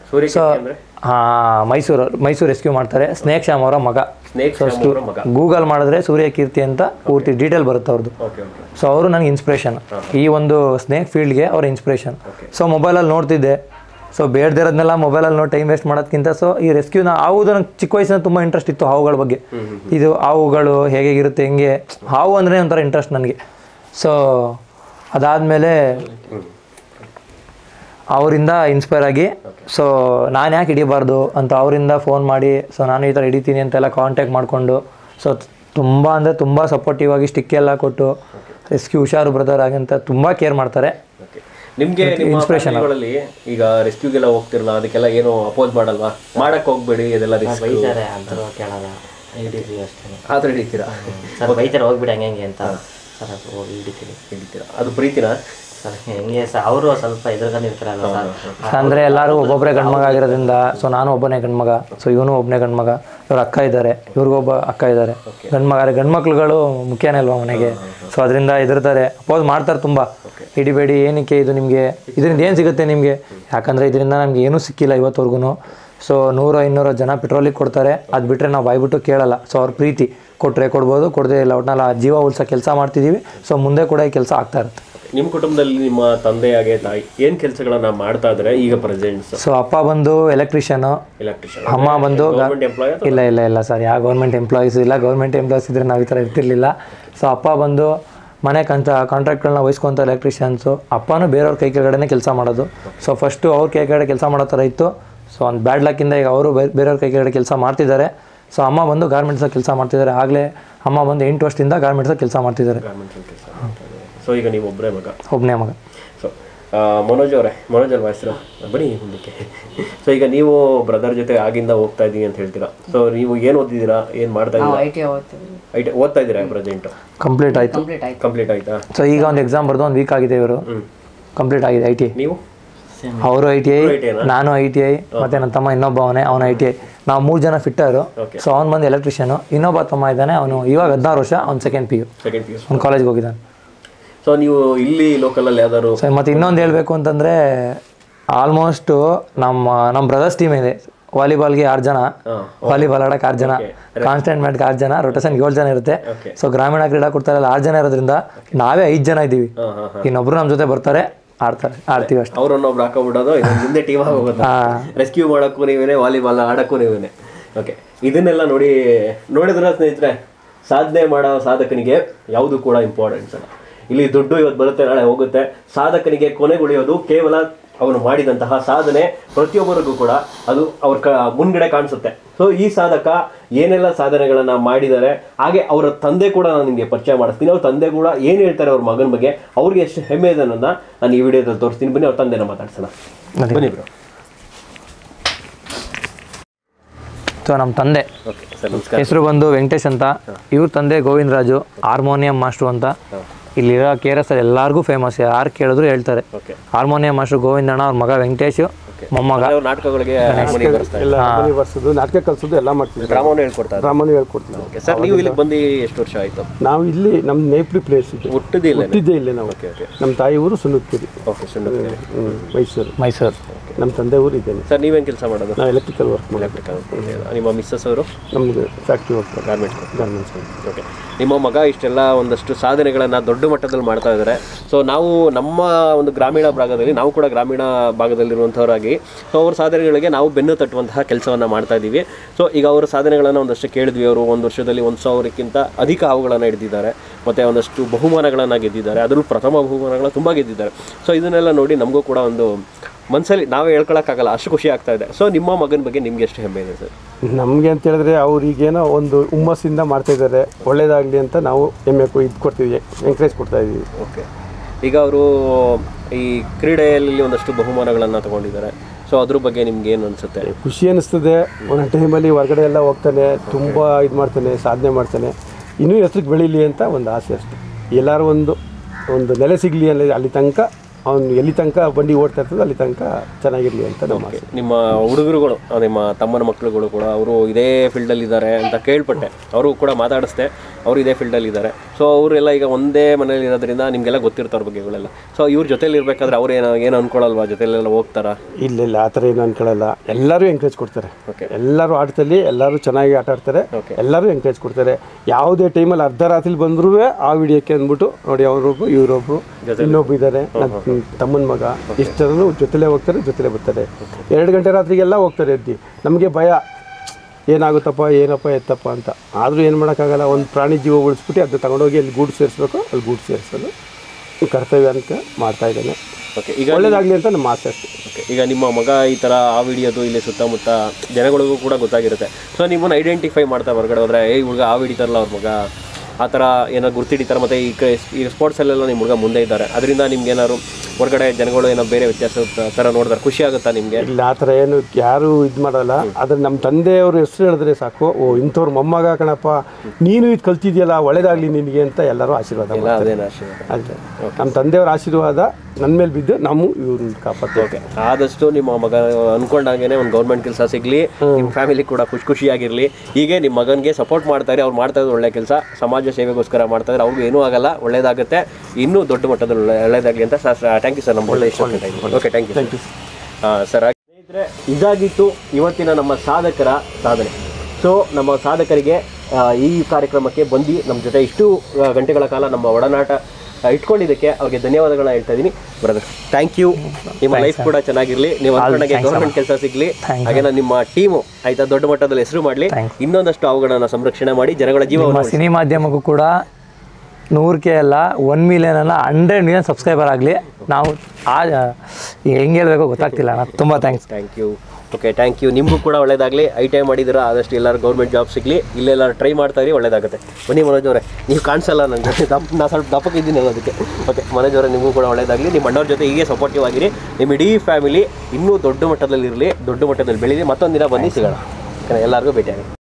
ಸೂರ್ಯಕೀರ್ತಿ ಅಂದ್ರೆ ಹಾಂ ಮೈಸೂರು ಮೈಸೂರು ರೆಸ್ಕ್ಯೂ ಮಾಡ್ತಾರೆ ಸ್ನೇಕ್ ಶ್ಯಾಮ್ ಅವರ ಮಗ ಸ್ನೇಕ್ ಶ್ಯಾಮ್ ಅವರ ಮಗ ಗೂಗಲ್ ಮಾಡಿದ್ರೆ ಸೂರ್ಯಕೀರ್ತಿ ಅಂತ ಪೂರ್ತಿ ಡೀಟೇಲ್ ಬರುತ್ತೆ ಅವ್ರದ್ದು ಓಕೆ ಓಕೆ ಸೊ ಅವರು ನನಗೆ ಇನ್ಸ್ಪಿರೇಷನ್ ಈ ಒಂದು ಸ್ನೇಕ್ ಫೀಲ್ಡ್ಗೆ ಅವ್ರ ಇನ್ಸ್ಪಿರೇಷನ್ ಸೊ ಮೊಬೈಲಲ್ಲಿ ನೋಡ್ತಿದ್ದೆ ಸೊ ಬೇಡದಿರೋದನ್ನೆಲ್ಲ ಮೊಬೈಲಲ್ಲಿ ನೋಡಿ ಟೈಮ್ ವೇಸ್ಟ್ ಮಾಡೋದಕ್ಕಿಂತ ಸೊ ಈ ರೆಸ್ಕ್ಯೂನ ಹಾವುದು ನಂಗೆ ಚಿಕ್ಕ ವಯಸ್ಸಿನ ತುಂಬ ಇಂಟ್ರೆಸ್ಟ್ ಇತ್ತು ಹಾವುಗಳ ಬಗ್ಗೆ ಇದು ಹಾವುಗಳು ಹೇಗೆ ಇರುತ್ತೆ ಹೆಂಗೆ ಹಾವು ಅಂದರೆ ಒಂಥರ ಇಂಟ್ರೆಸ್ಟ್ ನನಗೆ ಸೊ ಅದಾದಮೇಲೆ ಅವರಿಂದ ಇನ್ಸ್ಪೈರ್ ಆಗಿ ಸೊ ನಾನು ಯಾಕೆ ಹಿಡಿಬಾರ್ದು ಅಂತ ಅವರಿಂದ ಫೋನ್ ಮಾಡಿ ಸೊ ನಾನು ಈ ಥರ ಹಿಡಿತೀನಿ ಅಂತೆಲ್ಲ ಕಾಂಟ್ಯಾಕ್ಟ್ ಮಾಡಿಕೊಂಡು ಸೊ ತುಂಬ ಅಂದರೆ ತುಂಬ ಸಪೋರ್ಟಿವ್ ಆಗಿ ಸ್ಟಿಕ್ ಎಲ್ಲ ಕೊಟ್ಟು ರೆಸ್ಕ್ಯೂ ಹುಷಾರು ಬ್ರದರ್ ಆಗಂತ ತುಂಬ ಕೇರ್ ಮಾಡ್ತಾರೆ ಓಕೆ ನಿಮ್ಗೆ ನಿಮ್ಮ ಫ್ಯಾಮಿಲಿಗಳಲ್ಲಿ ಈಗ ರೆಸ್ಕ್ಯೂಗೆಲ್ಲ ಹೋಗ್ತಿರಲ್ಲ ಅದಕ್ಕೆಲ್ಲ ಏನು ಅಪೋಸ್ ಮಾಡಲ್ವಾ ಮಾಡಕ್ ಹೋಗ್ಬೇಡಿ ಇದೆಲ್ಲ ರಿಸ್ಕ್ ಬೈತಾರೆ ಅಂತ ಕೇಳಲ್ಲ ಹಿಡಿತೀವಿ ಅಷ್ಟೇ ಆ ಥರ ಹಿಡಿತೀರಾ ಸರ್ ಬೈತಾರೆ ಹೋಗ್ಬಿಡಿ ಹಂಗೆ ಹಂಗೆ ಅಂತ ಸರ್ ಅದು ಹೋಗಿ ಹಿಡಿತೀವಿ ಹಿಡಿತೀರಾ ಅದು ಪ್ರೀತಿನಾ ಸರ್ ಹೆಂಗೆ ಸರ್ ಅವರು ಸ್ವಲ್ಪ ಎದುರುಗಂಡು ಇರ್ತಾರಲ್ಲ ಸರ್ ಅಂದರೆ ಎಲ್ಲರೂ ಒಬ್ಬೊಬ್ಬರೇ ಗಂಡ್ಮಗ ಆಗಿರೋದ್ರಿಂದ ಸೊ ನಾನು ಒಬ್ಬನೇ ಗಂಡ್ಮಗ ಸೊ ಇವನು ಒಬ್ಬನೇ ಗಂಡ್ಮಗ ಇವ್ರ ಅಕ್ಕ ಇದ್ದಾರೆ ಇವ್ರಿಗೊಬ್ಬ ಅಕ್ಕ ಇದ್ದಾರೆ ಗಂಡ್ಮಗ ಆದರೆ ಗಂಡ್ಮಕ್ಳುಗಳು ಮುಖ್ಯನೇ ಅಲ್ವಾ ಮನೆಗೆ ಸೊ ಅದರಿಂದ ಹೆದರ್ತಾರೆ ಅಪೋಸ್ ಮಾಡ್ತಾರೆ ತುಂಬ ಹಿಡಿಬೇಡಿ ಏನಕ್ಕೆ ಇದು ನಿಮಗೆ ಇದರಿಂದ ಏನು ಸಿಗುತ್ತೆ ನಿಮಗೆ ಯಾಕಂದರೆ ಇದರಿಂದ ನಮ್ಗೆ ಏನೂ ಸಿಕ್ಕಿಲ್ಲ ಇವತ್ತವರೆಗೂ ಸೊ ನೂರು ಇನ್ನೂರು ಜನ ಪೆಟ್ರೋಲಿಗೆ ಕೊಡ್ತಾರೆ ಅದು ಬಿಟ್ಟರೆ ನಾವು ಬಾಯ್ಬಿಟ್ಟು ಕೇಳಲ್ಲ ಸೊ ಅವ್ರ ಪ್ರೀತಿ ಕೊಟ್ಟರೆ ಕೊಡ್ಬೋದು ಕೊಡದೇ ಇಲ್ಲ ಒಟ್ನಲ್ಲಿ ಆ ಜೀವ ಉಳ್ಸೋ ಕೆಲಸ ಮಾಡ್ತಿದ್ದೀವಿ ಸೊ ಮುಂದೆ ಕೂಡ ಈ ಕೆಲಸ ಆಗ್ತಾ ಇರುತ್ತೆ ನಿಮ್ಮ ಕುಟುಂಬದಲ್ಲಿ ನಿಮ್ಮ ತಂದೆ ಹಾಗೆ ತಾಯಿ ಏನ್ ಕೆಲಸಗಳನ್ನ ಮಾಡ್ತಾ ಇದ್ರೆ ಈಗ ಪ್ರೆಸೆಂಟ್ಸ್ ಸೊ ಅಪ್ಪ ಬಂದು ಎಲೆಕ್ಟ್ರಿಷಿಯನು ಎಲೆಕ್ಟ್ರಿಷಿಯನ್ ಅಮ್ಮ ಬಂದು ಗೌರ್ಮೆಂಟ್ ಎಂಪ್ಲಾಯ್ ಇಲ್ಲ ಇಲ್ಲ ಇಲ್ಲ ಸರ್ ಯಾವ ಗೌರ್ಮೆಂಟ್ ಎಂಪ್ಲಾಯೀಸ್ ಇಲ್ಲ ಗೌರ್ಮೆಂಟ್ ಎಂಪ್ಲಾಯೀಸ್ ಇದ್ರೆ ನಾವು ಈ ಥರ ಇರ್ತಿರ್ಲಿಲ್ಲ ಸೊ ಅಪ್ಪ ಬಂದು ಮನೆ ಕಂತ ಕಾಂಟ್ರಾಕ್ಟ್ಗಳನ್ನ ವಹಿಸ್ಕೊಂತ ಎಲೆಕ್ಟ್ರಿಷಿಯನ್ಸು ಅಪ್ಪನೂ ಬೇರೆಯವ್ರ ಕೈ ಕೆಳಗಡೆನೇ ಕೆಲಸ ಮಾಡೋದು ಸೊ ಫಸ್ಟು ಅವ್ರ ಕೈ ಕೆಳಗಡೆ ಕೆಲಸ ಮಾಡೋ ಥರ ಇತ್ತು ಸೊ ಒಂದು ಬ್ಯಾಡ್ ಲಕ್ಕಿಂದ ಈಗ ಅವರು ಬೇರೆಯವ್ರ ಕೈ ಕೆಳಗಡೆ ಕೆಲಸ ಮಾಡ್ತಿದ್ದಾರೆ ಸೊ ಅಮ್ಮ ಬಂದು ಗಾರ್ಮೆಂಟ್ಸಾಗ ಕೆಲಸ ಮಾಡ್ತಿದ್ದಾರೆ ಆಗಲೇ ಅಮ್ಮ ಬಂದು ಎಂಟು ವರ್ಷದಿಂದ ಗಾರ್ಮೆಂಟ್ಸಾಗ ಕೆಲಸ ಮಾಡ್ತಿದ್ದಾರೆ ಸೊ ಈಗ ನೀವು ಒಬ್ಬರೇ ಮಗ ಒಬ್ಬನೇ ಮಗ ಸೊ ಮನೋಜ್ ಅವರೇ ಮನೋಜ್ ಅಲ್ವಾ ಹೆಸರು ಬನ್ನಿ ಮುಂದಕ್ಕೆ ಸೊ ಈಗ ನೀವು ಬ್ರದರ್ ಜೊತೆ ಆಗಿಂದ ಹೋಗ್ತಾ ಇದ್ದೀನಿ ಅಂತ ಹೇಳ್ತೀರಾ ಸೊ ನೀವು ಏನು ಓದಿದ್ದೀರಾ ಏನು ಮಾಡ್ತಾ ನಾವು ಇದ್ದೀರಾ ಐ ಟಿ ಓದ್ತೀವಿ ಐ ಟಿ ಓದ್ತಾ ಇದ್ದೀರಾ ಪ್ರೆಸೆಂಟ್ ಕಂಪ್ಲೀಟ್ ಆಯಿತು ಕಂಪ್ಲೀಟ್ ಆಯ್ತು ಕಂಪ್ಲೀಟ್ ಆಯ್ತಾ ಸೊ ಈಗ ಒಂದು ಎಕ್ಸಾಮ್ ಬರೆದು ಒಂದು ವೀಕ್ ಆಗಿದೆ ಇವರು ಹ್ಮ್ ಕಂಪ್ಲೀಟ್ ಆಗಿದೆ ಐ ಟಿ ನೀವು ಅವರು ಐ ಟಿ ಐ ITI ನಾ? ನಾನು ಐ ಟಿ ಐ ಮತ್ತೆ ನನ್ನ ತಮ್ಮ ಇನ್ನೊಬ್ಬ ಅವನೇ ಅವನು ಐ ಟಿ ಐ ನಾವು ಮೂರು ಜನ ಫಿಟ್ಟರು Okay. ಸೊ ಅವ್ನು ಬಂದು ಎಲೆಕ್ಟ್ರಿಷಿಯನು ಇನ್ನೊಬ್ಬ ತಮ್ಮ ಇದ್ದಾನೆ ಅವನು ಇವಾಗ ಹದಿನಾರು ವರ್ಷ ಅವ್ನು second P U second P U ಅವ್ನು ಕಾಲೇಜ್ಗೆ ಹೋಗಿದ್ದಾನೆ ಸೊ ನೀವು ಇಲ್ಲಿ ಲೋಕಲಲ್ಲಿ ಯಾವ್ದಾದ್ರು ಸೊ ಮತ್ತು ಇನ್ನೊಂದು ಹೇಳಬೇಕು ಅಂತಂದರೆ ಆಲ್ಮೋಸ್ಟು ನಮ್ಮ ನಮ್ಮ ಬ್ರದರ್ಸ್ ಟೀಮ್ ಇದೆ ವಾಲಿಬಾಲ್ಗೆ ಆರು ಜನ ವಾಲಿಬಾಲ್ ಆಡೋಕೆ ಆರು ಜನ ಕಾನ್ಸ್ಟೆಂಟ್ ಮ್ಯಾಟ್ಗೆ ಆರು ಜನ ರೊಟೇಷನ್ ಏಳು ಜನ ಇರುತ್ತೆ Okay. ಸೊ ಗ್ರಾಮೀಣ ಕ್ರೀಡಾಕೂಟದಲ್ಲಿ ಆರು ಜನ ಇರೋದ್ರಿಂದ ನಾವೇ ಐದು ಜನ ಇದ್ದೀವಿ ಹಾಂ ಹಾಂ ಹಾಂ ಇನ್ನೊಬ್ರು ನಮ್ಮ ಜೊತೆ ಬರ್ತಾರೆ ಆಡ್ತಾರೆ ಆಡ್ತೀವಿ ಅಷ್ಟೇ ಅವ್ರನ್ನೊಬ್ರು ಹಾಕೋಬಿಡೋದು ಇದು ಮುಂದೆ ಟೀಮ್ ಆಗೋಗುತ್ತೆ ರೆಸ್ಕ್ಯೂ ಮಾಡೋಕ್ಕೂ ನೀವೇನೆ ವಾಲಿಬಾಲ್ ಆಡೋಕ್ಕೂ ನೀವೇನೆ ಓಕೆ ಇದನ್ನೆಲ್ಲ ನೋಡಿ ನೋಡಿದ್ರ ಸ್ನೇಹಿತರೆ ಸಾಧನೆ ಮಾಡೋ ಸಾಧಕನಿಗೆ ಯಾವುದು ಕೂಡ ಇಂಪಾರ್ಟೆಂಟ್ಸ್ ಅಲ್ಲ ಇಲ್ಲಿ ದುಡ್ಡು ಇವತ್ತು ಬರುತ್ತೆ ನಾಳೆ ಹೋಗುತ್ತೆ ಸಾಧಕನಿಗೆ ಕೊನೆಗುಳಿಯೋದು ಕೇವಲ ಅವನು ಮಾಡಿದಂತಹ ಸಾಧನೆ ಪ್ರತಿಯೊಬ್ಬರಿಗೂ ಕೂಡ ಅದು ಅವ್ರ ಕ ಮುನ್ಗಡೆ ಕಾಣಿಸುತ್ತೆ ಸೊ ಈ ಸಾಧಕ ಏನೆಲ್ಲ ಸಾಧನೆಗಳನ್ನ ಮಾಡಿದ್ದಾರೆ ಹಾಗೆ ಅವರ ತಂದೆ ಕೂಡ ನಾನು ನಿಮಗೆ ಪರಿಚಯ ಮಾಡಿಸ್ತೀನಿ ಅವ್ರ ತಂದೆ ಕೂಡ ಏನು ಹೇಳ್ತಾರೆ ಅವ್ರ ಮಗನ ಬಗ್ಗೆ ಅವ್ರಿಗೆ ಎಷ್ಟು ಹೆಮ್ಮೆ ಇದೆ ಅನ್ನೋದನ್ನ ನಾನು ಈ ವಿಡಿಯೋದಲ್ಲಿ ತೋರಿಸ್ತೀನಿ ಬನ್ನಿ ಅವ್ರ ತಂದೆನ ಮಾತಾಡ್ಸೋಣ ಬನ್ನಿ ಬ್ರೋ ಸೊ ನಮ್ಮ ತಂದೆ ಓಕೆ ಸರ್ ನಮಸ್ಕಾರ ಹೆಸರು ಬಂದು ವೆಂಕಟೇಶ್ ಅಂತ ಇವ್ರ ತಂದೆ ಗೋವಿಂದ ರಾಜು ಹಾರ್ಮೋನಿಯಂ ಮಾಸ್ಟ್ರು ಅಂತ ಇಲ್ಲಿರೋ ಕೆ ಆರ್ ಎಸ್ ಅಲ್ಲಿ ಎಲ್ಲರಿಗೂ ಫೇಮಸ್ ಯಾರು ಕೇಳಿದ್ರು ಹೇಳ್ತಾರೆ ಓಕೆ ಹಾರ್ಮೋನಿಯಂ ಮಾಸ್ಟ್ರು ಗೋವಿಂದಣ್ಣ ಅವ್ರ ಮಗ ವೆಂಕಟೇಶ್ ಮೊಮ್ಮಗ ಕೆಲವು ನಾಟಕಗಳಿಗೆ ಹಾರ್ಮೋನಿ ಬರ್ಸ್ತಾರೆ ಎಲ್ಲ ಮನೆ ಬರ್ಸೋದು ನಾಟಕ ಕಲ್ಸೋದು ಎಲ್ಲ ಮಾಡ್ತೀವಿ ಡ್ರಾಮಾನು ಹೇಳ್ಕೊಡ್ತಾರೆ ರಾಮನು ಹೇಳ್ಕೊಡ್ತೀವಿ ಓಕೆ ಸರ್ ನೀವು ಇಲ್ಲಿಗೆ ಬಂದು ಎಷ್ಟು ವರ್ಷ ಆಯ್ತು ನಾವು ಇಲ್ಲಿ ನಮ್ಮ ನೇಪ್ಲಿ ಪ್ಲೇಸ್ ಇದೆ ಹುಟ್ಟದಿಲ್ಲ ಹುಟ್ಟಿದ್ದೇ ಇಲ್ಲೇ ನಾವು ಓಕೆ ಓಕೆ ನಮ್ಮ ತಾಯಿ ಊರು ಸುಣ್ಣಕ್ಕಿರಿ ಓಕೆ ಸುಂಡ ಹ್ಮ್, ಮೈಸೂರು ಮೈಸೂರು ನಮ್ಮ ತಂದೆ ಊರು ಇದ್ದೇನೆ ಸರ್ ನೀವೇನು ಕೆಲಸ ಮಾಡೋದು ನಾವು ಎಲೆಕ್ಟ್ರಿಕಲ್ ವರ್ಕ್ ಮಾಡಿ ಎಲೆಕ್ಟ್ರಿಕಲ್ ನಿಮ್ಮ ಮಿಸ್ಸಸ್ ಅವರು ನಮ್ದು ಫ್ಯಾಕ್ಟ್ರಿ ಹೋಗ್ತಾರೆ ಗಾರ್ಮೆಂಟ್ಸ್ ಗಾರ್ಮೆಂಟ್ಸ್ ಓಕೆ ನಿಮ್ಮ ಮಗ ಇಷ್ಟೆಲ್ಲ ಒಂದಷ್ಟು ಸಾಧನೆಗಳನ್ನು ದೊಡ್ಡ ಮಟ್ಟದಲ್ಲಿ ಮಾಡ್ತಾ ಇದ್ದಾರೆ ಸೊ ನಾವು ನಮ್ಮ ಒಂದು ಗ್ರಾಮೀಣ ಭಾಗದಲ್ಲಿ ನಾವು ಕೂಡ ಗ್ರಾಮೀಣ ಭಾಗದಲ್ಲಿರುವಂಥವರಾಗಿ ಸೊ ಅವ್ರ ಸಾಧನೆಗಳಿಗೆ ನಾವು ಬೆನ್ನು ತಟ್ಟುವಂತಹ ಕೆಲಸವನ್ನು ಮಾಡ್ತಾ ಇದ್ದೀವಿ ಸೊ ಈಗ ಅವರ ಸಾಧನೆಗಳನ್ನು ಒಂದಷ್ಟು ಕೇಳಿದ್ವಿ ಅವರು ಒಂದು ವರ್ಷದಲ್ಲಿ ಒಂದು ಸಾವಿರಕ್ಕಿಂತ ಅಧಿಕ ಹಾವುಗಳನ್ನು ಹಿಡಿದಿದ್ದಾರೆ ಮತ್ತು ಒಂದಷ್ಟು ಬಹುಮಾನಗಳನ್ನು ಗೆದ್ದಿದ್ದಾರೆ ಅದರಲ್ಲೂ ಪ್ರಥಮ ಬಹುಮಾನಗಳನ್ನ ತುಂಬ ಗೆದ್ದಿದ್ದಾರೆ ಸೊ ಇದನ್ನೆಲ್ಲ ನೋಡಿ ನಮಗೂ ಕೂಡ ಒಂದು ಮನಸ್ಸಲ್ಲಿ ನಾವೇ ಹೇಳ್ಕೊಳಕ್ಕಾಗಲ್ಲ ಅಷ್ಟು ಖುಷಿ ಆಗ್ತಾ ಇದೆ ಸೊ ನಿಮ್ಮ ಮಗನ ಬಗ್ಗೆ ನಿಮ್ಗೆ ಎಷ್ಟು ಹೆಮ್ಮೆ ಇದೆ ಸರ್ ನಮಗೆ ಅಂತ ಹೇಳಿದ್ರೆ ಅವ್ರಿಗೇನೋ ಒಂದು ಹುಮ್ಮಸ್ಸಿಂದ ಮಾಡ್ತಾ ಇದ್ದಾರೆ ಒಳ್ಳೇದಾಗಲಿ ಅಂತ ನಾವು ಹೆಮ್ಮೆ ಕೊ- ಇದು ಕೊಡ್ತೀವಿ ಎಂಕರೇಜ್ ಕೊಡ್ತಾ ಇದ್ದೀವಿ ಓಕೆ ಈಗ ಅವರು ಈ ಕ್ರೀಡೆಯಲ್ಲಿ ಒಂದಷ್ಟು ಬಹುಮಾನಗಳನ್ನು ತಗೊಂಡಿದ್ದಾರೆ ಸೊ ಅದ್ರ ಬಗ್ಗೆ ನಿಮ್ಗೆ ಏನು ಅನಿಸುತ್ತೆ ಖುಷಿ ಅನ್ನಿಸ್ತದೆ ಒಂದೊಂದು ಟೈಮಲ್ಲಿ ಹೊರಗಡೆ ಎಲ್ಲ ಹೋಗ್ತಾನೆ ತುಂಬ ಇದು ಮಾಡ್ತಾನೆ ಸಾಧನೆ ಮಾಡ್ತಾನೆ ಇನ್ನೂ ಹೆಸ್ರಿಗೆ ಬೆಳೀಲಿ ಅಂತ ಒಂದು ಆಸೆ ಅಷ್ಟೆ ಎಲ್ಲರೂ ಒಂದು ಒಂದು ನೆಲೆ ಸಿಗಲಿ ಅಲ್ಲಿ ಅಲ್ಲಿ ತನಕ ಅವನು ಎಲ್ಲಿ ತನಕ ಬಂಡಿ ಓಡ್ತಾ ಇರ್ತದೆ ಅಲ್ಲಿ ತನಕ ಚೆನ್ನಾಗಿರಲಿ ಅಂತ ನಮ್ಮ ಆಸೆ ನಿಮ್ಮ ಹುಡುಗರುಗಳು ನಿಮ್ಮ ತಮ್ಮನ ಮಕ್ಕಳುಗಳು ಕೂಡ ಅವರು ಇದೇ ಫೀಲ್ಡಲ್ಲಿ ಇದ್ದಾರೆ ಅಂತ ಕೇಳ್ಪಟ್ಟೆ ಅವರು ಕೂಡ ಮಾತಾಡಿಸ್ದೆ ಅವರು ಇದೇ ಫೀಲ್ಡಲ್ಲಿ ಇದ್ದಾರೆ ಸೊ ಅವರೆಲ್ಲ ಈಗ ಒಂದೇ ಮನೇಲಿ ಇರೋದ್ರಿಂದ ನಿಮಗೆಲ್ಲ ಗೊತ್ತಿರ್ತಾರೆ ಅವ್ರ ಬಗ್ಗೆಗಳೆಲ್ಲ ಸೊ ಇವ್ರ ಜೊತೆಲಿ ಇರಬೇಕಾದ್ರೆ ಅವ್ರು ಏನೋ ಏನು ಅನ್ಕೊಳ್ಳಲ್ವಾ ಜೊತೆಲೆಲ್ಲ ಹೋಗ್ತಾರಾ ಇಲ್ಲ ಇಲ್ಲ ಆ ಥರ ಏನು ಅನ್ಕೊಳ್ಳಲ್ಲ ಎಲ್ಲರೂ ಎಂಕರೇಜ್ ಕೊಡ್ತಾರೆ Okay. ಎಲ್ಲರೂ ಆಟದಲ್ಲಿ ಎಲ್ಲರೂ ಚೆನ್ನಾಗಿ ಆಟ ಆಡ್ತಾರೆ Okay. ಎಲ್ಲರೂ ಎಂಕರೇಜ್ ಕೊಡ್ತಾರೆ ಯಾವುದೇ ಟೈಮಲ್ಲಿ ಅರ್ಧ ರಾತ್ರಿ ಬಂದರೂ ಆ ವಿಡಿಯೋಕ್ಕೆ ಅಂದ್ಬಿಟ್ಟು ನೋಡಿ ಅವರೊಬ್ಬರು ಇವರೊಬ್ರು ಇನ್ನೊಬ್ರು ಇದ್ದಾರೆ ನನ್ನ ತಮ್ಮನ ಮಗ ಇಷ್ಟರನ್ನು ಜೊತೆಲೇ ಹೋಗ್ತಾರೆ ಜೊತೆಲೇ ಬರ್ತಾರೆ ಎರಡು ಗಂಟೆ ರಾತ್ರಿಗೆಲ್ಲ ಹೋಗ್ತಾರೆ ಎದ್ದು ನಮಗೆ ಭಯ ಏನಾಗುತ್ತಪ್ಪ ಏನಪ್ಪ ಎತ್ತಪ್ಪ ಅಂತ ಆದರೂ ಏನು ಮಾಡೋಕ್ಕಾಗಲ್ಲ ಒಂದು ಪ್ರಾಣಿ ಜೀವ ಉಳಿಸ್ಬಿಟ್ಟು ಅದನ್ನ ತಗೊಂಡೋಗಿ ಅಲ್ಲಿ ಗೂಡು ಸೇರಿಸ್ಬೇಕು ಅಲ್ಲಿ ಗೂಡು ಸೇರಿಸೋದು ಕರ್ತವ್ಯ ಅಂತ ಮಾಡ್ತಾ ಇದ್ದಾನೆ ಓಕೆ ಈಗ ಒಳ್ಳೇದಾಗಲಿ ಅಂತ ನಮ್ಮ ಆಸೆ ಅಷ್ಟೇ ಓಕೆ ಈಗ ನಿಮ್ಮ ಮಗ ಈ ಥರ ಆ ವಿಡಿಯೋದು ಇಲ್ಲಿ ಸುತ್ತಮುತ್ತ ಜನಗಳಿಗೂ ಕೂಡ ಗೊತ್ತಾಗಿರುತ್ತೆ ಸೊ ನಿಮ್ಮನ್ನು ಐಡೆಂಟಿಫೈ ಮಾಡ್ತಾ ಹೊರಗಡೆ ಹೋದ್ರೆ ಏ ಹುಡುಗ ಆ ಹಿಡಿತಾರಲ್ಲ ಅವ್ರ ಮಗ ಆ ಥರ ಏನೋ ಗುರ್ತಿಡಿತಾರೆ ಮತ್ತು ಈ ಕ- ಈಗ ಸ್ಪೋರ್ಟ್ಸಲ್ಲೆಲ್ಲ ನಿಮ್ಮ ಹುಡುಗ ಮುಂದೆ ಇದ್ದಾರೆ ಅದರಿಂದ ನಿಮ್ಗೆ ಏನಾದ್ರು ಹೊರಗಡೆ ಜನಗಳು ಏನೋ ಬೇರೆ ವ್ಯತ್ಯಾಸ ಥರ ನೋಡಿದ್ರೆ ಖುಷಿ ಆಗುತ್ತಾ ನಿಮಗೆ ಇಲ್ಲ ಆ ಥರ ಏನು ಯಾರು ಇದು ಮಾಡಲ್ಲ ಆದರೆ ನಮ್ಮ ತಂದೆಯವ್ರ ಹೆಸರು ಹೇಳಿದ್ರೆ ಸಾಕು ಓ ಇಂಥವ್ರ ಮೊಮ್ಮಗ ಕಣಪ್ಪ ನೀನು ಇದು ಕಲ್ತಿದ್ಯಲ್ಲ ಒಳ್ಳೇದಾಗಲಿ ನಿನಗೆ ಅಂತ ಎಲ್ಲರೂ ಆಶೀರ್ವಾದ ಮಾಡ್ತಾರೆ ಅದೇನು ಆಶೀರ್ವಾದ ಅಷ್ಟೇ ನಮ್ಮ ತಂದೆಯವ್ರ ಆಶೀರ್ವಾದ ನನ್ನ ಮೇಲೆ ಬಿದ್ದು ನಾವು ಇವ್ರನ್ನ ಕಾಪಾಡ್ತೇವೆ ಆದಷ್ಟು ನಿಮ್ಮ ಮಗ ಅನ್ಕೊಂಡಾಗೇನೆ ಒಂದು ಗೌರ್ಮೆಂಟ್ ಕೆಲಸ ಸಿಗಲಿ ನಿಮ್ಮ ಫ್ಯಾಮಿಲಿ ಕೂಡ ಖುಷಿ ಖುಷಿಯಾಗಿರಲಿ ಹೀಗೆ ನಿಮ್ಮ ಮಗನಿಗೆ ಸಪೋರ್ಟ್ ಮಾಡ್ತಾರೆ ಅವ್ರು ಮಾಡ್ತಾ ಇರೋದು ಒಳ್ಳೆ ಕೆಲಸ ಸಮಾಜ ಸೇವೆಗೋಸ್ಕರ ಮಾಡ್ತಾ ಇದ್ದಾರೆ ಅವ್ರಿಗೂ ಏನೂ ಆಗಲ್ಲ ಒಳ್ಳೇದಾಗುತ್ತೆ ಇನ್ನೂ ದೊಡ್ಡ ಮಟ್ಟದಲ್ಲಿ ಒಳ್ಳೆ- ಒಳ್ಳೇದಾಗಲಿ ಅಂತ ಥ್ಯಾಂಕ್ ಯು ಸರ್ ನಮ್ಮ ಒಳ್ಳೆ ಇಷ್ಟ okay thank you thank you sir ಸ್ನೇಹಿತರೆ ಇದಾಗಿತ್ತು ಇವತ್ತಿನ ನಮ್ಮ ಸಾಧಕರ ಸಾಧನೆ ಸೊ ನಮ್ಮ ಸಾಧಕರಿಗೆ ಆ, ಈ ಕಾರ್ಯಕ್ರಮಕ್ಕೆ ಬಂದು ನಮ್ಮ ಜೊತೆ ಇಷ್ಟು ಆ, ಗಂಟೆಗಳ ಕಾಲ ನಮ್ಮ ಒಡನಾಟ ಆ, ಇಟ್ಕೊಂಡಿದ್ದಕ್ಕೆ ಅವ್ರಿಗೆ ಧನ್ಯವಾದಗಳನ್ನ ಹೇಳ್ತಾ ಇದ್ದೀನಿ ಬ್ರದರ್ ಥ್ಯಾಂಕ್ ಯು ನಿಮ್ಮ ಲೈಫ್ ಕೂಡ ಚೆನ್ನಾಗಿರಲಿ ನೀವು ಅನ್ಕೊಂಡಾಗೆ ಗೌರ್ಮೆಂಟ್ ಕೆಲಸ ಸಿಗಲಿ ಹಾಗೆ ನಿಮ್ಮ ಟೀಮು ಆಯ್ತಾ ದೊಡ್ಡ ಮಟ್ಟದಲ್ಲಿ ಹೆಸರು ಮಾಡಲಿ ಇನ್ನೊಂದಷ್ಟು ಅವುಗಳನ್ನ ಸಂರಕ್ಷಣೆ ಮಾಡಿ ಜನಗಳ ಜೀವ ನಮ್ಮ ಸಿನಿ ಮಾಧ್ಯಮಕ್ಕೂ ಕೂಡ ನೂರಕ್ಕೆ ಅಲ್ಲ ಒನ್ ಮಿಲಿಯನ್ ಅಲ್ಲ ಹಂಡ್ರೆಡ್ ಮಿಲಿಯನ್ ಸಬ್ಸ್ಕ್ರೈಬರ್ ಆಗಲಿ ನಾವು ಆ ಹೆಂಗೆ ಹೇಳ್ಬೇಕು ಗೊತ್ತಾಗ್ತಿಲ್ಲ ಅಣ್ಣ ತುಂಬ thanks thank you okay thank you ನಿಮಗೂ ಕೂಡ ಒಳ್ಳೇದಾಗಲಿ ಐ ಟಿ ಐ ಮಾಡಿದ್ದೀರಾ ಆದಷ್ಟು ಎಲ್ಲರೂ ಗೌರ್ಮೆಂಟ್ ಜಾಬ್ ಸಿಗಲಿ ಇಲ್ಲೆಲ್ಲರೂ ಟ್ರೈ ಮಾಡ್ತಾ ಇರಿ ಒಳ್ಳೇದಾಗುತ್ತೆ ಬನ್ನಿ ಮನೋಜ್ ಅವರೇ ನೀವು ಕಾಣಿಸಲ್ಲ ನನಗೆ ದಪ್ಪ ನಾ ಸ್ವಲ್ಪ ದಪ್ಪಕ್ಕಿದ್ದೀನಿ ಅದಕ್ಕೆ ಓಕೆ ಮನೋಜ್ ಅವರೇ ನಿಮಗೂ ಕೂಡ ಒಳ್ಳೇದಾಗಲಿ ನಿಮ್ಮ ಅಣ್ಣವ್ರ ಜೊತೆ ಹೀಗೆ ಸಪೋರ್ಟಿವ್ ಆಗಿರಿ ನಿಮ್ಮ ಇಡೀ ಫ್ಯಾಮಿಲಿ ಇನ್ನೂ ದೊಡ್ಡ ಮಟ್ಟದಲ್ಲಿ ಇರಲಿ ದೊಡ್ಡ ಮಟ್ಟದಲ್ಲಿ ಬೆಳೀಲಿ ಮತ್ತೊಂದು ದಿನ ಬನ್ನಿ ಸಿಗೋಣ ಓಕೆನಾ? ಎಲ್ಲರಿಗೂ ಭೇಟಿಯಾಗಿ